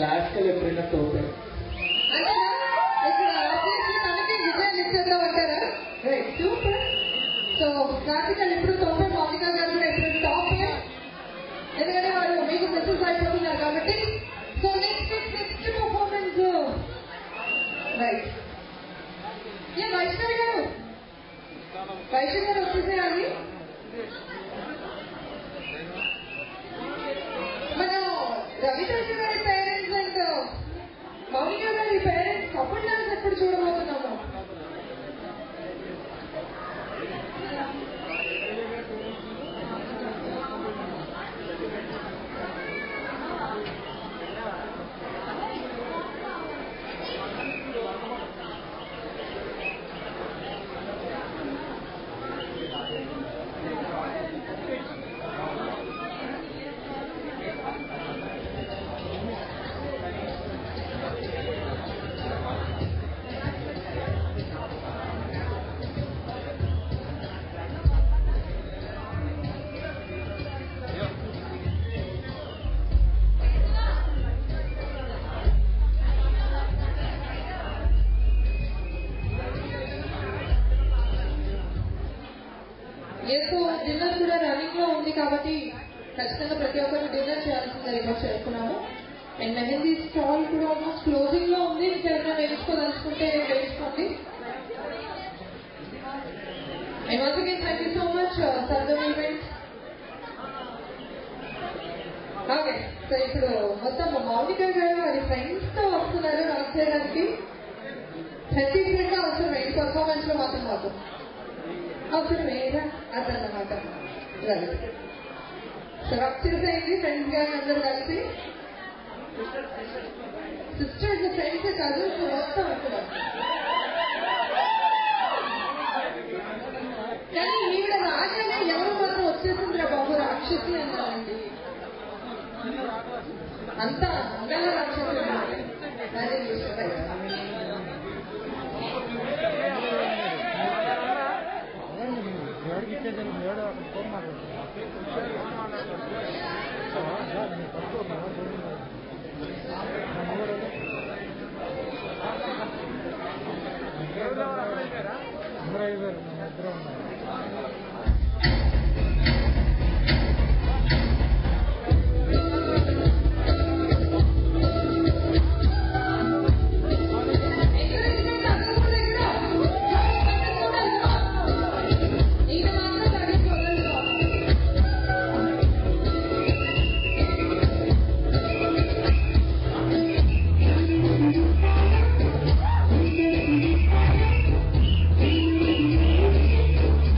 క్లాసికల్ ఎప్పుడైనా తోపే అంటే ఇక్కడ ఆబ్వియస్లీ మనకి విజయం ఇచ్చేద్దాం అంటారా రైట్ సూపర్ సో క్లాసికల్ ఎప్పుడు తోపే మౌనిక గారు కూడా ఎప్పుడు టాపే ఎందుకంటే వాళ్ళు మీకు మెసేజ్ అయిపోతున్నారు కాబట్టి so next next performance right ఏ వైష్ణవి గారు వైష్ణవి గారు వచ్చేసేయాలి మన రవితేజ గారి పేరెంట్స్ అండ్ మౌనిక గారి పేరెంట్స్ కపుల్ డాన్స్ ఎప్పుడు చూడబోతున్నాము ఎస్ డిన్నర్ కూడా రన్నింగ్ లో ఉంది కాబట్టి ఖచ్చితంగా ప్రతి ఒక్కరు డిన్నర్ చేయాల్సిందే రిక్వెస్ట్ చేస్తున్నాము అండ్ మెహందీ స్టాల్ కూడా ఆల్మోస్ట్ క్లోజింగ్ లో ఉంది ఇంకెవరైనా వేయించుకోదలుచుకుంటే వేయించుకోండి and once again thank you so much Sargam event okay so ఇప్పుడు మొత్తం మౌనిక గారు వారి ఫ్రెండ్స్ తో వస్తున్నారు డాన్స్ చేయడానికి సర్టిఫికేట్ గా అవసరం ఈ పర్ఫార్మెన్స్ లో మాత్రం మాకు అవసరం ఏదా అదన్నమాట రైట్ సో వచ్చేసి అయింది ఫ్రెండ్స్ గారు అందరూ కలిసి సిస్టర్స్ ఫ్రెండ్స్ కాదు సో మొత్తం అక్కడ కానీ ఈవిడ రాగానే ఎవరు మాత్రం వచ్చేసిందిరా బాబు రాక్షసి అన్నారండి అంతా అందాల రాక్షసి అదే విషయం ఎవరికి ఇచ్చేదాన్ని ఏడో అక్కడ ఫోన్ మాట్లాడుతున్నా అందరూ అయిపోయారు మన ఇద్దరు ఉన్నారు Thank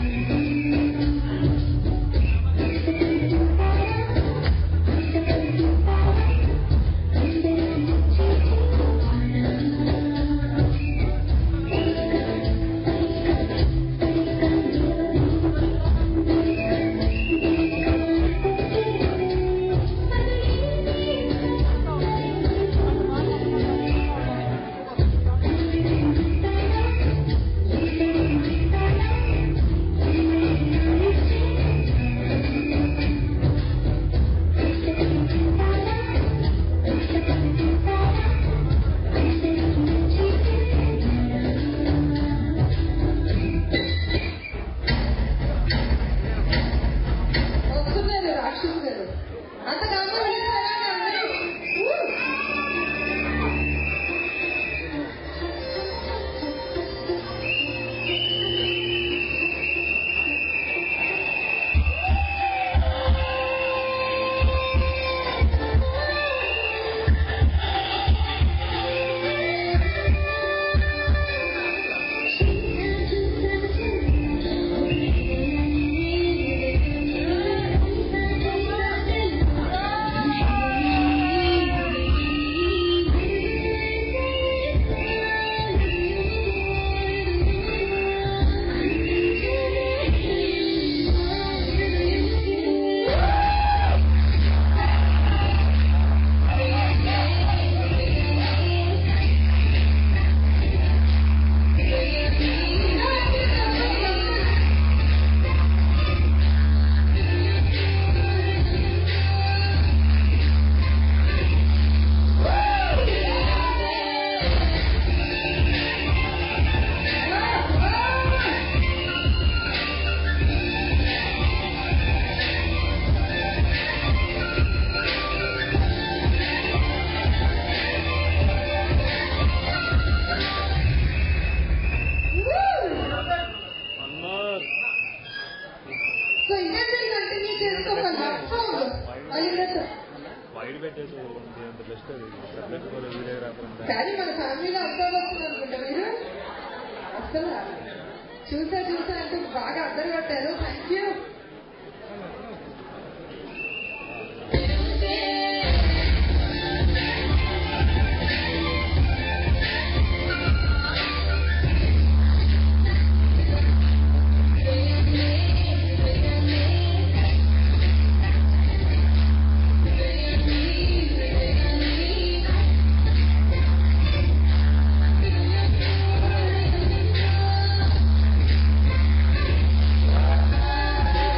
కానీ మన ఫ్యామిలీలో అంతా వస్తుంది అనుకుంటా మీరు అసలు చూసా చూసా అంటే బాగా అర్థం కొట్టారు thank you Thank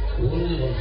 Only one.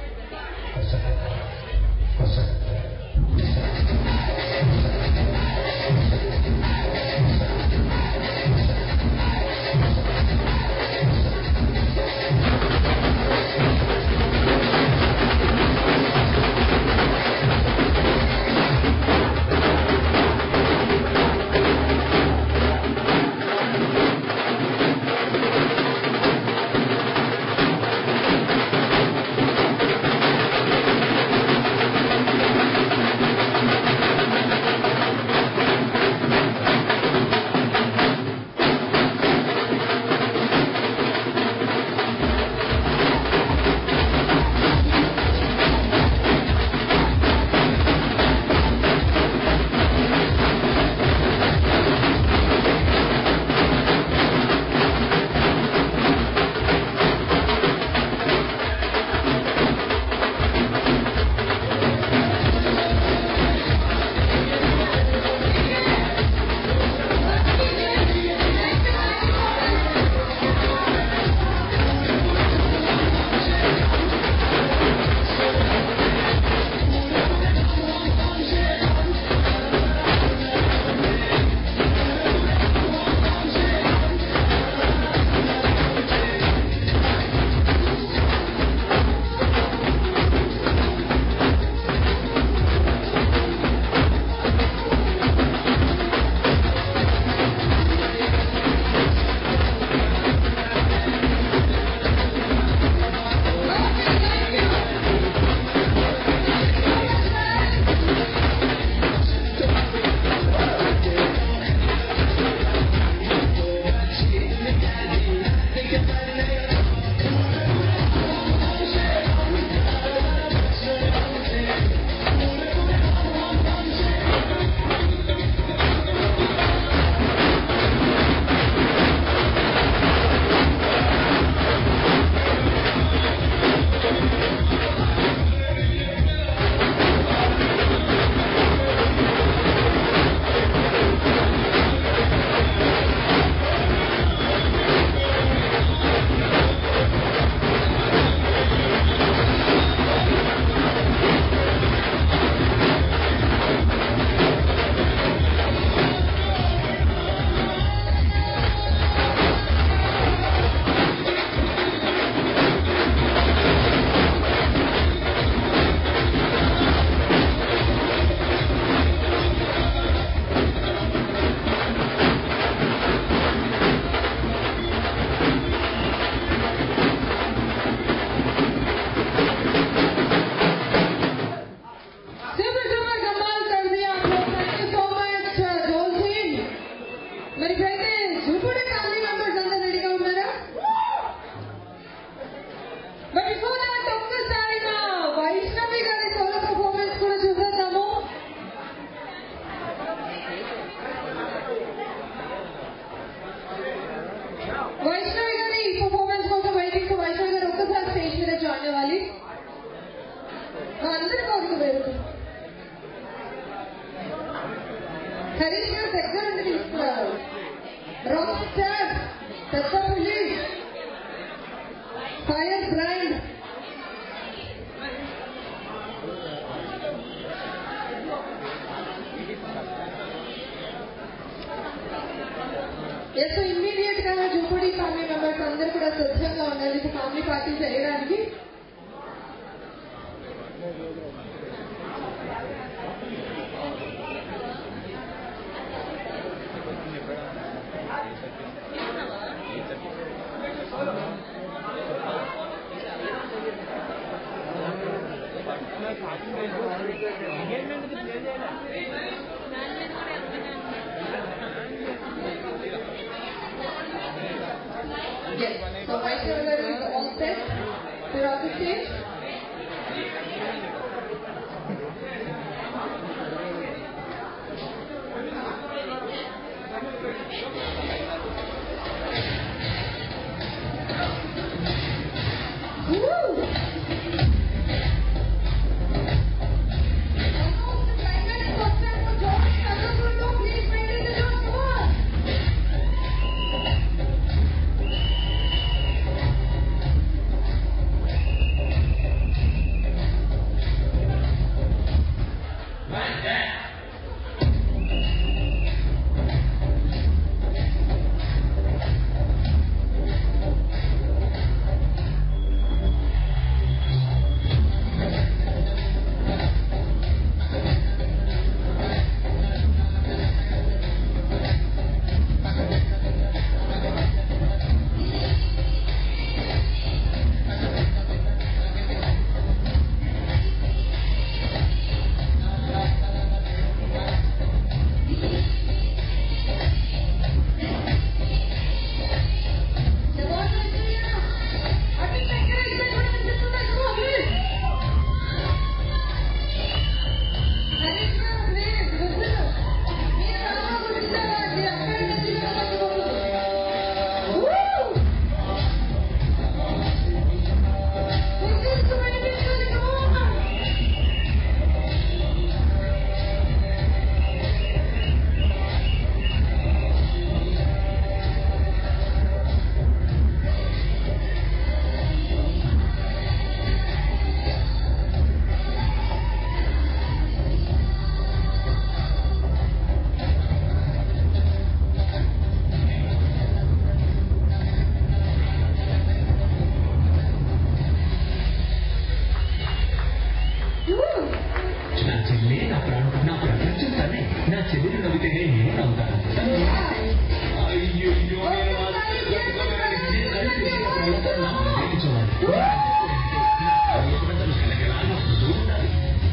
Super duper कमाल कर दिया आप लोग थैंक यू सो मच जोल सिंह మరి ఇప్పుడైతే జూపూడి ఫ్యామిలీ మెంబర్స్ అందరూ రెడీగా ఉన్నారా మరి బిఫోర్ దాట్ ఒక్కసారి మా వైష్ణవి గారి సోలో పర్ఫార్మెన్స్ కూడా చూసేద్దాము వైష్ణవి గారి పర్ఫార్మెన్స్ కోసం వెయిటింగ్ ఫర్ వైష్ణవి గారు ఒక్కసారి స్టేజ్ మీద జాయిన్ అవ్వాలి మా అందరి కోరిక వేరు హరీష్ గారు దగ్గర నుండి తీసుకున్నారు రాక్ స్టార్ పెద్ద పులి ఫైర్ బ్రైండ్ ఎస్ ఇమ్మీడియట్ గా జూపూడి ఫ్యామిలీ మెంబర్స్ అందరూ కూడా సిద్ధంగా ఉండాలి ఫ్యామిలీ పార్టీ చేయడానికి Yes. So Vice Governor is all set. You're on the stage. Woo! Please మాత్రం నా ముందే నిల్చోవాలి నేను నిద్రపోయానంటే నా కళ్ళు గిలగిలా నొప్పుతూ ఉండాలి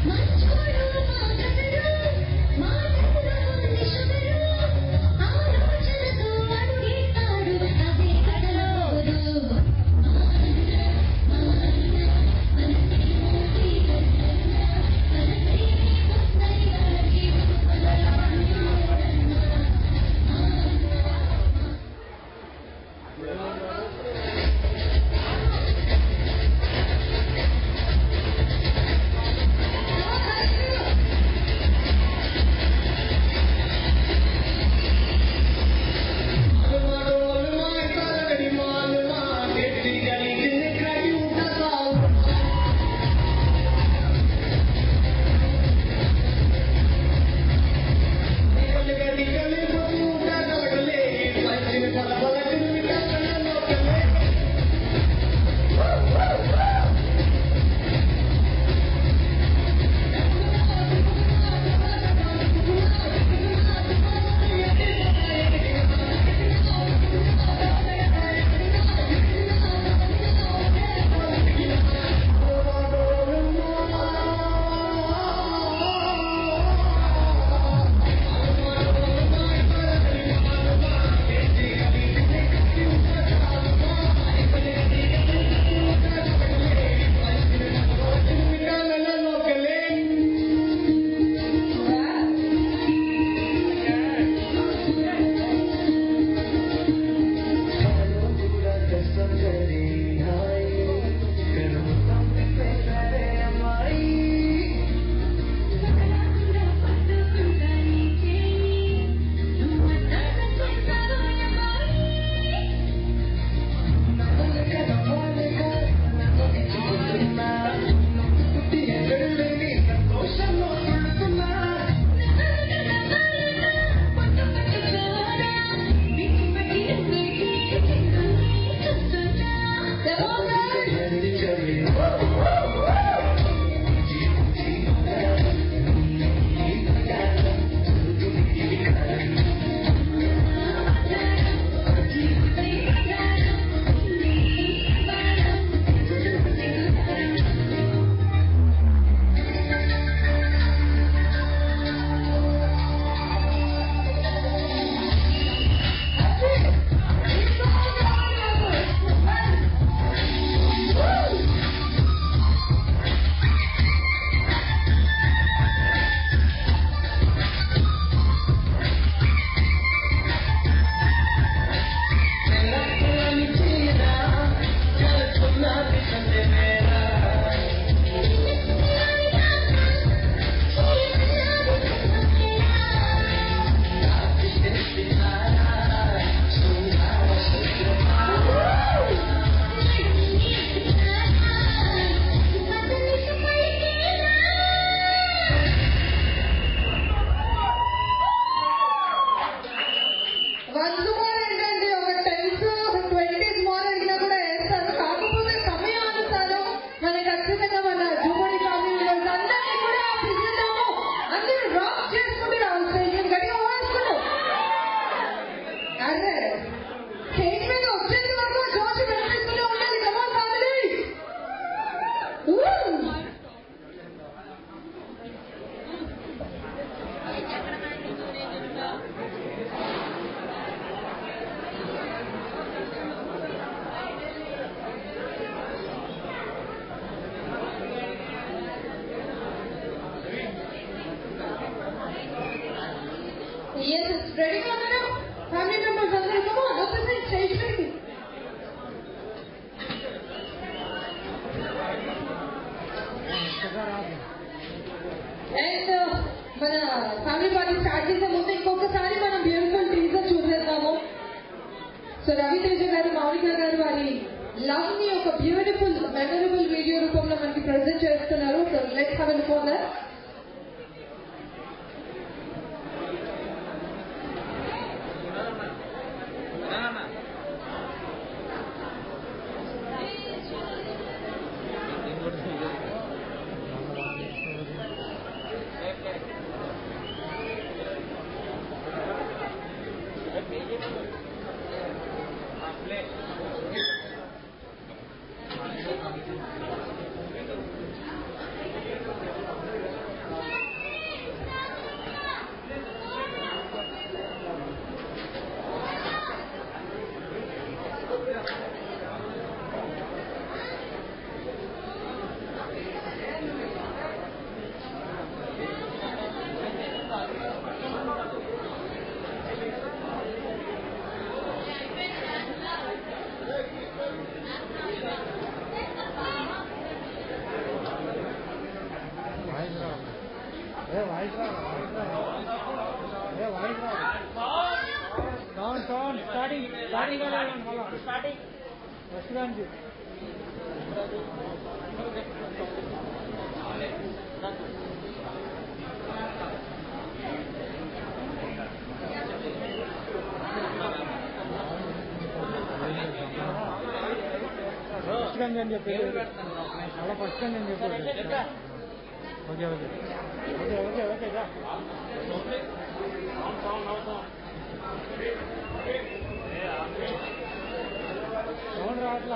అండ్ మన ఫ్యామిలీ పార్టీ స్టార్ట్ చేసే ముందు ఇంకొకసారి మనం బ్యూటిఫుల్ టీజర్ చూసేద్దాము సో రవితేజ గారు మౌనిక గారు వారి లవ్ ని ఒక బ్యూటిఫుల్ మెమరబుల్ వీడియో రూపంలో మనకి ప్రజెంట్ చేస్తున్నారు so let's have an phone ఏ వాయిస్ రా వాయిస్ రా ఏ వాయిస్ రా సౌండ్ సౌండ్ స్టార్టింగ్ స్టార్టింగ్ మళ్ళా స్టార్టింగ్ ఫస్ట్ దానికి ఫస్ట్ గంజ్ అని చెప్పి అలా ఫస్ట్ గంజ్ అని చెప్పి okay okay okay okay okay రా సౌండ్ రావట్లా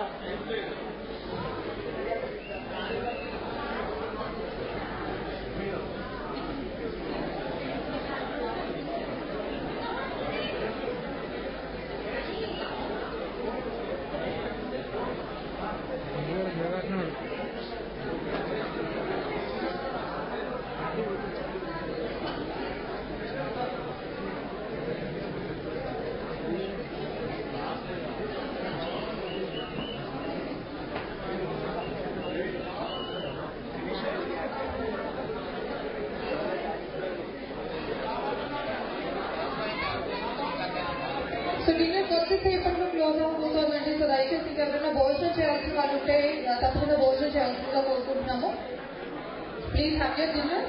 జగన్నాడు సో డిన్నర్ కొద్దిసేపట్లో క్లోజ్ అవుతుందండి సో దయచేసి ఎవరైనా భోజనం చేయాల్సిన వాళ్ళు ఉంటే ఆ, తప్పకుండా భోజనం చేయాల్సిందిగా కోరుకుంటున్నాము please have your dinner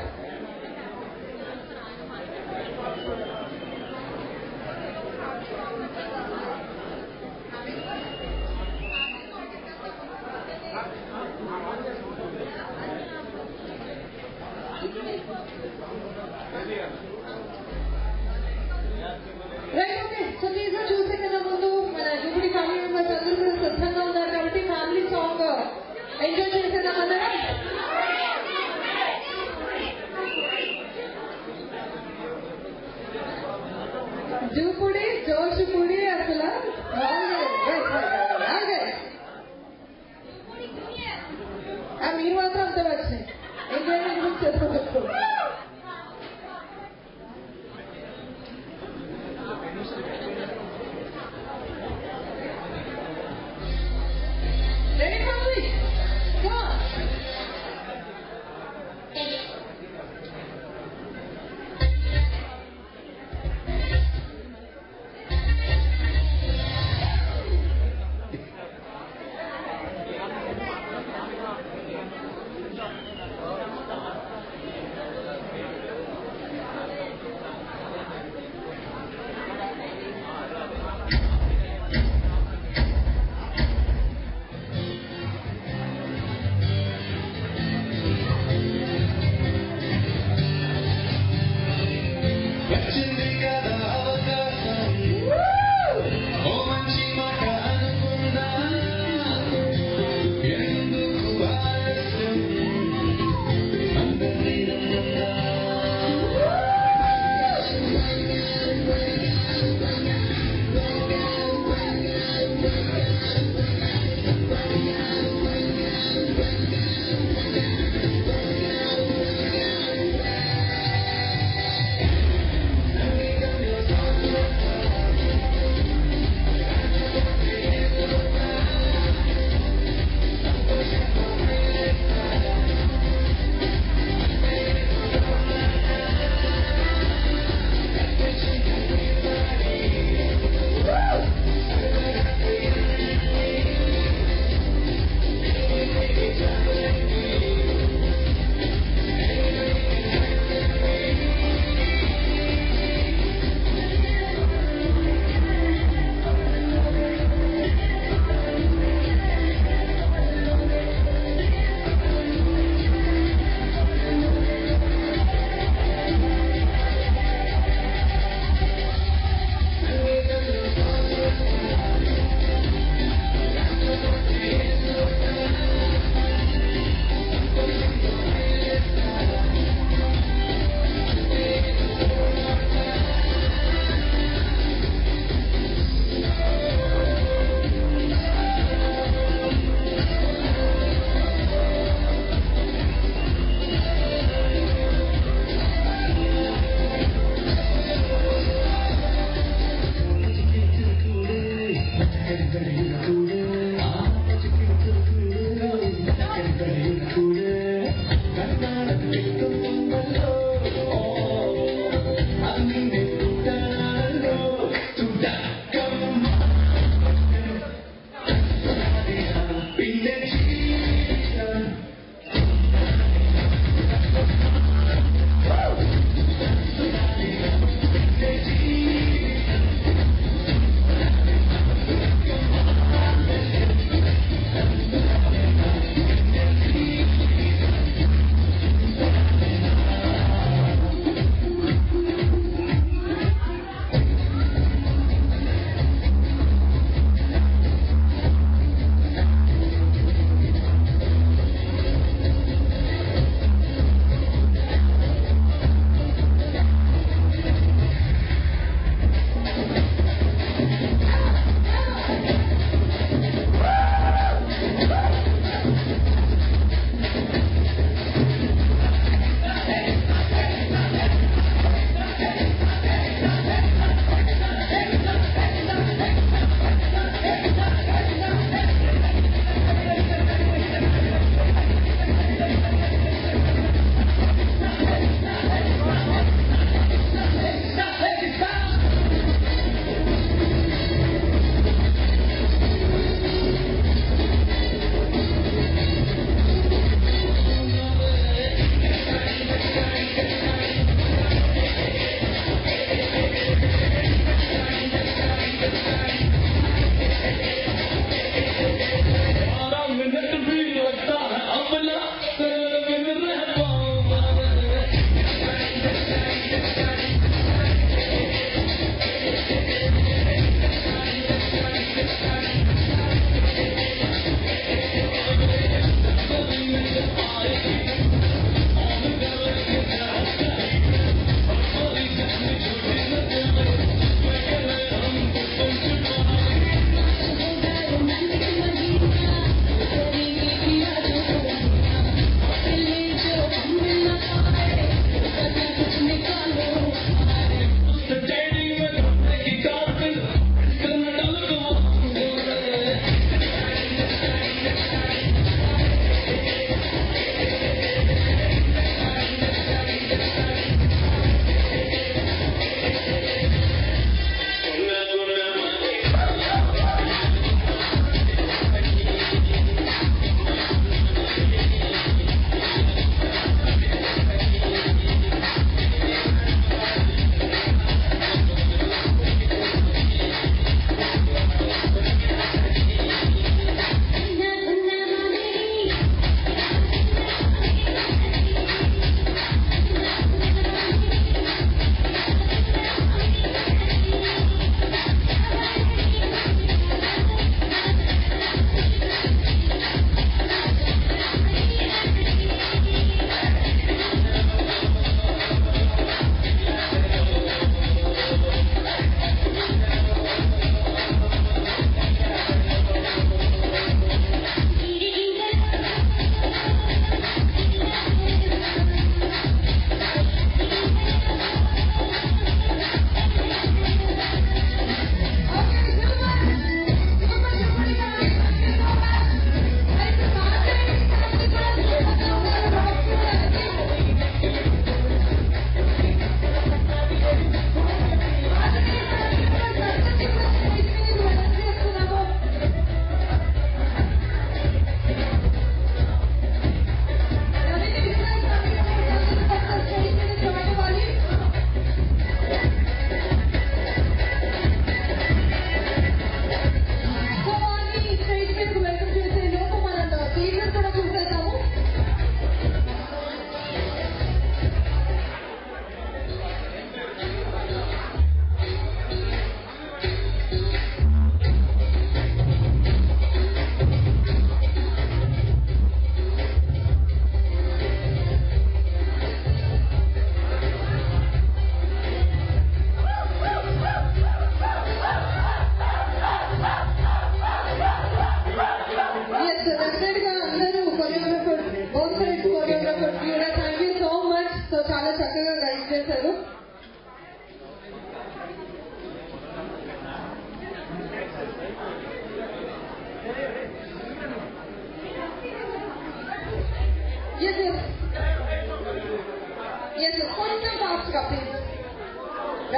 right okay so teaser చూసే కన్నా ముందు మన జూబిడి ఫ్యామిలీ మెంబర్స్ అందరూ కూడా సిద్ధంగా ఉన్నారు కాబట్టి ఫ్యామిలీ సాంగ్ ఎంజాయ్ చేసేద్దాం అందరం జూపుడి జోషుపుడి అసలు ఆ, మీరు మాత్రం అంత వచ్చినాయి ఎంజాయ్మెంట్ గురించి చేసుకోవచ్చు Ready, family? Come on.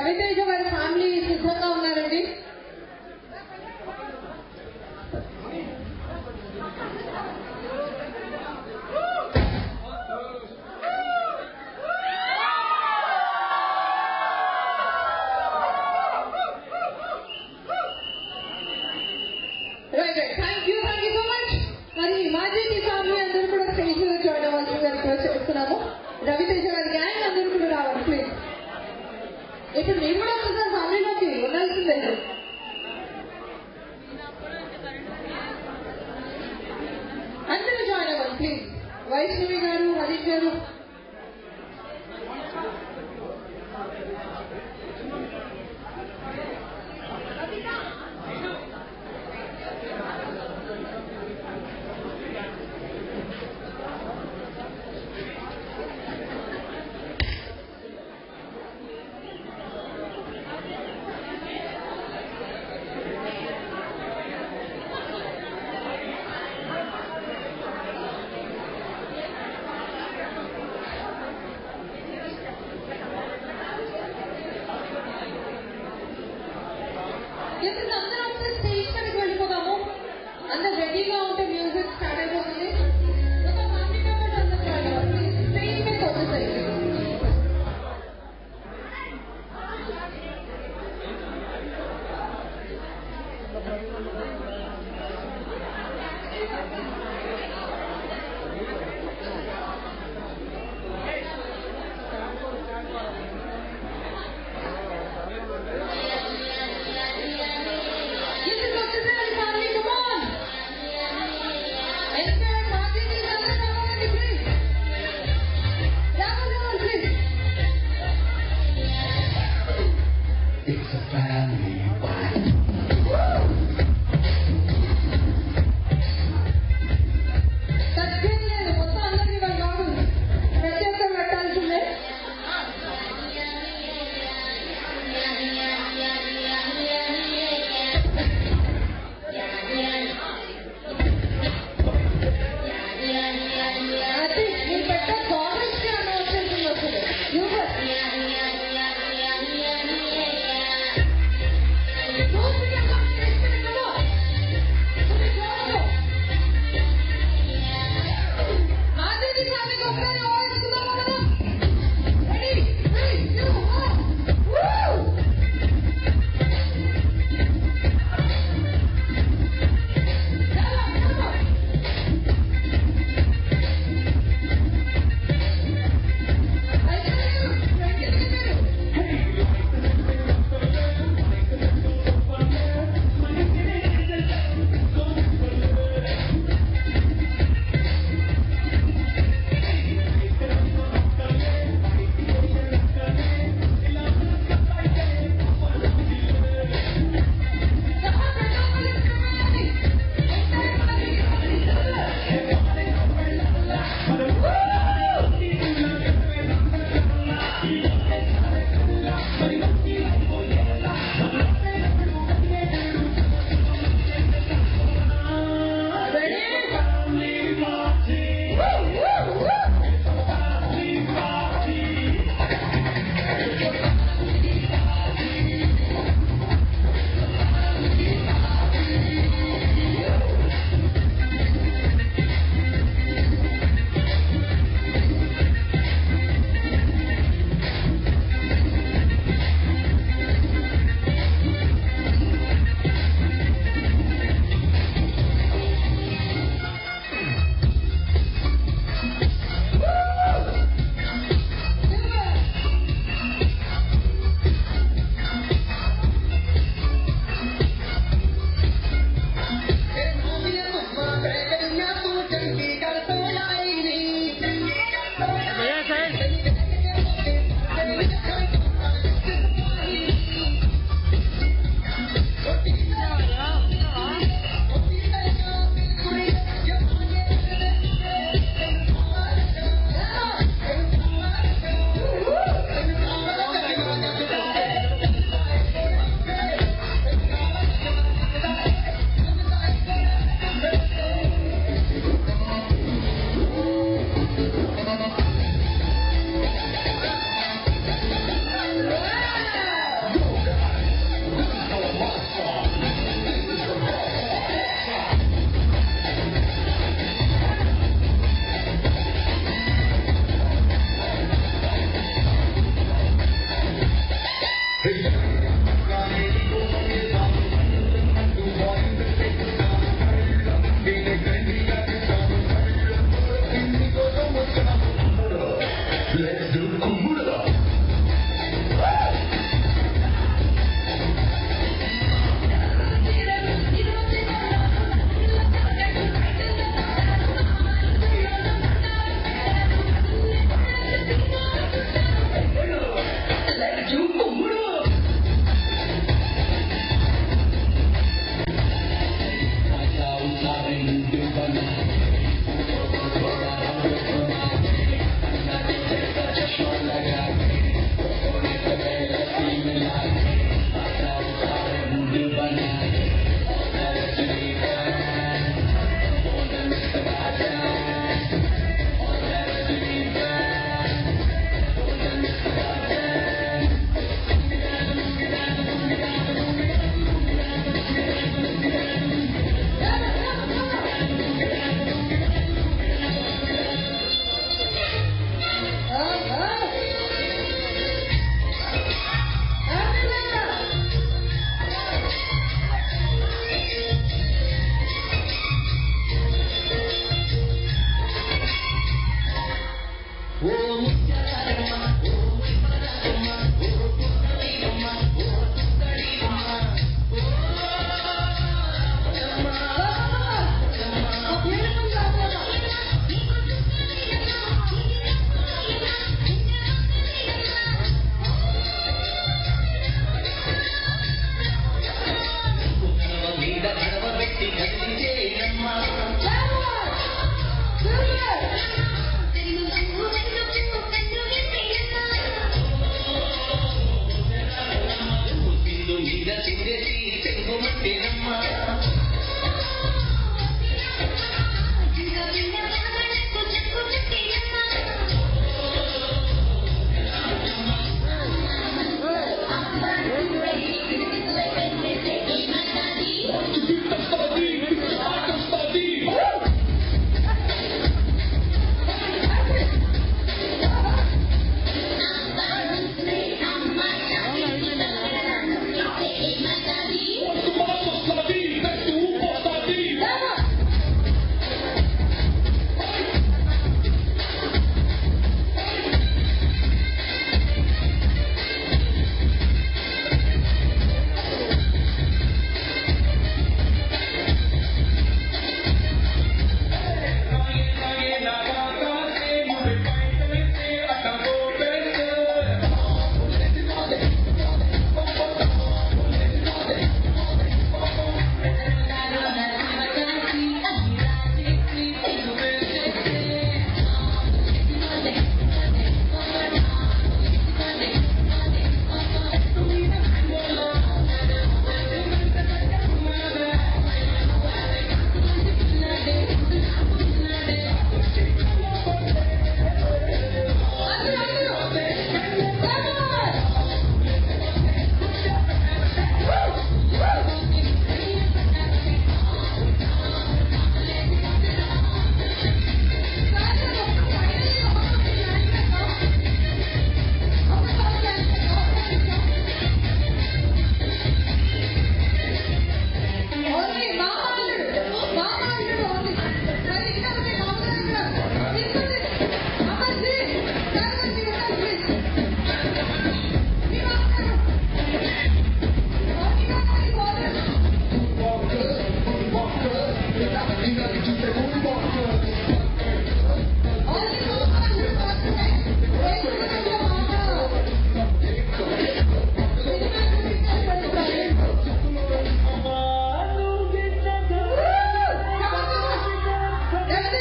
Raviteja వారి ఫ్యామిలీ సిద్ధంగా ఉన్నారండి right right thank you thank you so much మరి మాజీ ఫ్యామిలీ అందరూ కూడా స్టేజ్ మీద జాయిన్ అవ్వాల్సిందిగా రిక్వెస్ట్ చేస్తున్నాము రవితేజ గారి గ్యాంగ్ అందరూ కూడా రావాలి ప్లీజ్ ఇప్పుడు మీరు కూడా ఒకసారి ఫ్యామిలీలోకి ఉండాల్సిందే అందరూ జాయిన్ అవ్వాలి ప్లీజ్ వైష్ణవి గారు హరీష్ గారు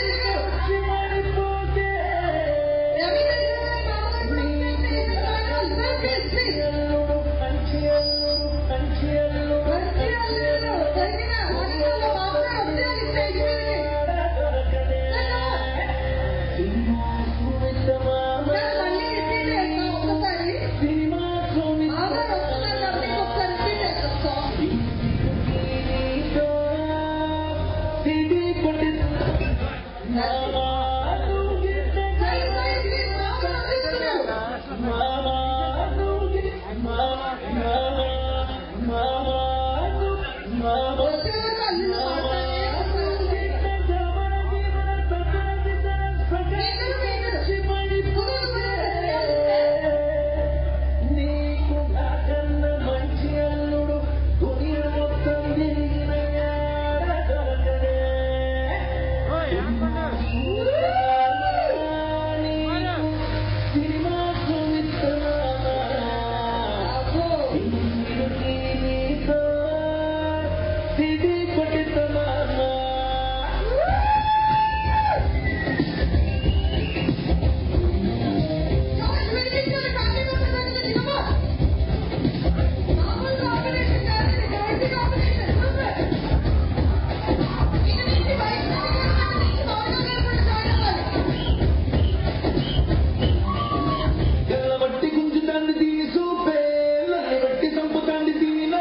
బట్టి గుంజుతాంది తీసు పేర్లని బట్టి చంపుతాంది తీనం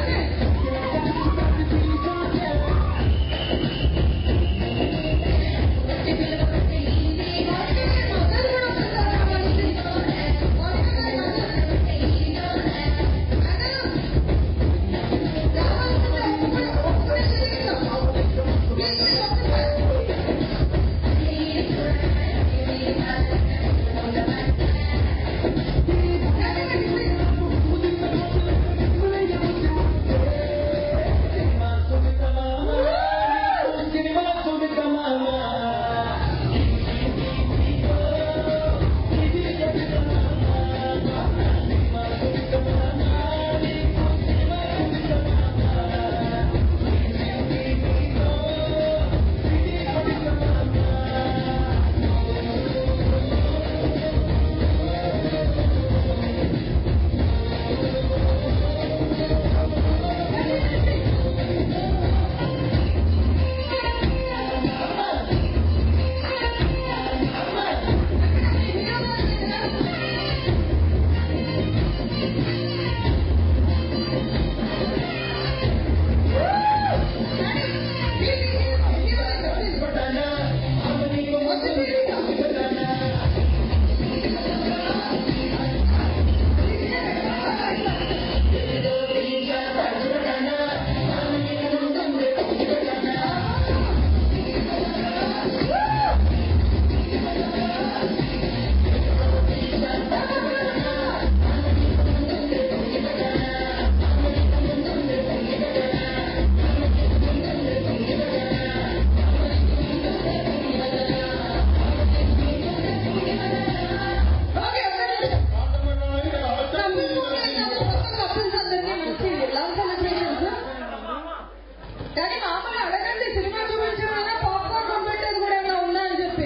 కానీ మామూలు అడగండి సినిమా చూపించడం పాప్కార్న్ కొనిపెట్టేది కూడా ఏమైనా ఉందా అని చెప్పి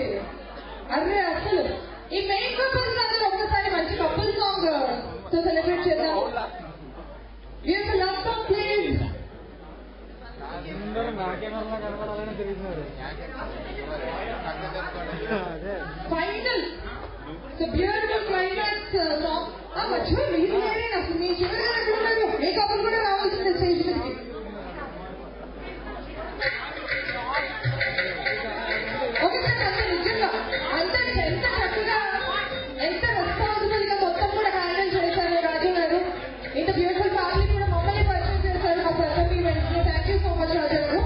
అరే అసలు ఈ మెయిన్ కపుల్స్ అందరూ ఒక్కసారి మంచి కపుల్ సాంగ్ తో సెలబ్రేట్ చేద్దాం యూస్ లవ్ సాంగ్ ప్లీజ్ అందరూ నాకేమన్నా కనపడాలని తిరుగుతున్నారు అదే final so beautiful climax song ఆ మధ్యలో మీరు లేరే అసలు మీ చివరి ఎక్కడున్నారు మీ కపుల్ కూడా రావాల్సిందే స్టేజ్ మీదకి ఒకసారి అంత నిజంగా అంత ఎంత చక్కగా ఎంత రెస్పాన్సిబుల్ గా మొత్తం కూడా హ్యాండిల్ చేశారు రాజు గారు ఇంత బ్యూటిఫుల్ ఫ్యామిలీ కూడా మమ్మల్ని పరిచయం చేశారు మా ప్రజలు వెంటనే thank you so much Raju గారు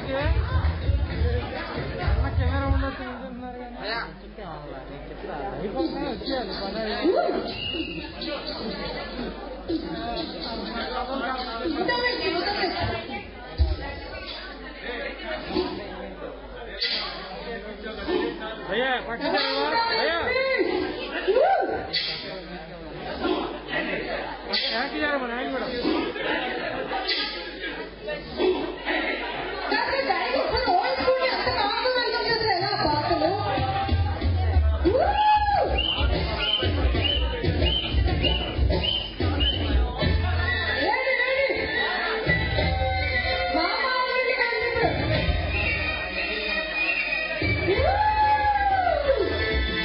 ఏంటి అన్న కెమెరా ఉండొచ్చు ఉంటున్నారు కానీ అయిపోతున్నాయి వచ్చేయాలి పని అయ్యా పట్టుకోవా అయ్యా యాక్ట్ చేయాలి మన ఆయన కూడా Woo!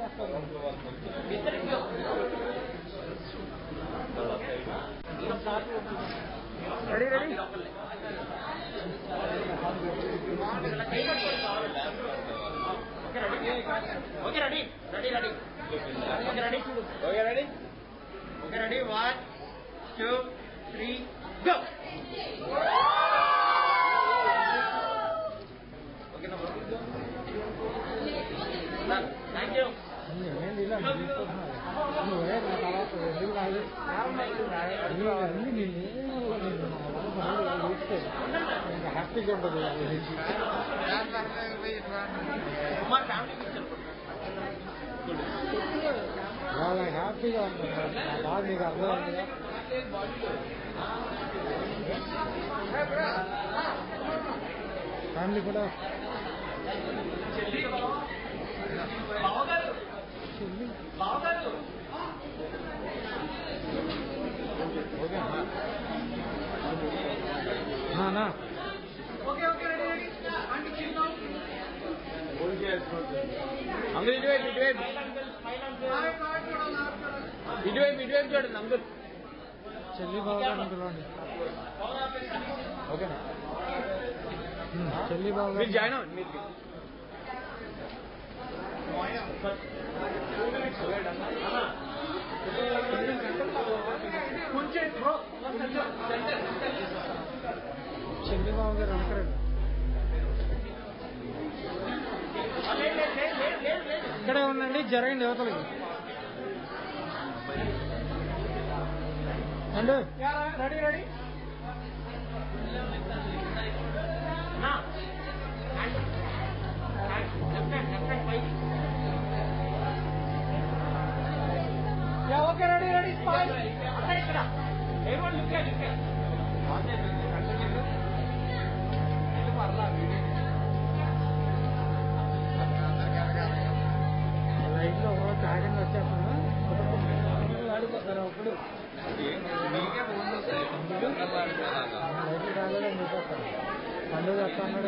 Ready ready okay ready ready ready okay ready okay ready okay ready one two three go ఓకేనా థ్యాంక్ యూ నేను ఇలా నువ్వే నా తర్వాత ఎందుకు రాదు నువ్వు అన్ని నేను నేను చూస్తే ఇంకా హ్యాపీగా ఉండదు మా ఫ్యామిలీ పిక్చర్ వాళ్ళ హ్యాపీగా ఉంటుంది నా బాధ నీకు అర్థమైందిగా ఫ్యామిలీ కూడా బావగారు బావగారు ఓకే నా ఓకే ఓకే రెడీ రెడీ అంటే చిన్న అంకుల్ ఇటువైపు ఇటువైపు ఇటువైపు ఇటువైపు చూడండి అంకుల్ చెల్లి బాగా పిలవండి ఓకేనా చెల్లి బాగా మీరు జాయిన్ అవ్వండి మీరు చెల్లి బాబు గారు వెనకరండి ఇక్కడే ఉండండి జరగండి యువతలకి అండి ready ready okay ready ready అక్కడ ఇక్కడ ఎవరు లుక్ లుక్ లైన్ లో ఒకరోజు తాగండి వచ్చేస్తాను ఆడిపోతారు అప్పుడు లైట్లు తాగడం మీకోస్తాను పండుగ వస్తా అన్నాడు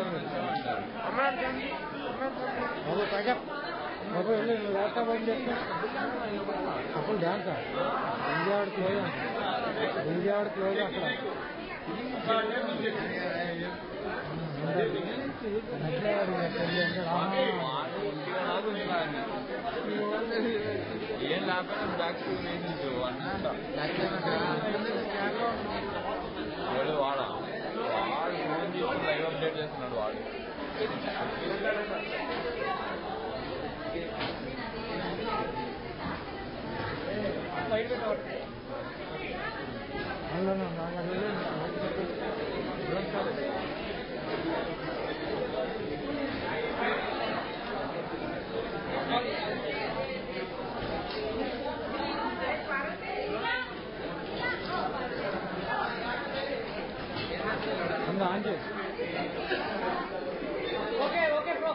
బాబు ప్యాకప్ బాబు వెళ్ళి నువ్వు ల్యాప్టాప్ బంద్ చేస్తా అప్పుడు డ్యాన్సా విజయవాడ క్లోజ్ అంట విజయవాడ క్లోజ్ అక్కడ నచ్చలేవాడు ఇక పెళ్ళి అంటే రామా ఏం లేకపోయినా బ్యాక్ టు వేసించు అంతా వాడు వాడ వాడు ఫోన్ చేసి లైవ్ అప్డేట్ చేస్తున్నాడు వాడు అందులో నాకు వెళ్ళి అంద ఆన్ చేయి okay okay bro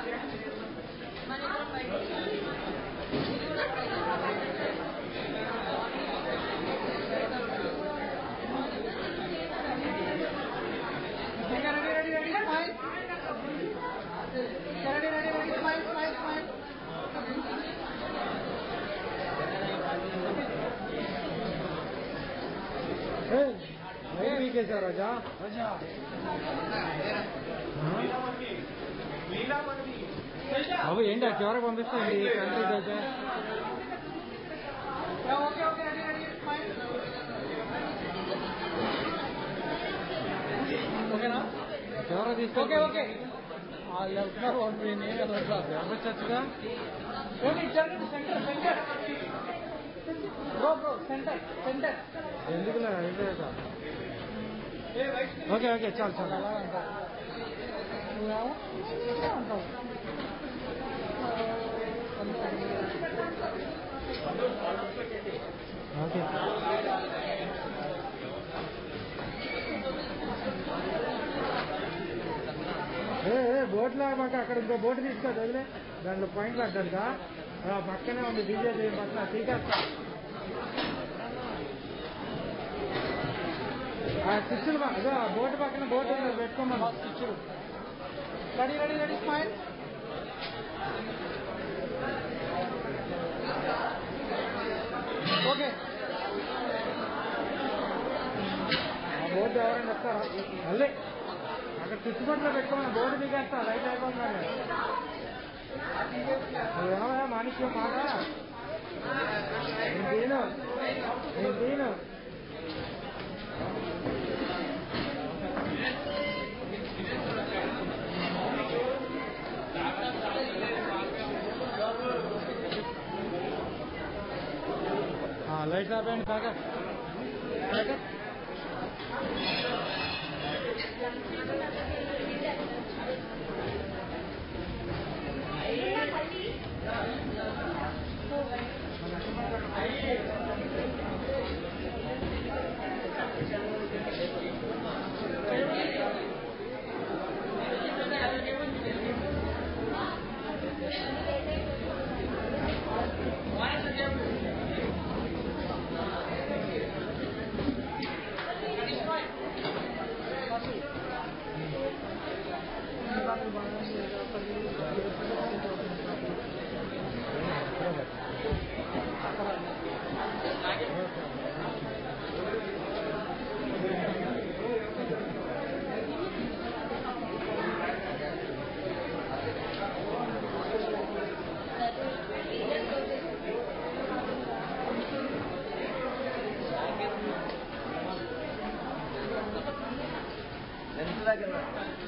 ready ready ready smile ready ready ready smile smile smile ఏ వీకేశారు రాజా రాజా బాబు ఏంటి ఆ చివరికి పంపిస్తుంది కంట్రీ అయితే okay okay ready ready smile ఓకేనా చివరికి తీసుకో ఓకే ఓకే వాళ్ళు వెళ్తున్నారు పంపి నేను పంపించచ్చుగా ఓకే జరగండి centre centre bro bro centre centre ఎందుకు ఓకే ఓకే చాలు చాలు అలా అంటావు నువ్వేమో ఇలా అంటావు ఓకే ఏ ఏ, బోట్లో మాకు అక్కడ ఇంకో బోట్ తీసుకో వదిలే దాంట్లో పాయింట్లు అడ్డాడుగా పక్కనే ఉంది బీజేపీ పక్కన తీకేస్తా ఆ స్విచ్లు అదో ఆ బోట్ పక్కన బోట్ ఉంది అది పెట్టుకోమని స్విచ్లు రెడీ రెడీ రెడీ స్మైల్ ఆ బోర్డు ఎవరైనా వస్తారా మళ్ళీ అక్కడ చుట్టుపక్కల పెట్టుకోమని బోర్డు దిగేస్తా లైట్ అయిపోతున్నాను నువ్వేమో మాణిక్యం మాట నేను తీను నేను తీను లైట్ ఆపండి కాక కాక ఎంత దాకా